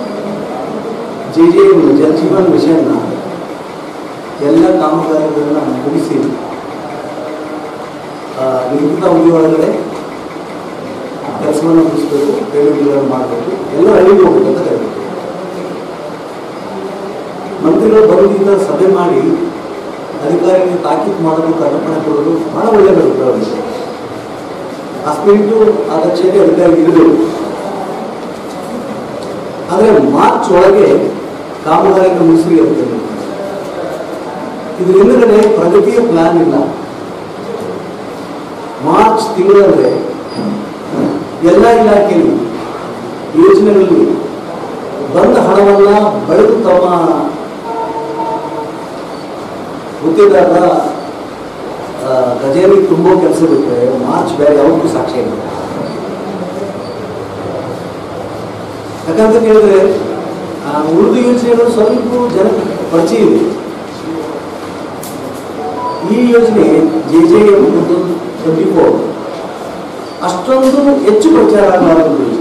[SPEAKER 11] ಜೆ ಜೆ ಜಲಜೀವನ್ ಮಿಷನ್ನ ಎಲ್ಲ ಕಾಮಗಾರಿಗಳನ್ನ ಮುಗಿಸಿ ಆ, ನಿಗದಿತ ಅವಧಿ ಒಳಗಡೆ ಕೆಲಸವನ್ನು ಮುಗಿಸ್ಬೇಕು ಪೇಮೆಂಟ್ಗಳನ್ನು ಮಾಡಬೇಕು ಎಲ್ಲ ಹಳ್ಳಿಗೆ ಹೋಗ್ಬೇಕು ಅಂತ ಕರೀಬೇಕು ಮಂತ್ರಿಗಳು ಬರೋದ್ರಿಂದ ಸಭೆ ಮಾಡಿ ಅಧಿಕಾರಿಗಳಿಗೆ ತಾಕೀತು ಮಾಡೋದು ಕಟ್ಟಪ್ಪಣೆ ಕೊಡೋದು ಬಹಳ ಒಳ್ಳೆಯ ಬೆಳವಣಿಗೆ ಆ ಸ್ಪಿರಿಟು ಆ ದಕ್ಷತೆ ಅಧಿಕಾರಿಗೆ ಇರಬೇಕು ಆದರೆ ಮಾರ್ಚ್ ಒಳಗೆ ಕಾಮಗಾರಿಯನ್ನು ಮುಗಿಸಿ ಅಂತ ಇದ್ರ ಹಿಂದ್ಗಡೆ ಪ್ರಗತಿಯ ಪ್ಲಾನ್ ಇಲ್ಲ ಮಾರ್ಚ್ ತಿಂಗಳಲ್ಲೇ ಎಲ್ಲ ಇಲಾಖೆಯಲ್ಲಿ ಯೋಜನೆಗಳಲ್ಲಿ ಬಂದ ಹಣವನ್ನ ಬೆಳೆದು ತಮ್ಮ ಗುತ್ತಿದಾರರ ಆ, ಖಜಾನೆ ತುಂಬೋ ಕೆಲಸ ಬಿಟ್ಟರೆ ಮಾರ್ಚ್ ಬೇರೆ ಯಾವತ್ತೂ ಸಾಕ್ಷ್ಯ ಇಲ್ಲ ಯಾಕಂತ ಕೇಳಿದ್ರೆ ಆ, ಉಳಿದ ಯೋಜನೆಗಳು ಸ್ವಲ್ಪ ಜನ ಪರಿಚಯ ಇದೆ ಈ ಯೋಜನೆ ಜೆ ಜೆ ಟ್ವೆಂಟಿ ಫೋರ್ ಅಷ್ಟೊಂದು ಹೆಚ್ಚು ಪ್ರಚಾರ ಆಗಲಾರ ಒಂದು ಯೋಜನೆ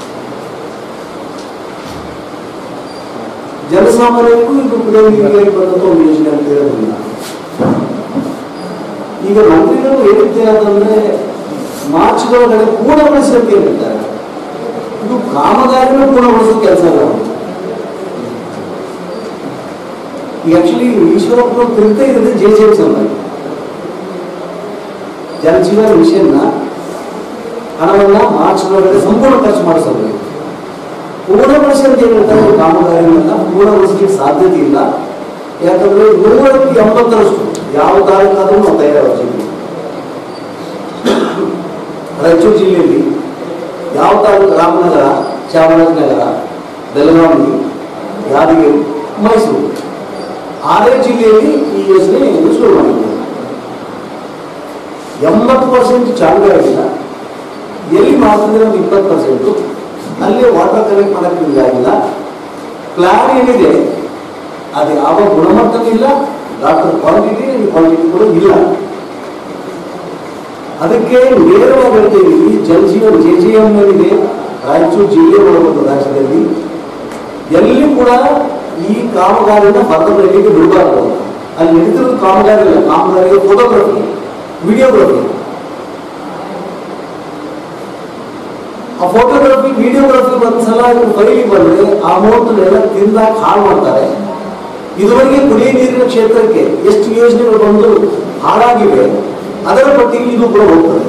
[SPEAKER 11] ಜನಸಾಮಾನ್ಯರಿಗೂ ಇದು ಕುಡಿಯುವ ನೀರಿಗೆ ಬಂದಂತ ಒಂದು ಯೋಜನೆ ಅಂತ ಹೇಳೋದಿಲ್ಲ ಈಗ ಮಂತ್ರಿಗಳು ಹೇಳಿದ್ದೆ ಅಂತಂದ್ರೆ ಮಾರ್ಚ್ದೊಳಗಡೆ ಪೂರ್ಣಗೊಳಿಸಿ ಅಂತ ಹೇಳಿದ್ದಾರೆ ಇದು ಕಾಮಗಾರಿನ ಪೂರ್ಣಗೊಳಿಸೋ ಕೆಲಸ ಅಲ್ಲ ಈಗ ಆಕ್ಚುಲಿ ಈಶ್ವರಪ್ಪ ತಿರುಗ್ತಾ ಇರೋದು ಜೆ ಜೆ ಸಲುವಾಗಿ ಜಲಜೀವನ ಮಿಷನ್ನ ಹಣವನ್ನ ಮಾರ್ಚ್ ಒಳಗಡೆ ಸಂಪೂರ್ಣ ಖರ್ಚು ಮಾಡಿಸಬೇಕು ಪೂರ್ಣಗೊಳಿಸಿ ಅಂತ ಏನ್ ಹೇಳ್ತಾರೆ ಕಾಮಗಾರಿಗಳನ್ನ ಪೂರ್ಣಗೊಳಿಸಲಿಕ್ಕೆ ಸಾಧ್ಯತೆ ಇಲ್ಲ ಯಾಕಂದ್ರೆ ನೂರಕ್ಕೆ ಎಂಬತ್ತರಷ್ಟು ಯಾವ ತಾಲೂಕಾದ್ರೂ ನಾವು ತಯಾರಾಗ್ತೀವಿ ರಾಯಚೂರು ಜಿಲ್ಲೆಯಲ್ಲಿ ಯಾವ ತಾಲೂಕು ರಾಮನಗರ ಚಾಮರಾಜನಗರ ಬೆಳಗಾವಿ ಯಾದಗಿರಿ ಮೈಸೂರು ಆರೇ ಜಿಲ್ಲೆಯಲ್ಲಿ ಈ ಯೋಜನೆ ಶುರು ಮಾಡಿದ್ದಾರೆ ಎಂಬತ್ತು ಪರ್ಸೆಂಟ್ ಚಾಲೂ ಆಗಿಲ್ಲ ಎಲ್ಲಿ ಮಾಡ್ತಿದ್ರೆ ಒಂದು ಇಪ್ಪತ್ತು ಪರ್ಸೆಂಟು ಅಲ್ಲಿ ವಾಟರ್ ಕಲೆಕ್ಟ್ ಮಾಡೋಕ್ಕೆ ಆಗಿಲ್ಲ ಪ್ಲಾನ್ ಏನಿದೆ ಅದು ಯಾವ ಗುಣಮಟ್ಟನೂ ಇಲ್ಲ ಡಾಕ್ಟರ್ ಕ್ವಾಂಟಿಟಿ ಕ್ವಾಂಟಿಟಿ ಕೂಡ ಇಲ್ಲ ಅದಕ್ಕೆ ನೇರವಾಗಿ ಹೇಳ್ತೇವೆ ಈ ಜಲಜೀವನ್ ಜೆ ಜೆ ಎಂ ಏನಿದೆ ರಾಯಚೂರು ಜಿಲ್ಲೆ ಒಳಗೊಂಡು ರಾಜ್ಯದಲ್ಲಿ ಎಲ್ಲಿ ಕೂಡ ಈ ಕಾಮಗಾರಿನ ಹೊರಬರಲಿಕ್ಕೆ ಬಿಡಬಾರ್ದು ಅಂತ. ಅಲ್ಲಿ ನಡೀತಿರೋದು ಕಾಮಗಾರಿ ಇಲ್ಲ ಕಾಮಗಾರಿಗೆ ಫೋಟೋಗ್ರಫಿ ವಿಡಿಯೋಗ್ರಫಿ ಆ ಫೋಟೋಗ್ರಫಿ ವಿಡಿಯೋಗ್ರಫಿ ಒಂದ್ಸಲ ಇವ್ರು ಕೈಲಿ ಬಂದ್ರೆ ಆ ಅಮೌಂಟ್ ಎಲ್ಲ ತಿಂದಾಗ ಹಾಳು ಮಾಡ್ತಾರೆ ಇದುವರೆಗೆ ಕುಡಿಯ ನೀರಿನ ಕ್ಷೇತ್ರಕ್ಕೆ ಎಷ್ಟು ಯೋಜನೆಗಳು ಬಂದು ಹಾಳಾಗಿವೆ ಅದರ ಪಟ್ಟಿಗೆ ಇದು ಕೂಡ ಹೋಗ್ತದೆ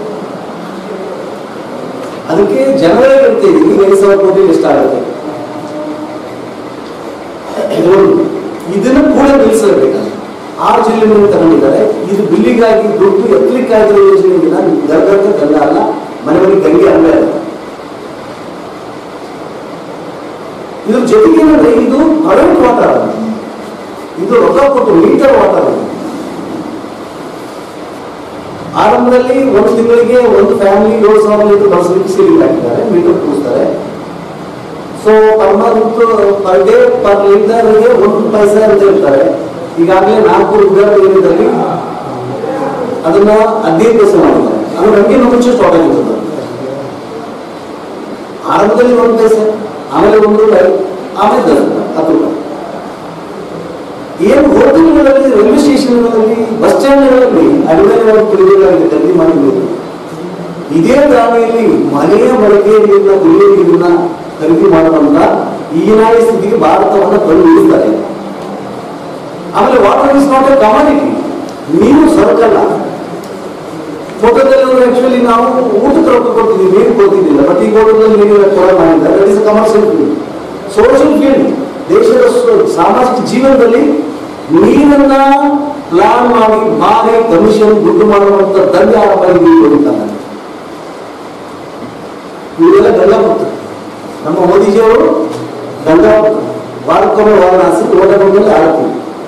[SPEAKER 11] ಅದಕ್ಕೆ ಜನರೇ ಹೇಳ್ತೇವೆ ಈಗ ಐದು ಸಾವಿರ ಕೋಟಿ ಎಷ್ಟಾಗುತ್ತೆ ಇದೊಂದು ಇದನ್ನು ಕೂಡ ನಿಲ್ಲಿಸಬೇಕು ಆರು ಜಿಲ್ಲೆಗಳನ್ನು ತಗೊಂಡಿದ್ದಾರೆ ಇದು ಬಿಲ್ಲಿಗಾಗಿ ದುಡ್ಡು ಎತ್ತಲಿಕ್ಕಾಗಿರೋ ಯೋಜನೆಗಿಲ್ಲ ಗರ್ಗಕ್ಕೆ ಗಂಗ ಅಲ್ಲ ಮನೆ ಮನೆ ಗಂಗೆ ಅಲ್ಲ ಅಲ್ಲ. ಇದ್ರ ಜೊತೆಗೆ ಏನಂದ್ರೆ ಇದು ಪ್ರೈವೇಟ್ ವಾತಾವರಣ ಇದು ರೊಕ್ಕ ಕೊಟ್ಟು ಮೀಟರ್ ವಾತಾವರಣ ಆರಂಭದಲ್ಲಿ ಒಂದು ತಿಂಗಳಿಗೆ ಒಂದು ಫ್ಯಾಮಿಲಿ ಏಳು ಸಾವಿರ ಲೀಟರ್ ಬಳಸಲಿಕ್ಕೆ ಸೀಲಿಂಗ್ ಹಾಕಿದ್ದಾರೆ ಮೀಟರ್ ಕೂರಿಸ್ತಾರೆ so permanent per day per ಲೀಟರ್ಗೆ ಒಂದು ಪೈಸೆ ಅಂತ ಹೇಳ್ತಾರೆ ಈಗಾಗಲೇ ನಾಲ್ಕು ವಿದ್ಯಾರ್ಥಿಗಳಿದ್ದಲ್ಲಿ ಅದನ್ನ ಹದಿನೈದು ಪೈಸೆ ಮಾಡಿದ್ದಾರೆ ಅದು ನಮಗೆ ಮುಂಚೆ ಸ್ಟಾಕ್ ಆಗಿರ್ತದೆ ಆರಂಭದಲ್ಲಿ ಒಂದು ಪೈಸೆ ಆಮೇಲೆ ಒಂದು ರೂಪಾಯಿ ಆಮೇಲೆ ದಸ ಹತ್ತು ರೂಪಾಯಿ ಏನು ಹೋಟೆಲ್ಗಳಲ್ಲಿ ರೈಲ್ವೆ ಸ್ಟೇಷನ್ಗಳಲ್ಲಿ ಬಸ್ ಸ್ಟ್ಯಾಂಡ್ಗಳಲ್ಲಿ ಅಡುಗೆ ಕುಡಿಬೇಕಾಗಿದೆ ಖರೀದಿ ಮಾಡಿಬೇಕು ಇದೇ ದಾರಿಯಲ್ಲಿ ಮನೆಯ ಬಳಕೆಯ ನೀರನ್ನ ಕುಡಿಯುವ ನೀರನ್ನ ಖರೀದಿ ಮಾಡುವಂತ ಈಗಿನ ಸ್ಥಿತಿಗೆ ಭಾರತವನ್ನು ತಂದು ಇಳಿಸ್ತಾರೆ ಆಮೇಲೆ water is not a commodity ನೀರು ಸರಕಲ್ಲ ಫೋಟೋದಲ್ಲಿ ಆಕ್ಚುಲಿ ನಾವು ಊಟಕ್ಕೆ ರೊಕ್ಕ ಕೊಡ್ತಿದ್ವಿ ನೀರು ಕೊಡ್ತಿದ್ದಿಲ್ಲ ಬಟ್ ಈಗ ಊಟದಲ್ಲಿ ನೀರು ಕೊಡ ಮಾಡಿದ್ದಾರೆ that is commercial field social field ದೇಶದ ಸ- ಸಾಮಾಜಿಕ ಜೀವನದಲ್ಲಿ ನೀರನ್ನ ಪ್ಲಾನ್ ಮಾಡಿ ಮಾಡಿ ಕಮಿಷನ್ ದುಡ್ಡು ಮಾಡುವಂತ ದಂಡ ಆರಂಭ ಕೊಡುತ್ತಾರೆ ಇವರೆಲ್ಲ ಗಂಗಾಪುತ್ರ ನಮ್ಮ ಮೋದಿಜಿಯವರು ಗಂಗಾಪುತ್ರ ವಾರಕ್ಕೊಮ್ಮೆ ವಾರಣಾಸಿ ಓಡಾಡೋದ್ರಲ್ಲಿ ಆಳ್ತೀವಿ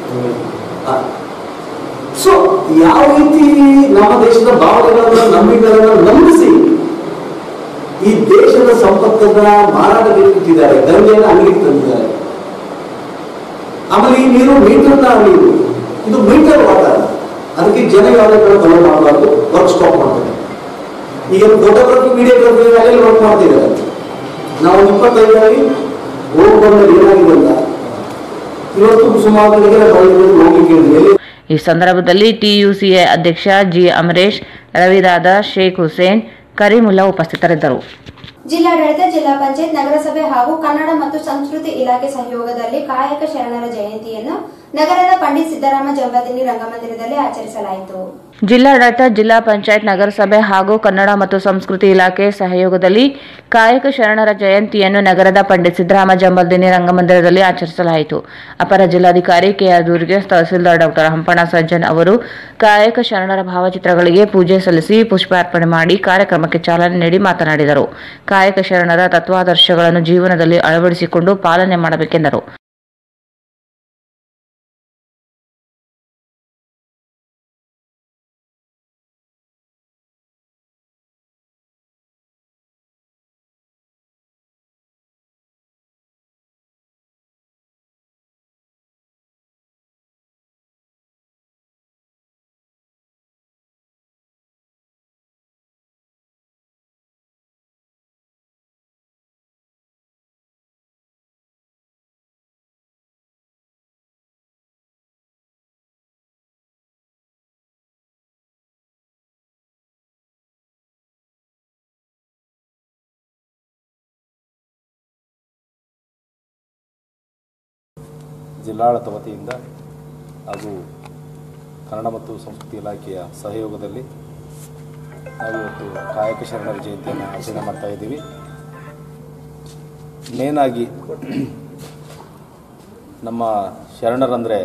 [SPEAKER 11] ಸೊ ಯಾವ ರೀತಿ ನಮ್ಮ ದೇಶದ ಭಾವನೆಗಳನ್ನ ನಂಬಿಕೆಗಳನ್ನ ನಂಬಿಸಿ ಈ ದೇಶದ ಸಂಪತ್ತನ್ನ ಮಾರಾಟಕ್ಕೆ ಇಟ್ಟಿದ್ದಾರೆ ಗಂಗೆಯನ್ನು ಅಂಗಡಿಗೆ ತಂದಿದ್ದಾರೆ ಆಮೇಲೆ ಈ ನೀರು ಮೀಟರ್ನ ನೀರು ಇದು ಮೀಟರ್ ವಾಟರ್ ಅದಕ್ಕೆ ಜನ ಯಾವುದೇ ಕಡೆ ಫಾಲೋ ಮಾಡಬಾರ್ದು ವರ್ಕ್ ಸ್ಟಾಪ್ ಮಾಡ್ತಾರೆ ಈಗ ಫೋಟೋಗ್ರಫಿ ವಿಡಿಯೋಗ್ರಫಿ ಎಲ್ಲ ವರ್ಕ್ ಮಾಡ್ತಿದ್ದಾರೆ ನಾವು ಇಪ್ಪತ್ತೈದರಲ್ಲಿ ಹೋಗಿ ಬಂದಲ್ಲಿ ಏನಾಗಿದೆ ಅಂತ ಇವತ್ತು ಸುಮಾರು ಕಡೆಗೆ ಹೋಗ್ಲಿಕ್ಕೆ ಎಲ್ಲಿ
[SPEAKER 2] ಈ ಸಂದರ್ಭದಲ್ಲಿ ಟಿಯುಸಿಎ ಅಧ್ಯಕ್ಷ ಜಿ ಅಮರೇಶ್ ರವಿದಾದ ಶೇಖ್ ಹುಸೇನ್ ಕರೀಮುಲ್ಲಾ ಉಪಸ್ಥಿತರಿದ್ದರು
[SPEAKER 1] ಜಿಲ್ಲಾಡಳಿತ ಜಿಲ್ಲಾ ಪಂಚಾಯತ್ ನಗರಸಭೆ ಹಾಗೂ ಕನ್ನಡ ಮತ್ತು ಸಂಸ್ಕೃತಿ ಇಲಾಖೆ ಸಹಯೋಗದಲ್ಲಿ ಕಾಯಕ ಶರಣರ ಜಯಂತಿಯನ್ನು ನಗರದ ಪಂಡಿತ್ ಸಿದ್ದರಾಮ ಜಂಬದಿನಿ ರಂಗಮಂದಿರದಲ್ಲಿ ಆಚರಿಸಲಾಯಿತು
[SPEAKER 2] ಜಿಲ್ಲಾಡಳಿತ ಜಿಲ್ಲಾ ಪಂಚಾಯತ್ ನಗರಸಭೆ ಹಾಗೂ ಕನ್ನಡ ಮತ್ತು ಸಂಸ್ಕೃತಿ ಇಲಾಖೆ ಸಹಯೋಗದಲ್ಲಿ ಕಾಯಕ ಶರಣರ ಜಯಂತಿಯನ್ನು ನಗರದ ಪಂಡಿತ್ ಸಿದ್ದರಾಮ ಜಂಬಲ್ದಿನಿ ರಂಗಮಂದಿರದಲ್ಲಿ ಆಚರಿಸಲಾಯಿತು ಅಪರ ಜಿಲ್ಲಾಧಿಕಾರಿ ಕೆಆರ್ ದುರ್ಗೆ ತಹಸೀಲ್ದಾರ್ ಡಾಕ್ಟರ್ ಹಂಪಣ ಸಜ್ಜನ್ ಅವರು ಕಾಯಕ ಶರಣರ ಭಾವಚಿತ್ರಗಳಿಗೆ ಪೂಜೆ ಸಲ್ಲಿಸಿ ಪುಷ್ಪಾರ್ಪಣೆ ಮಾಡಿ ಕಾರ್ಯಕ್ರಮಕ್ಕೆ ಚಾಲನೆ ನೀಡಿ ಮಾತನಾಡಿದರು ಕಾಯಕ ಶರಣರ ತತ್ವಾದರ್ಶಗಳನ್ನು ಜೀವನದಲ್ಲಿ ಅಳವಡಿಸಿಕೊಂಡು ಪಾಲನೆ ಮಾಡಬೇಕೆಂದರು
[SPEAKER 12] ಜಿಲ್ಲಾಡಳಿತ ವತಿಯಿಂದ ಹಾಗೂ ಕನ್ನಡ ಮತ್ತು ಸಂಸ್ಕೃತಿ ಇಲಾಖೆಯ ಸಹಯೋಗದಲ್ಲಿ ನಾವಿವತ್ತು ಕಾಯಕ ಶರಣರ ಜಯಂತಿಯನ್ನು ಆಚರಣೆ ಮಾಡ್ತಾ ಇದ್ದೀವಿ ಮೇನಾಗಿ ನಮ್ಮ ಶರಣರಂದರೆ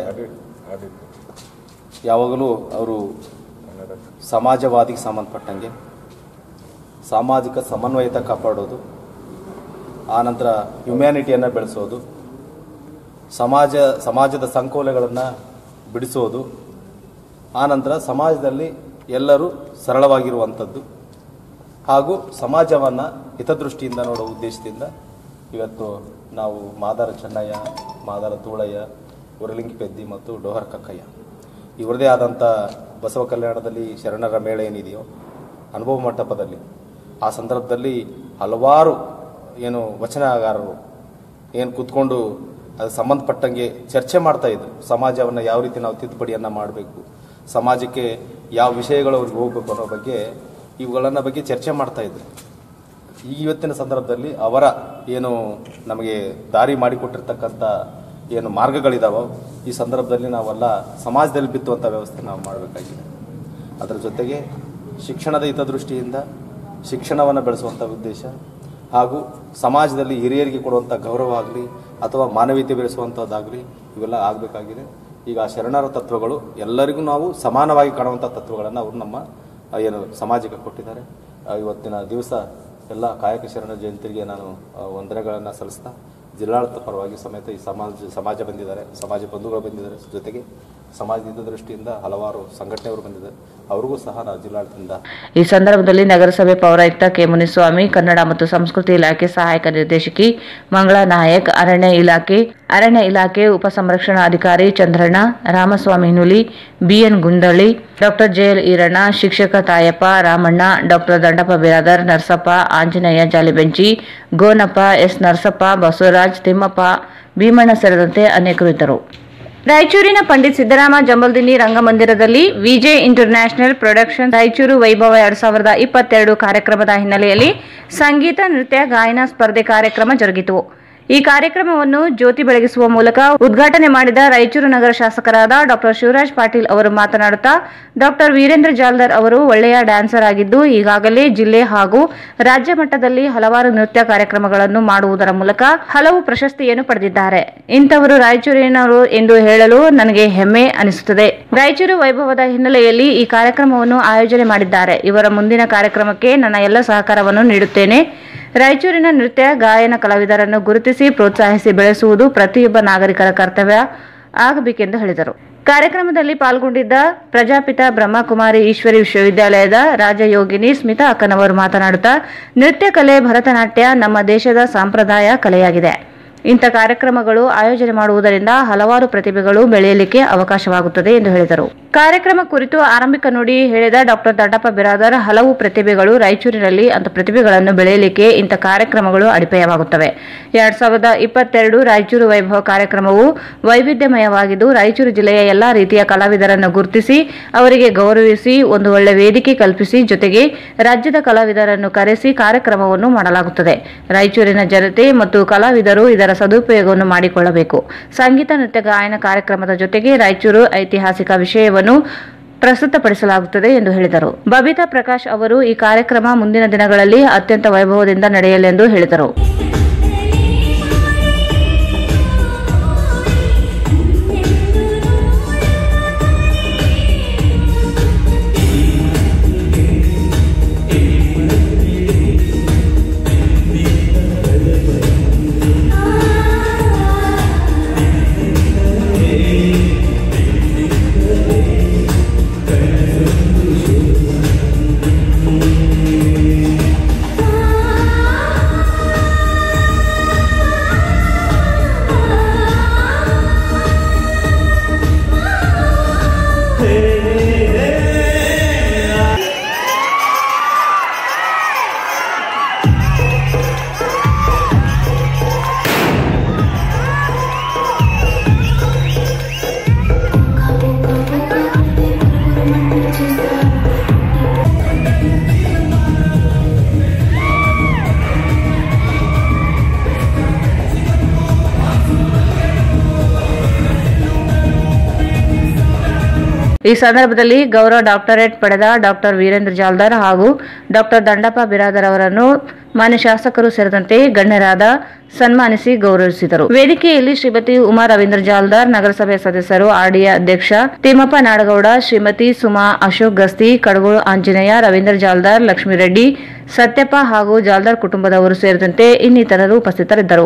[SPEAKER 12] ಯಾವಾಗಲೂ ಅವರು ಸಮಾಜವಾದಿಗೆ ಸಂಬಂಧಪಟ್ಟಂಗೆ ಸಾಮಾಜಿಕ ಸಮನ್ವಯತೆ ಕಾಪಾಡೋದು ಆನಂತರ ಹ್ಯುಮ್ಯಾನಿಟಿಯನ್ನು ಬೆಳೆಸೋದು ಸಮಾಜ ಸಮಾಜದ ಸಂಕೋಲೆಗಳನ್ನು ಬಿಡಿಸೋದು ಆನಂತರ ಸಮಾಜದಲ್ಲಿ ಎಲ್ಲರೂ ಸರಳವಾಗಿರುವಂಥದ್ದು ಹಾಗೂ ಸಮಾಜವನ್ನು ಹಿತದೃಷ್ಟಿಯಿಂದ ನೋಡುವ ಉದ್ದೇಶದಿಂದ ಇವತ್ತು ನಾವು ಮಾದಾರ ಚೆನ್ನಯ್ಯ ಮಾದಾರ ತೂಳಯ್ಯ ಉರಲಿಂಗಿ ಪೆದ್ದಿ ಮತ್ತು ಡೋಹರ್ ಕಕ್ಕಯ್ಯ ಇವರದೇ ಆದಂಥ ಬಸವ ಕಲ್ಯಾಣದಲ್ಲಿ ಶರಣರ ಮೇಳ ಏನಿದೆಯೋ ಅನುಭವ ಮಂಟಪದಲ್ಲಿ ಆ ಸಂದರ್ಭದಲ್ಲಿ ಹಲವಾರು ಏನು ವಚನಗಾರರು ಏನು ಕೂತ್ಕೊಂಡು ಅದು ಸಂಬಂಧಪಟ್ಟಂಗೆ ಚರ್ಚೆ ಮಾಡ್ತಾ ಇದ್ರು ಸಮಾಜವನ್ನು ಯಾವ ರೀತಿ ನಾವು ತಿದ್ದುಪಡಿಯನ್ನು ಮಾಡಬೇಕು ಸಮಾಜಕ್ಕೆ ಯಾವ ವಿಷಯಗಳು ಅವ್ರಿಗೆ ಹೋಗಬೇಕು ಅನ್ನೋ ಬಗ್ಗೆ ಇವುಗಳನ್ನ ಬಗ್ಗೆ ಚರ್ಚೆ ಮಾಡ್ತಾ ಇದ್ರು ಈ ಇವತ್ತಿನ ಸಂದರ್ಭದಲ್ಲಿ ಅವರ ಏನು ನಮಗೆ ದಾರಿ ಮಾಡಿಕೊಟ್ಟಿರ್ತಕ್ಕಂಥ ಏನು ಮಾರ್ಗಗಳಿದಾವೋ ಈ ಸಂದರ್ಭದಲ್ಲಿ ನಾವೆಲ್ಲ ಸಮಾಜದಲ್ಲಿ ಬಿತ್ತುವಂಥ ವ್ಯವಸ್ಥೆ ನಾವು ಮಾಡಬೇಕಾಗಿದೆ ಅದರ ಜೊತೆಗೆ ಶಿಕ್ಷಣದ ಹಿತದೃಷ್ಟಿಯಿಂದ ಶಿಕ್ಷಣವನ್ನು ಬೆಳೆಸುವಂಥ ಉದ್ದೇಶ ಹಾಗೂ ಸಮಾಜದಲ್ಲಿ ಹಿರಿಯರಿಗೆ ಕೊಡುವಂಥ ಗೌರವ ಆಗಲಿ ಅಥವಾ ಮಾನವೀಯತೆ ಬೆಳೆಸುವಂಥದ್ದಾಗಲಿ ಇವೆಲ್ಲ ಆಗಬೇಕಾಗಿದೆ ಈಗ ಆ ಶರಣರ ತತ್ವಗಳು ಎಲ್ಲರಿಗೂ ನಾವು ಸಮಾನವಾಗಿ ಕಾಣುವಂಥ ತತ್ವಗಳನ್ನು ಅವರು ನಮ್ಮ ಆ, ಏನು ಸಮಾಜಕ್ಕೆ ಕೊಟ್ಟಿದ್ದಾರೆ ಆ, ಇವತ್ತಿನ ದಿವಸ ಎಲ್ಲ ಕಾಯಕ ಶರಣ ಜಯಂತಿಗೆ ನಾನು ಆ, ವಂದನೆಗಳನ್ನು ಸಲ್ಲಿಸ್ತಾ ಜಿಲ್ಲಾಡಳಿತ ಪರವಾಗಿ ಸಮೇತ ಈ ಸಮಾಜ ಸಮಾಜ ಬಂದಿದ್ದಾರೆ ಸಮಾಜ ಬಂಧುಗಳು ಬಂದಿದ್ದಾರೆ ಜೊತೆಗೆ ಸಮಾಜದ ದೃಷ್ಟಿಯಿಂದ ಹಲವಾರು ಸಂಘಟನೆಯವರು ಬಂದಿದ್ದಾರೆ ಅವ್ರಿಗೂ ಸಹ ನಾವು ಜಿಲ್ಲಾಡಳಿತದಿಂದ
[SPEAKER 2] ಈ ಸಂದರ್ಭದಲ್ಲಿ ನಗರಸಭೆ ಪೌರಾಯುಕ್ತ ಕೆ ಮುನಿಸ್ವಾಮಿ ಕನ್ನಡ ಮತ್ತು ಸಂಸ್ಕೃತಿ ಇಲಾಖೆ ಸಹಾಯಕ ನಿರ್ದೇಶಕಿ ಮಂಗಳಾ ನಾಯಕ್ ಅರಣ್ಯ ಇಲಾಖೆ ಅರಣ್ಯ ಇಲಾಖೆ ಉಪಸಂರಕ್ಷಣಾಧಿಕಾರಿ Chandranna Ramaswamy Nuli BN Gundali doctor JL Iranna ಶಿಕ್ಷಕ ತಾಯಪ್ಪ ರಾಮಣ್ಣ ಡಾಕ್ಟರ್ ದಂಡಪ್ಪ ಬಿರಾದರ್ ನರಸಪ್ಪ ಆಂಜನೇಯ ಜಾಲಿಬೆಂಚಿ ಗೋನಪ್ಪ ಎಸ್ ನರಸಪ್ಪ ಬಸವರಾಜ್ ತಿಮ್ಮಪ್ಪ ಭೀಮಣ್ಣ ಸೇರಿದಂತೆ ಅನೇಕರು ಇದ್ದರು ರಾಯಚೂರಿನ ಪಂಡಿತ್ ಸಿದ್ದರಾಮ ಜಂಬಲ್ದಿನ್ನಿ ರಂಗಮಂದಿರದಲ್ಲಿ ವಿಜೆ ಇಂಟರ್ನ್ಯಾಷನಲ್ ಪ್ರೊಡಕ್ಷನ್ ರಾಯಚೂರು ವೈಭವ ಎರಡ್ ಸಾವಿರದ ಇಪ್ಪತ್ತೆರಡು ಕಾರ್ಯಕ್ರಮದ ಹಿನ್ನೆಲೆಯಲ್ಲಿ ಸಂಗೀತ ನೃತ್ಯ ಗಾಯನ ಸ್ಪರ್ಧೆ ಕಾರ್ಯಕ್ರಮ ಜರುಗಿತು ಈ ಕಾರ್ಯಕ್ರಮವನ್ನು ಜ್ಯೋತಿ ಬೆಳಗಿಸುವ ಮೂಲಕ ಉದ್ಘಾಟನೆ ಮಾಡಿದ ರಾಯಚೂರು ನಗರ ಶಾಸಕರಾದ ಡಾಕ್ಟರ್ ಶಿವರಾಜ್ ಪಾಟೀಲ್ ಅವರು ಮಾತನಾಡುತ್ತಾ ಡಾಕ್ಟರ್ ವೀರೇಂದ್ರ ಜಾಲ್ದರ್ ಅವರು ಒಳ್ಳೆಯ ಡ್ಯಾನ್ಸರ್ ಆಗಿದ್ದು ಈಗಾಗಲೇ ಜಿಲ್ಲೆ ಹಾಗೂ ರಾಜ್ಯ ಮಟ್ಟದಲ್ಲಿ ಹಲವಾರು ನೃತ್ಯ ಕಾರ್ಯಕ್ರಮಗಳನ್ನು ಮಾಡುವುದರ ಮೂಲಕ ಹಲವು ಪ್ರಶಸ್ತಿಯನ್ನು ಪಡೆದಿದ್ದಾರೆ ಇಂಥವರು ರಾಯಚೂರಿನವರು ಎಂದು ಹೇಳಲು ನನಗೆ ಹೆಮ್ಮೆ ಅನಿಸುತ್ತದೆ ರಾಯಚೂರು ವೈಭವದ ಹಿನ್ನೆಲೆಯಲ್ಲಿ ಈ ಕಾರ್ಯಕ್ರಮವನ್ನು ಆಯೋಜನೆ ಮಾಡಿದ್ದಾರೆ ಇವರ ಮುಂದಿನ ಕಾರ್ಯಕ್ರಮಕ್ಕೆ ನನ್ನ ಎಲ್ಲ ಸಹಕಾರವನ್ನು ನೀಡುತ್ತೇನೆ ರಾಯಚೂರಿನ ನೃತ್ಯ ಗಾಯನ ಕಲಾವಿದರನ್ನು ಗುರುತಿಸಿ ಪ್ರೋತ್ಸಾಹಿಸಿ ಬೆಳೆಸುವುದು ಪ್ರತಿಯೊಬ್ಬ ನಾಗರಿಕರ ಕರ್ತವ್ಯ ಆಗಬೇಕೆಂದು ಹೇಳಿದರು ಕಾರ್ಯಕ್ರಮದಲ್ಲಿ ಪಾಲ್ಗೊಂಡಿದ್ದ ಪ್ರಜಾಪಿತ ಬ್ರಹ್ಮಕುಮಾರಿ ಈಶ್ವರಿ ವಿಶ್ವವಿದ್ಯಾಲಯದ ರಾಜಯೋಗಿನಿ ಸ್ಮಿತಾ ಅಕ್ಕನವರು ಮಾತನಾಡುತ್ತಾ ನೃತ್ಯ ಕಲೆ ಭರತನಾಟ್ಯ ನಮ್ಮ ದೇಶದ ಸಾಂಪ್ರದಾಯ ಕಲೆಯಾಗಿದೆ ಇಂಥ ಕಾರ್ಯಕ್ರಮಗಳು ಆಯೋಜನೆ ಮಾಡುವುದರಿಂದ ಹಲವಾರು ಪ್ರತಿಭೆಗಳು ಬೆಳೆಯಲಿಕ್ಕೆ ಅವಕಾಶವಾಗುತ್ತದೆ ಎಂದು ಹೇಳಿದರು ಕಾರ್ಯಕ್ರಮ ಕುರಿತು ಆರಂಭಿಕ ನುಡಿ ಹೇಳಿದ ಡಾಕ್ಟರ್ ದಡ್ಡಪ್ಪ ಬಿರಾದರ್ ಹಲವು ಪ್ರತಿಭೆಗಳು ರಾಯಚೂರಿನಲ್ಲಿ ಅಂತ ಪ್ರತಿಭೆಗಳನ್ನು ಬೆಳೆಯಲಿಕ್ಕೆ ಇಂಥ ಕಾರ್ಯಕ್ರಮಗಳು ಅಡಿಪಾಯವಾಗುತ್ತವೆ ಎರಡ್ ಸಾವಿರದ ಇಪ್ಪತ್ತೆರಡು ರಾಯಚೂರು ವೈಭವ ಕಾರ್ಯಕ್ರಮವು ವೈವಿಧ್ಯಮಯವಾಗಿದ್ದು ರಾಯಚೂರು ಜಿಲ್ಲೆಯ ಎಲ್ಲಾ ರೀತಿಯ ಕಲಾವಿದರನ್ನು ಗುರುತಿಸಿ ಅವರಿಗೆ ಗೌರವಿಸಿ ಒಂದು ಒಳ್ಳೆ ವೇದಿಕೆ ಕಲ್ಪಿಸಿ ಜೊತೆಗೆ ರಾಜ್ಯದ ಕಲಾವಿದರನ್ನು ಕರೆಸಿ ಕಾರ್ಯಕ್ರಮವನ್ನು ಮಾಡಲಾಗುತ್ತದೆ ರಾಯಚೂರಿನ ಜನತೆ ಮತ್ತು ಕಲಾವಿದರು ಇದರ ಸದುಪಯೋಗವನ್ನು ಮಾಡಿಕೊಳ್ಳಬೇಕು ಸಂಗೀತ ನೃತ್ಯ ಗಾಯನ ಕಾರ್ಯಕ್ರಮದ ಜೊತೆಗೆ ರಾಯಚೂರು ಐತಿಹಾಸಿಕ ವಿಷಯವನ್ನು ಪ್ರಸ್ತುತಪಡಿಸಲಾಗುತ್ತದೆ ಎಂದು ಹೇಳಿದರು ಬಬಿತಾ ಪ್ರಕಾಶ್ ಅವರು ಈ ಕಾರ್ಯಕ್ರಮ ಮುಂದಿನ ದಿನಗಳಲ್ಲಿ ಅತ್ಯಂತ ವೈಭವದಿಂದ ನಡೆಯಲೆಂದು ಹೇಳಿದರು ಈ ಸಂದರ್ಭದಲ್ಲಿ ಗೌರವ ಡಾಕ್ಟರೇಟ್ ಪಡೆದ ಡಾಕ್ಟರ್ ವೀರೇಂದ್ರ ಜಾಲ್ದಾರ್ ಹಾಗೂ ಡಾಕ್ಟರ್ ದಂಡಪ್ಪ ಬಿರಾದರ್ ಅವರನ್ನು ಮಾನ್ಯ ಶಾಸಕರು ಸೇರಿದಂತೆ ಗಣ್ಯರಾದ ಸನ್ಮಾನಿಸಿ ಗೌರವಿಸಿದರು ವೇದಿಕೆಯಲ್ಲಿ ಶ್ರೀಮತಿ ಉಮಾ ರವೀಂದ್ರ ಜಾಲ್ದಾರ್ ನಗರಸಭೆ ಸದಸ್ಯರು ಆರ್ಡಿಎ ಅಧ್ಯಕ್ಷ ತಿಮ್ಮಪ್ಪ ನಾಡಗೌಡ ಶ್ರೀಮತಿ ಸುಮಾ ಅಶೋಕ್ ಗಸ್ತಿ ಕಡಗೋಳು ಆಂಜನೇಯ ರವೀಂದ್ರ ಜಾಲ್ದಾರ್ ಲಕ್ಷ್ಮೀರೆಡ್ಡಿ ಸತ್ಯಪ್ಪ ಹಾಗೂ ಜಾಲ್ದಾರ್ ಕುಟುಂಬದವರು ಸೇರಿದಂತೆ ಇನ್ನಿತರರು ಉಪಸ್ಥಿತರಿದ್ದರು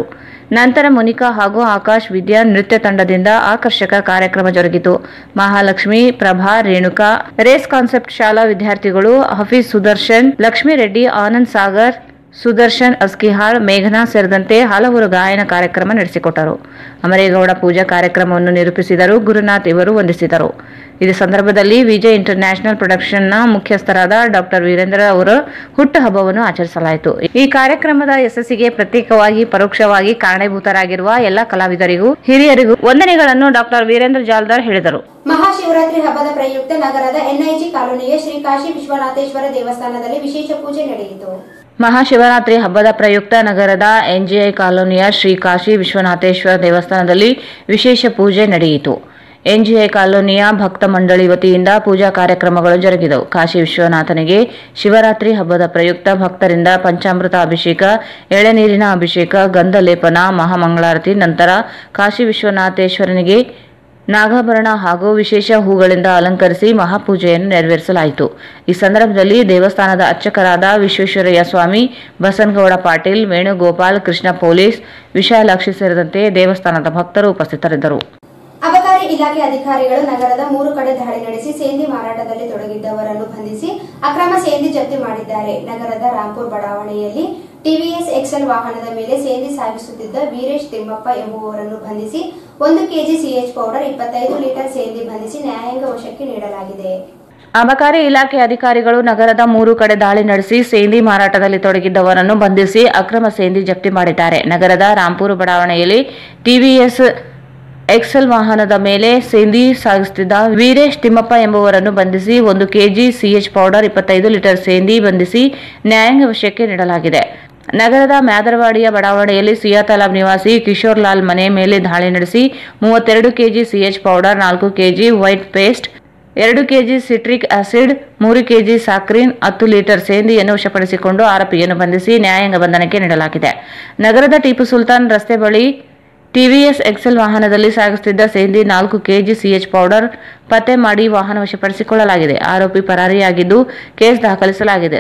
[SPEAKER 2] ನಂತರ ಮುನಿಕಾ ಹಾಗೂ ಆಕಾಶ್ ವಿದ್ಯಾ ನೃತ್ಯ ತಂಡದಿಂದ ಆಕರ್ಷಕ ಕಾರ್ಯಕ್ರಮ ಜರುಗಿತು ಮಹಾಲಕ್ಷ್ಮಿ ಪ್ರಭಾ ರೇಣುಕಾ ರೇಸ್ ಕಾನ್ಸೆಪ್ಟ್ ಶಾಲಾ ವಿದ್ಯಾರ್ಥಿಗಳು ಹಫೀಜ್ ಸುದರ್ಶನ್ ಲಕ್ಷ್ಮೀ ರೆಡ್ಡಿ ಆನಂದ್ ಸಾಗರ್ ಸುದರ್ಶನ್ ಅಸ್ಕಿಹಾಳ್ ಮೇಘನಾ ಸೇರಿದಂತೆ ಹಲವರು ಗಾಯನ ಕಾರ್ಯಕ್ರಮ ನಡೆಸಿಕೊಟ್ಟರು ಅಮರೇಗೌಡ ಪೂಜಾ ಕಾರ್ಯಕ್ರಮವನ್ನು ನಿರೂಪಿಸಿದರು ಗುರುನಾಥ್ ಇವರು ವಂದಿಸಿದರು ಇದೇ ಸಂದರ್ಭದಲ್ಲಿ ವಿಜಯ್ ಇಂಟರ್ನ್ಯಾಷನಲ್ ಪ್ರೊಡಕ್ಷನ್ನ ಮುಖ್ಯಸ್ಥರಾದ ಡಾಕ್ಟರ್ ವೀರೇಂದ್ರ ಅವರ ಹುಟ್ಟುಹಬ್ಬವನ್ನು ಆಚರಿಸಲಾಯಿತು ಈ ಕಾರ್ಯಕ್ರಮದ ಯಶಸ್ಸಿಗೆ ಪ್ರತ್ಯೇಕವಾಗಿ ಪರೋಕ್ಷವಾಗಿ ಕಾರಣೀಭೂತರಾಗಿರುವ ಎಲ್ಲ ಕಲಾವಿದರಿಗೂ ಹಿರಿಯರಿಗೂ ವಂದನೆಗಳನ್ನು ಡಾಕ್ಟರ್ ವೀರೇಂದ್ರ ಜಾಲ್ದಾರ್ ಹೇಳಿದರು
[SPEAKER 1] ಮಹಾಶಿವರಾತ್ರಿ ಹಬ್ಬದ ಪ್ರಯುಕ್ತ ನಗರದ ಎನ್ಐಜಿ ಕಾಲೋನಿಯ ಶ್ರೀ ಕಾಶಿ ವಿಶ್ವನಾಥೇಶ್ವರ ದೇವಸ್ಥಾನದಲ್ಲಿ ವಿಶೇಷ ಪೂಜೆ ನಡೆಯಿತು
[SPEAKER 2] ಮಹಾಶಿವರಾತ್ರಿ ಹಬ್ಬದ ಪ್ರಯುಕ್ತ ನಗರದ ಎನ್ಜಿಐ ಕಾಲೋನಿಯ ಶ್ರೀ ಕಾಶಿ ವಿಶ್ವನಾಥೇಶ್ವರ ದೇವಸ್ಥಾನದಲ್ಲಿ ವಿಶೇಷ ಪೂಜೆ ನಡೆಯಿತು ಎನ್ಜಿಐ ಕಾಲೋನಿಯ ಭಕ್ತ ಮಂಡಳಿ ವತಿಯಿಂದ ಪೂಜಾ ಕಾರ್ಯಕ್ರಮಗಳು ಜರುಗಿದವು ಕಾಶಿ ವಿಶ್ವನಾಥನಿಗೆ ಶಿವರಾತ್ರಿ ಹಬ್ಬದ ಪ್ರಯುಕ್ತ ಭಕ್ತರಿಂದ ಪಂಚಾಮೃತ ಅಭಿಷೇಕ ಎಳೆನೀರಿನ ಅಭಿಷೇಕ ಗಂಧ ಲೇಪನ ಮಹಾಮಂಗಳಾರತಿ ನಂತರ ಕಾಶಿ ವಿಶ್ವನಾಥೇಶ್ವರನಿಗೆ ನಾಗಾಭರಣ ಹಾಗೂ ವಿಶೇಷ ಹೂಗಳಿಂದ ಅಲಂಕರಿಸಿ ಮಹಾಪೂಜೆಯನ್ನು ನೆರವೇರಿಸಲಾಯಿತು ಈ ಸಂದರ್ಭದಲ್ಲಿ ದೇವಸ್ಥಾನದ ಅರ್ಚಕರಾದ ವಿಶ್ವೇಶ್ವರಯ್ಯ ಸ್ವಾಮಿ ಬಸನಗೌಡ ಪಾಟೀಲ್ ವೇಣುಗೋಪಾಲ್ ಕೃಷ್ಣ ಪೊಲೀಸ್ ವಿಶಾಲಾಕ್ಷಿ ಸೇರಿದಂತೆ ದೇವಸ್ಥಾನದ ಭಕ್ತರು ಉಪಸ್ಥಿತರಿದ್ದರು
[SPEAKER 1] ಅಬಕಾರಿ ಇಲಾಖೆ ಅಧಿಕಾರಿಗಳು ನಗರದ ಮೂರು ಕಡೆ ದಾಳಿ ನಡೆಸಿ ಸೇಂದಿ ಮಾರಾಟದಲ್ಲಿ ತೊಡಗಿದ್ದವರನ್ನು ಬಂಧಿಸಿ ಅಕ್ರಮ ಸೇಂದಿ ಜಪ್ತಿ ಮಾಡಿದ್ದಾರೆ ನಗರದ ರಾಂಪುರ್ ಬಡಾವಣೆಯಲ್ಲಿ ಟಿವಿಎಸ್ ಎಕ್ಸೆಲ್ ವಾಹನದ ಮೇಲೆ ಸೇಂದಿ ಸಾಗಿಸುತ್ತಿದ್ದ ವೀರೇಶ್ ತಿಮ್ಮಪ್ಪ ಎಂಬುವವರನ್ನು ಬಂಧಿಸಿ ಒಂದು ಕೆಜಿ ಸಿಎಚ್ ಪೌಡರ್ ಇಪ್ಪತ್ತೈದು ಲೀಟರ್ ಸೇಂದಿ ಬಂಧಿಸಿ ನ್ಯಾಯಾಂಗ ವಶಕ್ಕೆ ನೀಡಲಾಗಿದೆ
[SPEAKER 2] ಅಬಕಾರಿ ಇಲಾಖೆ ಅಧಿಕಾರಿಗಳು ನಗರದ ಮೂರು ಕಡೆ ದಾಳಿ ನಡೆಸಿ ಸೇಂದಿ ಮಾರಾಟದಲ್ಲಿ ತೊಡಗಿದ್ದವರನ್ನು ಬಂಧಿಸಿ ಅಕ್ರಮ ಸೇಂದಿ ಜಪ್ತಿ ಮಾಡಿದ್ದಾರೆ ನಗರದ ರಾಂಪುರ ಬಡಾವಣೆಯಲ್ಲಿ ಟಿವಿಎಸ್ ಎಕ್ಸೆಲ್ ವಾಹನದ ಮೇಲೆ ಸೇಂದಿ ಸಾಗಿಸುತ್ತಿದ್ದ ವೀರೇಶ್ ತಿಮ್ಮಪ್ಪ ಎಂಬುವರನ್ನು ಬಂಧಿಸಿ ಒಂದು ಕೆಜಿ ಸಿಎಚ್ ಪೌಡರ್ ಇಪ್ಪತ್ತೈದು ಲೀಟರ್ ಸೇಂದಿ ಬಂಧಿಸಿ ನ್ಯಾಯಾಂಗ ವಶಕ್ಕೆ ನೀಡಲಾಗಿದೆ ನಗರದ ಮ್ಯಾದರವಾಡಿಯ ಬಡಾವಣೆಯಲ್ಲಿ ಸಿಯಾ ತಲಾಬ್ ನಿವಾಸಿ ಕಿಶೋರ್ ಲಾಲ್ ಮನೆ ಮೇಲೆ ದಾಳಿ ನಡೆಸಿ ಮೂವತ್ತೆರಡು ಕೆಜಿ ಸಿಎಚ್ ಪೌಡರ್ ನಾಲ್ಕು ಕೆಜಿ ವೈಟ್ ಪೇಸ್ಟ್ ಎರಡು ಕೆಜಿ ಸಿಟ್ರಿಕ್ ಆಸಿಡ್ ಮೂರು ಕೆಜಿ ಸಾಕ್ರಿನ್ ಹತ್ತು ಲೀಟರ್ ಸೇಂದಿಯನ್ನು ವಶಪಡಿಸಿಕೊಂಡು ಆರೋಪಿಯನ್ನು ಬಂಧಿಸಿ ನ್ಯಾಯಾಂಗ ಬಂಧನಕ್ಕೆ ನೀಡಲಾಗಿದೆ ನಗರದ ಟಿಪ್ಪು ಸುಲ್ತಾನ್ ರಸ್ತೆ ಬಳಿ ಟಿವಿಎಸ್ ಎಕ್ಸೆಲ್ ವಾಹನದಲ್ಲಿ ಸಾಗಿಸುತ್ತಿದ್ದ ಸೇಂದಿ ನಾಲ್ಕು ಕೆಜಿ ಸಿಎಚ್ ಪೌಡರ್ ಪತ್ತೆ ಮಾಡಿ ವಾಹನ ವಶಪಡಿಸಿಕೊಳ್ಳಲಾಗಿದೆ ಆರೋಪಿ ಪರಾರಿಯಾಗಿದ್ದು ಕೇಸ್ ದಾಖಲಿಸಲಾಗಿದೆ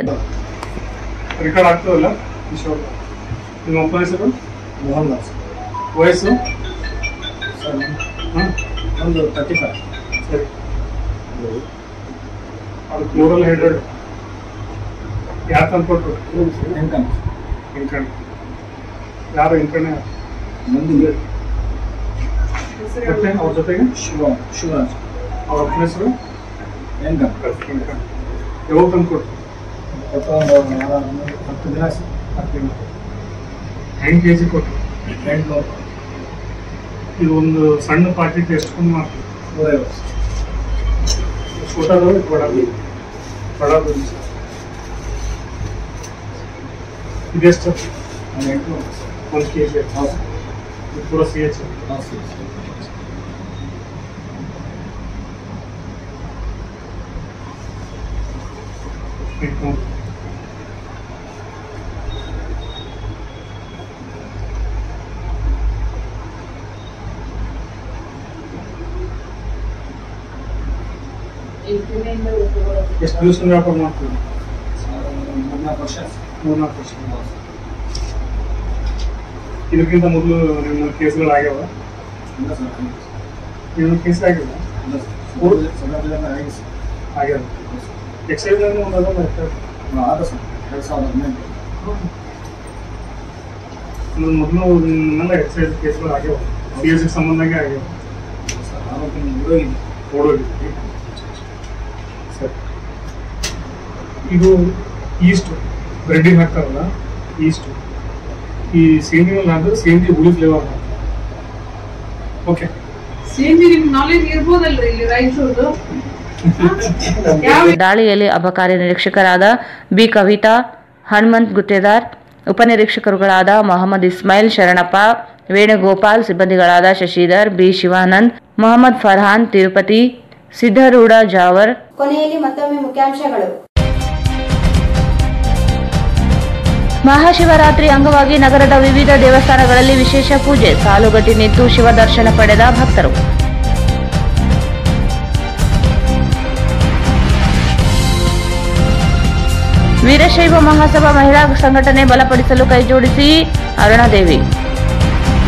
[SPEAKER 13] ರೆಕಾರ್ಡ್ ಆಗ್ತದಲ್ಲ ಕಿಶೋರ್ ನಿಮ್ಮ ಅಪ್ಪನ ಹೆಸರು
[SPEAKER 11] ಮೋಹನ್ ದಾಸ್
[SPEAKER 13] ವಯಸ್ಸು
[SPEAKER 11] ಸರ್
[SPEAKER 13] ಹಾಂ
[SPEAKER 11] ಒಂದು ತರ್ಟಿ ಫೈವ್
[SPEAKER 13] ಸರಿ ಅದಕ್ಕೆ ಮೂರಲ್ಲಿ ಹಂಡ್ರೆಡ್ ಯಾರು ತಂದ್ಕೊಟ್ರು
[SPEAKER 11] ಇನ್ಕಮ್
[SPEAKER 13] ಇನ್ಕಣ್ ಯಾರು ಇನ್ಕಣೆ
[SPEAKER 11] ಮಂದಿಗೆ
[SPEAKER 13] ಮತ್ತೆ ಅವ್ರ ಜೊತೆಗೆ
[SPEAKER 11] ಶಿವ ಶಿವರಾಜ್
[SPEAKER 13] ಅವ್ರ ಅಪ್ಪನ ಹೆಸರು
[SPEAKER 11] ಇನ್ಕಮ್
[SPEAKER 13] ಇನ್ಕಣ್ ಯಾವಾಗ ತಂದ್ಕೊಟ್ರು
[SPEAKER 11] ಕೊಟ್ಟು ಒಂದು ವಾರ, ಹನ್ನೊಂದು, ಹತ್ತು ದಿನ ಆಯ್ತು. ಹತ್ತು ದಿನ
[SPEAKER 13] ಹೆಂಗೆ ಕೆ ಜಿ ಕೊಟ್ಟರು
[SPEAKER 11] ಎಂಟುನೂರು
[SPEAKER 13] ಇದು ಒಂದು ಸಣ್ಣ ಪಾಕೆಟ್ ಎಷ್ಟೊಂದು ಮಾಡ್ತೀವಿ
[SPEAKER 11] ನೂರೈವತ್ತು
[SPEAKER 13] ಫೋಟೋದು ಬಡದು ಬಡದು ಇದೆಷ್ಟು
[SPEAKER 11] ಒಂದು ಎಂಟುನೂರು
[SPEAKER 13] ಒಂದು ಕೆ ಜಿ
[SPEAKER 11] ಹೌದು
[SPEAKER 13] ಇದು ಪೂರ ಸಿ ಎಚ್
[SPEAKER 11] ಹೌದು
[SPEAKER 13] ಎಂಟುನೂರು ಎಷ್ಟು ದಿವಸ ವ್ಯಾಪಾರ ಮಾಡ್ತೀವಿ
[SPEAKER 11] ಮೂರ್ನಾಲ್ಕು ವರ್ಷ ಆಯ್ತು.
[SPEAKER 13] ಮೂರ್ನಾಲ್ಕು ವರ್ಷ ಇದಕ್ಕಿಂತ ಮೊದಲು ನಿಮ್ಮ ಕೇಸ್ಗಳು ಆಗ್ಯಾವ
[SPEAKER 11] ಇಲ್ಲ ಸರ್ ಆಗಿಲ್ಲ.
[SPEAKER 13] ನಿಮ್ಮ ಕೇಸ್ ಆಗಿಲ್ಲ
[SPEAKER 11] ಇಲ್ಲ ಸರ್. ಸದಾ- ಸದಾ ಬೆಳೆದ ಆಗಿದೆ ಸರ್.
[SPEAKER 13] ಆಗ್ಯಾವ ಎಕ್ಸೈಸ್ ಒಂದು ಅದೊಂದು ಆಗ್ತದೆ
[SPEAKER 11] ಹ್ಮ್, ಆದ ಸರ್ ಎರಡು ಸಾವಿರದ ಹದಿನೆಂಟು
[SPEAKER 13] ಇನ್ನೊಂದು ಮೊದಲು ನಿಮ್ಮೆಲ್ಲ ಎಕ್ಸೈಸ್ ಕೇಸ್ಗಳು ಆಗ್ಯಾವ ಸಿ ಎಸ್ ಸಂಬಂಧಾಗೆ ಆಗ್ಯಾವ
[SPEAKER 11] ಸರ್ ಆರೋಪಿ ಹುಡುಗಿದ್ದೆ
[SPEAKER 13] ಓಡೋಗಿ ಸರಿ ಇದು ಈಸ್ಟ್ ಬ್ರೆಡ್ಡಿಗೆ ಹಾಕ್ತಾರಲ್ಲ ಈಸ್ಟ್ ಈ ಸೇಂದಿನಲ್ಲಿ ಹಾಕಿದ್ರೆ ಸೇಂದಿ ಹುಳಿ ಫ್ಲೇವರ್ ಓಕೆ
[SPEAKER 14] ಸೇಂದಿ ನಿಮ್ ನಾಲೆಜ್ ಇರ್ಬೋದಲ್ರಿ ಇಲ್ಲಿ ರಾಯಚೂರ್ದು
[SPEAKER 2] ದಾಳಿಯಲ್ಲಿ ಅಬಕಾರಿ ನಿರೀಕ್ಷಕರಾದ ಬಿ ಕವಿತಾ ಹನುಮಂತ್ ಗುತ್ತೇದಾರ್ ಉಪನಿರೀಕ್ಷಕರುಗಳಾದ ಮೊಹಮ್ಮದ್ ಇಸ್ಮಾಯಿಲ್ ಶರಣಪ್ಪ ವೇಣುಗೋಪಾಲ್ ಸಿಬ್ಬಂದಿಗಳಾದ ಶಶಿಧರ್ ಬಿ ಶಿವಾನಂದ್ ಮೊಹಮ್ಮದ್ ಫರ್ಹಾನ್ ತಿರುಪತಿ ಸಿದ್ಧರೂಢ ಜಾವರ್
[SPEAKER 1] ಕೊನೆಯಲ್ಲಿ ಮತ್ತೊಮ್ಮೆ ಮುಖ್ಯಾಂಶಗಳು
[SPEAKER 2] ಮಹಾಶಿವರಾತ್ರಿ ಅಂಗವಾಗಿ ನಗರದ ವಿವಿಧ ದೇವಸ್ಥಾನಗಳಲ್ಲಿ ವಿಶೇಷ ಪೂಜೆ ಸಾಲುಗಟ್ಟಿ ನಿಂತು ಶಿವ ದರ್ಶನ ಪಡೆದ ಭಕ್ತರು ವೀರಶೈವ ಮಹಾಸಭಾ ಮಹಿಳಾ ಸಂಘಟನೆ ಬಲಪಡಿಸಲು ಕೈಜೋಡಿಸಿ ಅರುಣಾದೇವಿ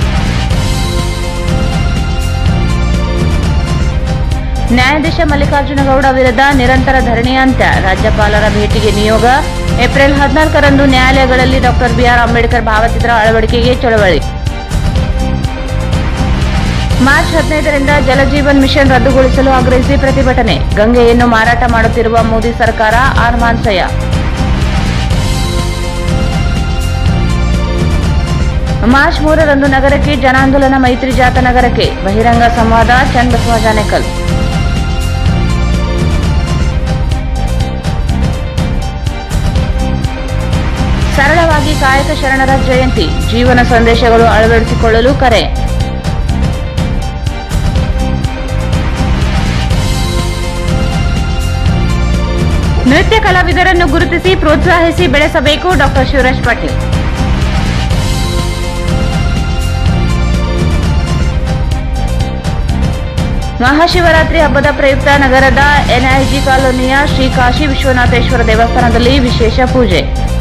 [SPEAKER 2] ನ್ಯಾಯಾಧೀಶ ಮಲ್ಲಿಕಾರ್ಜುನ ಗೌಡ ವಿರುದ್ಧ ನಿರಂತರ ಧರಣಿ ಅಂತ್ಯ ರಾಜ್ಯಪಾಲರ ಭೇಟಿಗೆ ನಿಯೋಗ ಏಪ್ರಿಲ್ ಹದಿನಾಲ್ಕರಂದು ನ್ಯಾಯಾಲಯಗಳಲ್ಲಿ ಡಾಕ್ಟರ್ ಬಿಆರ್ ಅಂಬೇಡ್ಕರ್ ಭಾವಚಿತ್ರ ಅಳವಡಿಕೆಗೆ ಚಳವಳಿ ಮಾರ್ಚ್ ಹದಿನೈದರಿಂದ ಜಲಜೀವನ್ ಮಿಷನ್ ರದ್ದುಗೊಳಿಸಲು ಆಗ್ರಹಿಸಿ ಪ್ರತಿಭಟನೆ ಗಂಗೆಯನ್ನು ಮಾರಾಟ ಮಾಡುತ್ತಿರುವ ಮೋದಿ ಸರ್ಕಾರ ಆರ್ಮಾನ್ಸಯ ಮಾರ್ಚ್ ಮೂರರಂದು ನಗರಕ್ಕೆ ಜನಾಂದೋಲನ ಮೈತ್ರಿ ಜಾಥಾ ನಗರಕ್ಕೆ ಬಹಿರಂಗ ಸಂವಾದ ಚನ್ನಬಸವ ಜಾನೇಕಲ್ ಸರಳವಾಗಿ ಕಾಯಕ ಶರಣರ ಜಯಂತಿ ಜೀವನ ಸಂದೇಶಗಳು ಅಳವಡಿಸಿಕೊಳ್ಳಲು ಕರೆ ನೃತ್ಯ ಕಲಾವಿದರನ್ನು ಗುರುತಿಸಿ ಪ್ರೋತ್ಸಾಹಿಸಿ ಬೆಳೆಸಬೇಕು ಡಾಕ್ಟರ್ ಶಿವರಾಜ್ ಪಾಟೀಲ್ ಮಹಾಶಿವರಾತ್ರಿ ಹಬ್ಬದ ಪ್ರಯುಕ್ತ ನಗರದ ಎನ್ಐಜಿ ಕಾಲೋನಿಯ ಶ್ರೀ ಕಾಶಿ ವಿಶ್ವನಾಥೇಶ್ವರ ದೇವಸ್ಥಾನದಲ್ಲಿ ವಿಶೇಷ ಪೂಜೆ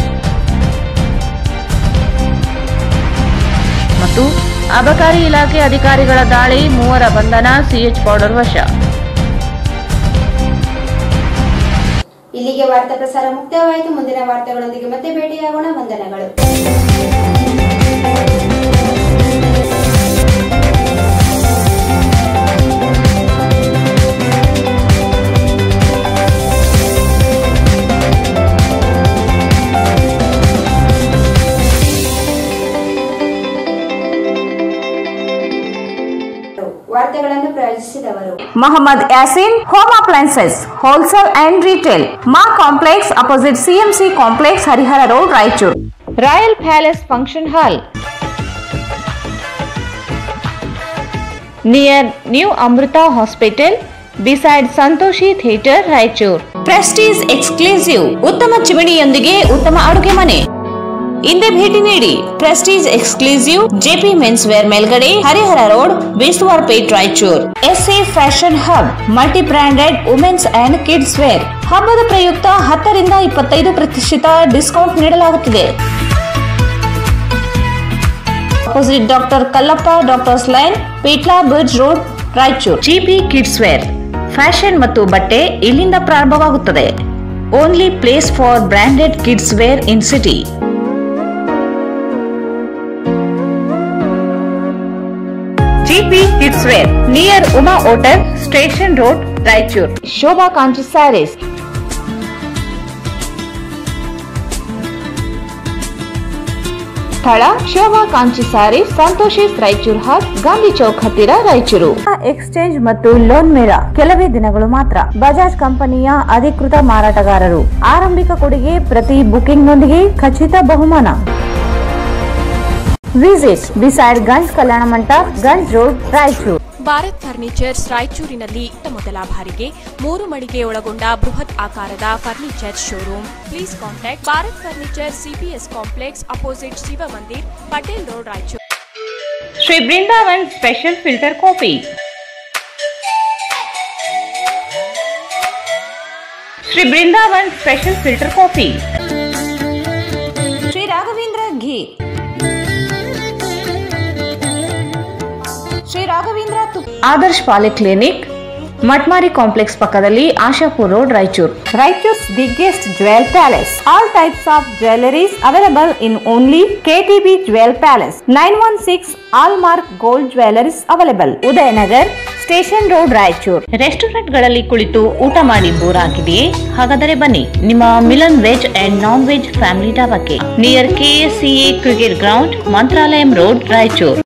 [SPEAKER 2] ಮತ್ತು ಅಬಕಾರಿ ಇಲಾಖೆ ಅಧಿಕಾರಿಗಳ ದಾಳಿ ಮೂವರ ಬಂಧನ ಸಿಎಚ್ ಪೌಡರ್ ವಶ
[SPEAKER 1] ಇಲ್ಲಿಗೆ ವಾರ್ತಾ ಪ್ರಸಾರ ಮುಕ್ತಾಯವಾಯಿತು ಮುಂದಿನ ವಾರ್ತೆಗಳೊಂದಿಗೆ ಮತ್ತೆ ಭೇಟಿಯಾಗೋಣ ವಂದನೆಗಳು ವಾರ್ತೆಗಳನ್ನು ಪ್ರಾಯೋಜಿಸಿದವರು
[SPEAKER 3] Mohammed Yaseen home appliances wholesale and retail ಮಾ complex opposite CMC complex Harihara road Raichur royal palace function hall near new Amrita hospital beside Santoshi theatre Raichur prestige exclusive ಉತ್ತಮ ಚಿಮಣಿಯೊಂದಿಗೆ ಉತ್ತಮ ಅಡುಗೆ ಮನೆ ಹಿಂದೆ ಭೇಟಿ ನೀಡಿ Prestige exclusive JP men's wear ಮೇಲ್ಗಡೆ Harihara road Besuvar Pet Raichur SA fashion hub multi branded women's and kids wear ಹಬ್ಬದ ಪ್ರಯುಕ್ತ ಹತ್ತರಿಂದ ಇಪ್ಪತ್ತೈದು ಪ್ರತಿಶತ ಡಿಸ್ಕೌಂಟ್ ನೀಡಲಾಗುತ್ತಿದೆ opposite doctor Kallappa doctors line Peetla bridge road Raichur GP kids wear fashion ಮತ್ತು ಬಟ್ಟೆ ಇಲ್ಲಿಂದ ಪ್ರಾರಂಭವಾಗುತ್ತದೆ only place for branded kids wear in city GP kids wear near Uma hotel station road Raichur Shobha Kanchi saris ಸ್ಥಳ ಶೋಭಾ ಕಾಂಚಿ ಸ್ಯಾರಿ ಸಂತೋಷಿಸ್ ರಾಯಚೂರ್ ಹಾಟ್ ಗಾಂಧಿ ಚೌಕ್ ಹತ್ತಿರ ರಾಯಚೂರು ಎಕ್ಸ್ಚೇಂಜ್ ಮತ್ತು ಲೋನ್ ಮೇಳ ಕೆಲವೇ ದಿನಗಳು ಮಾತ್ರ ಬಜಾಜ್ ಕಂಪನಿಯ ಅಧಿಕೃತ ಮಾರಾಟಗಾರರು ಆರಂಭಿಕ ಕೊಡುಗೆ ಪ್ರತಿ ಬುಕಿಂಗ್ನೊಂದಿಗೆ ಖಚಿತ ಬಹುಮಾನ visit beside Ganj Kalyana Mantapa Ganj road Raichur
[SPEAKER 4] Bharat furnitures ರಾಯಚೂರಿನಲ್ಲಿ ಇತ್ತ ಮೊದಲ ಬಾರಿಗೆ ಮೂರು ಮಳಿಗೆ ಒಳಗೊಂಡ ಬೃಹತ್ ಆಕಾರದ furniture showroom please contact Bharat furniture CPS complex opposite Shiva Mandir Patel road Raichur
[SPEAKER 2] Shri Brindavan special filter coffee Shri Brindavan special filter coffee Shri Raghavendra ghee Shri Raghavendra ತುಪ್ಪ ಆದರ್ಶ್ ಪಾಲಿ ಕ್ಲಿನಿಕ್ ಮಟ್ಮಾರಿ ಕಾಂಪ್ಲೆಕ್ಸ್ ಪಕ್ಕದಲ್ಲಿ Ashapur road Raichur Raichur's biggest jewel palace all types of jewelleries available in only KTB jewel palace nine one six hallmark gold jewelleries available Udayanagar station road Raichur restaurant ಗಳಲ್ಲಿ ಕುಳಿತು ಊಟ ಮಾಡಿ bore ಆಗಿದೆಯೇ ಹಾಗಾದರೆ ಬನ್ನಿ ನಿಮ್ಮ Milan veg and non veg family ಡಾಬಾಕ್ಕೆ near KSCA cricket ground Mantralayam road Raichur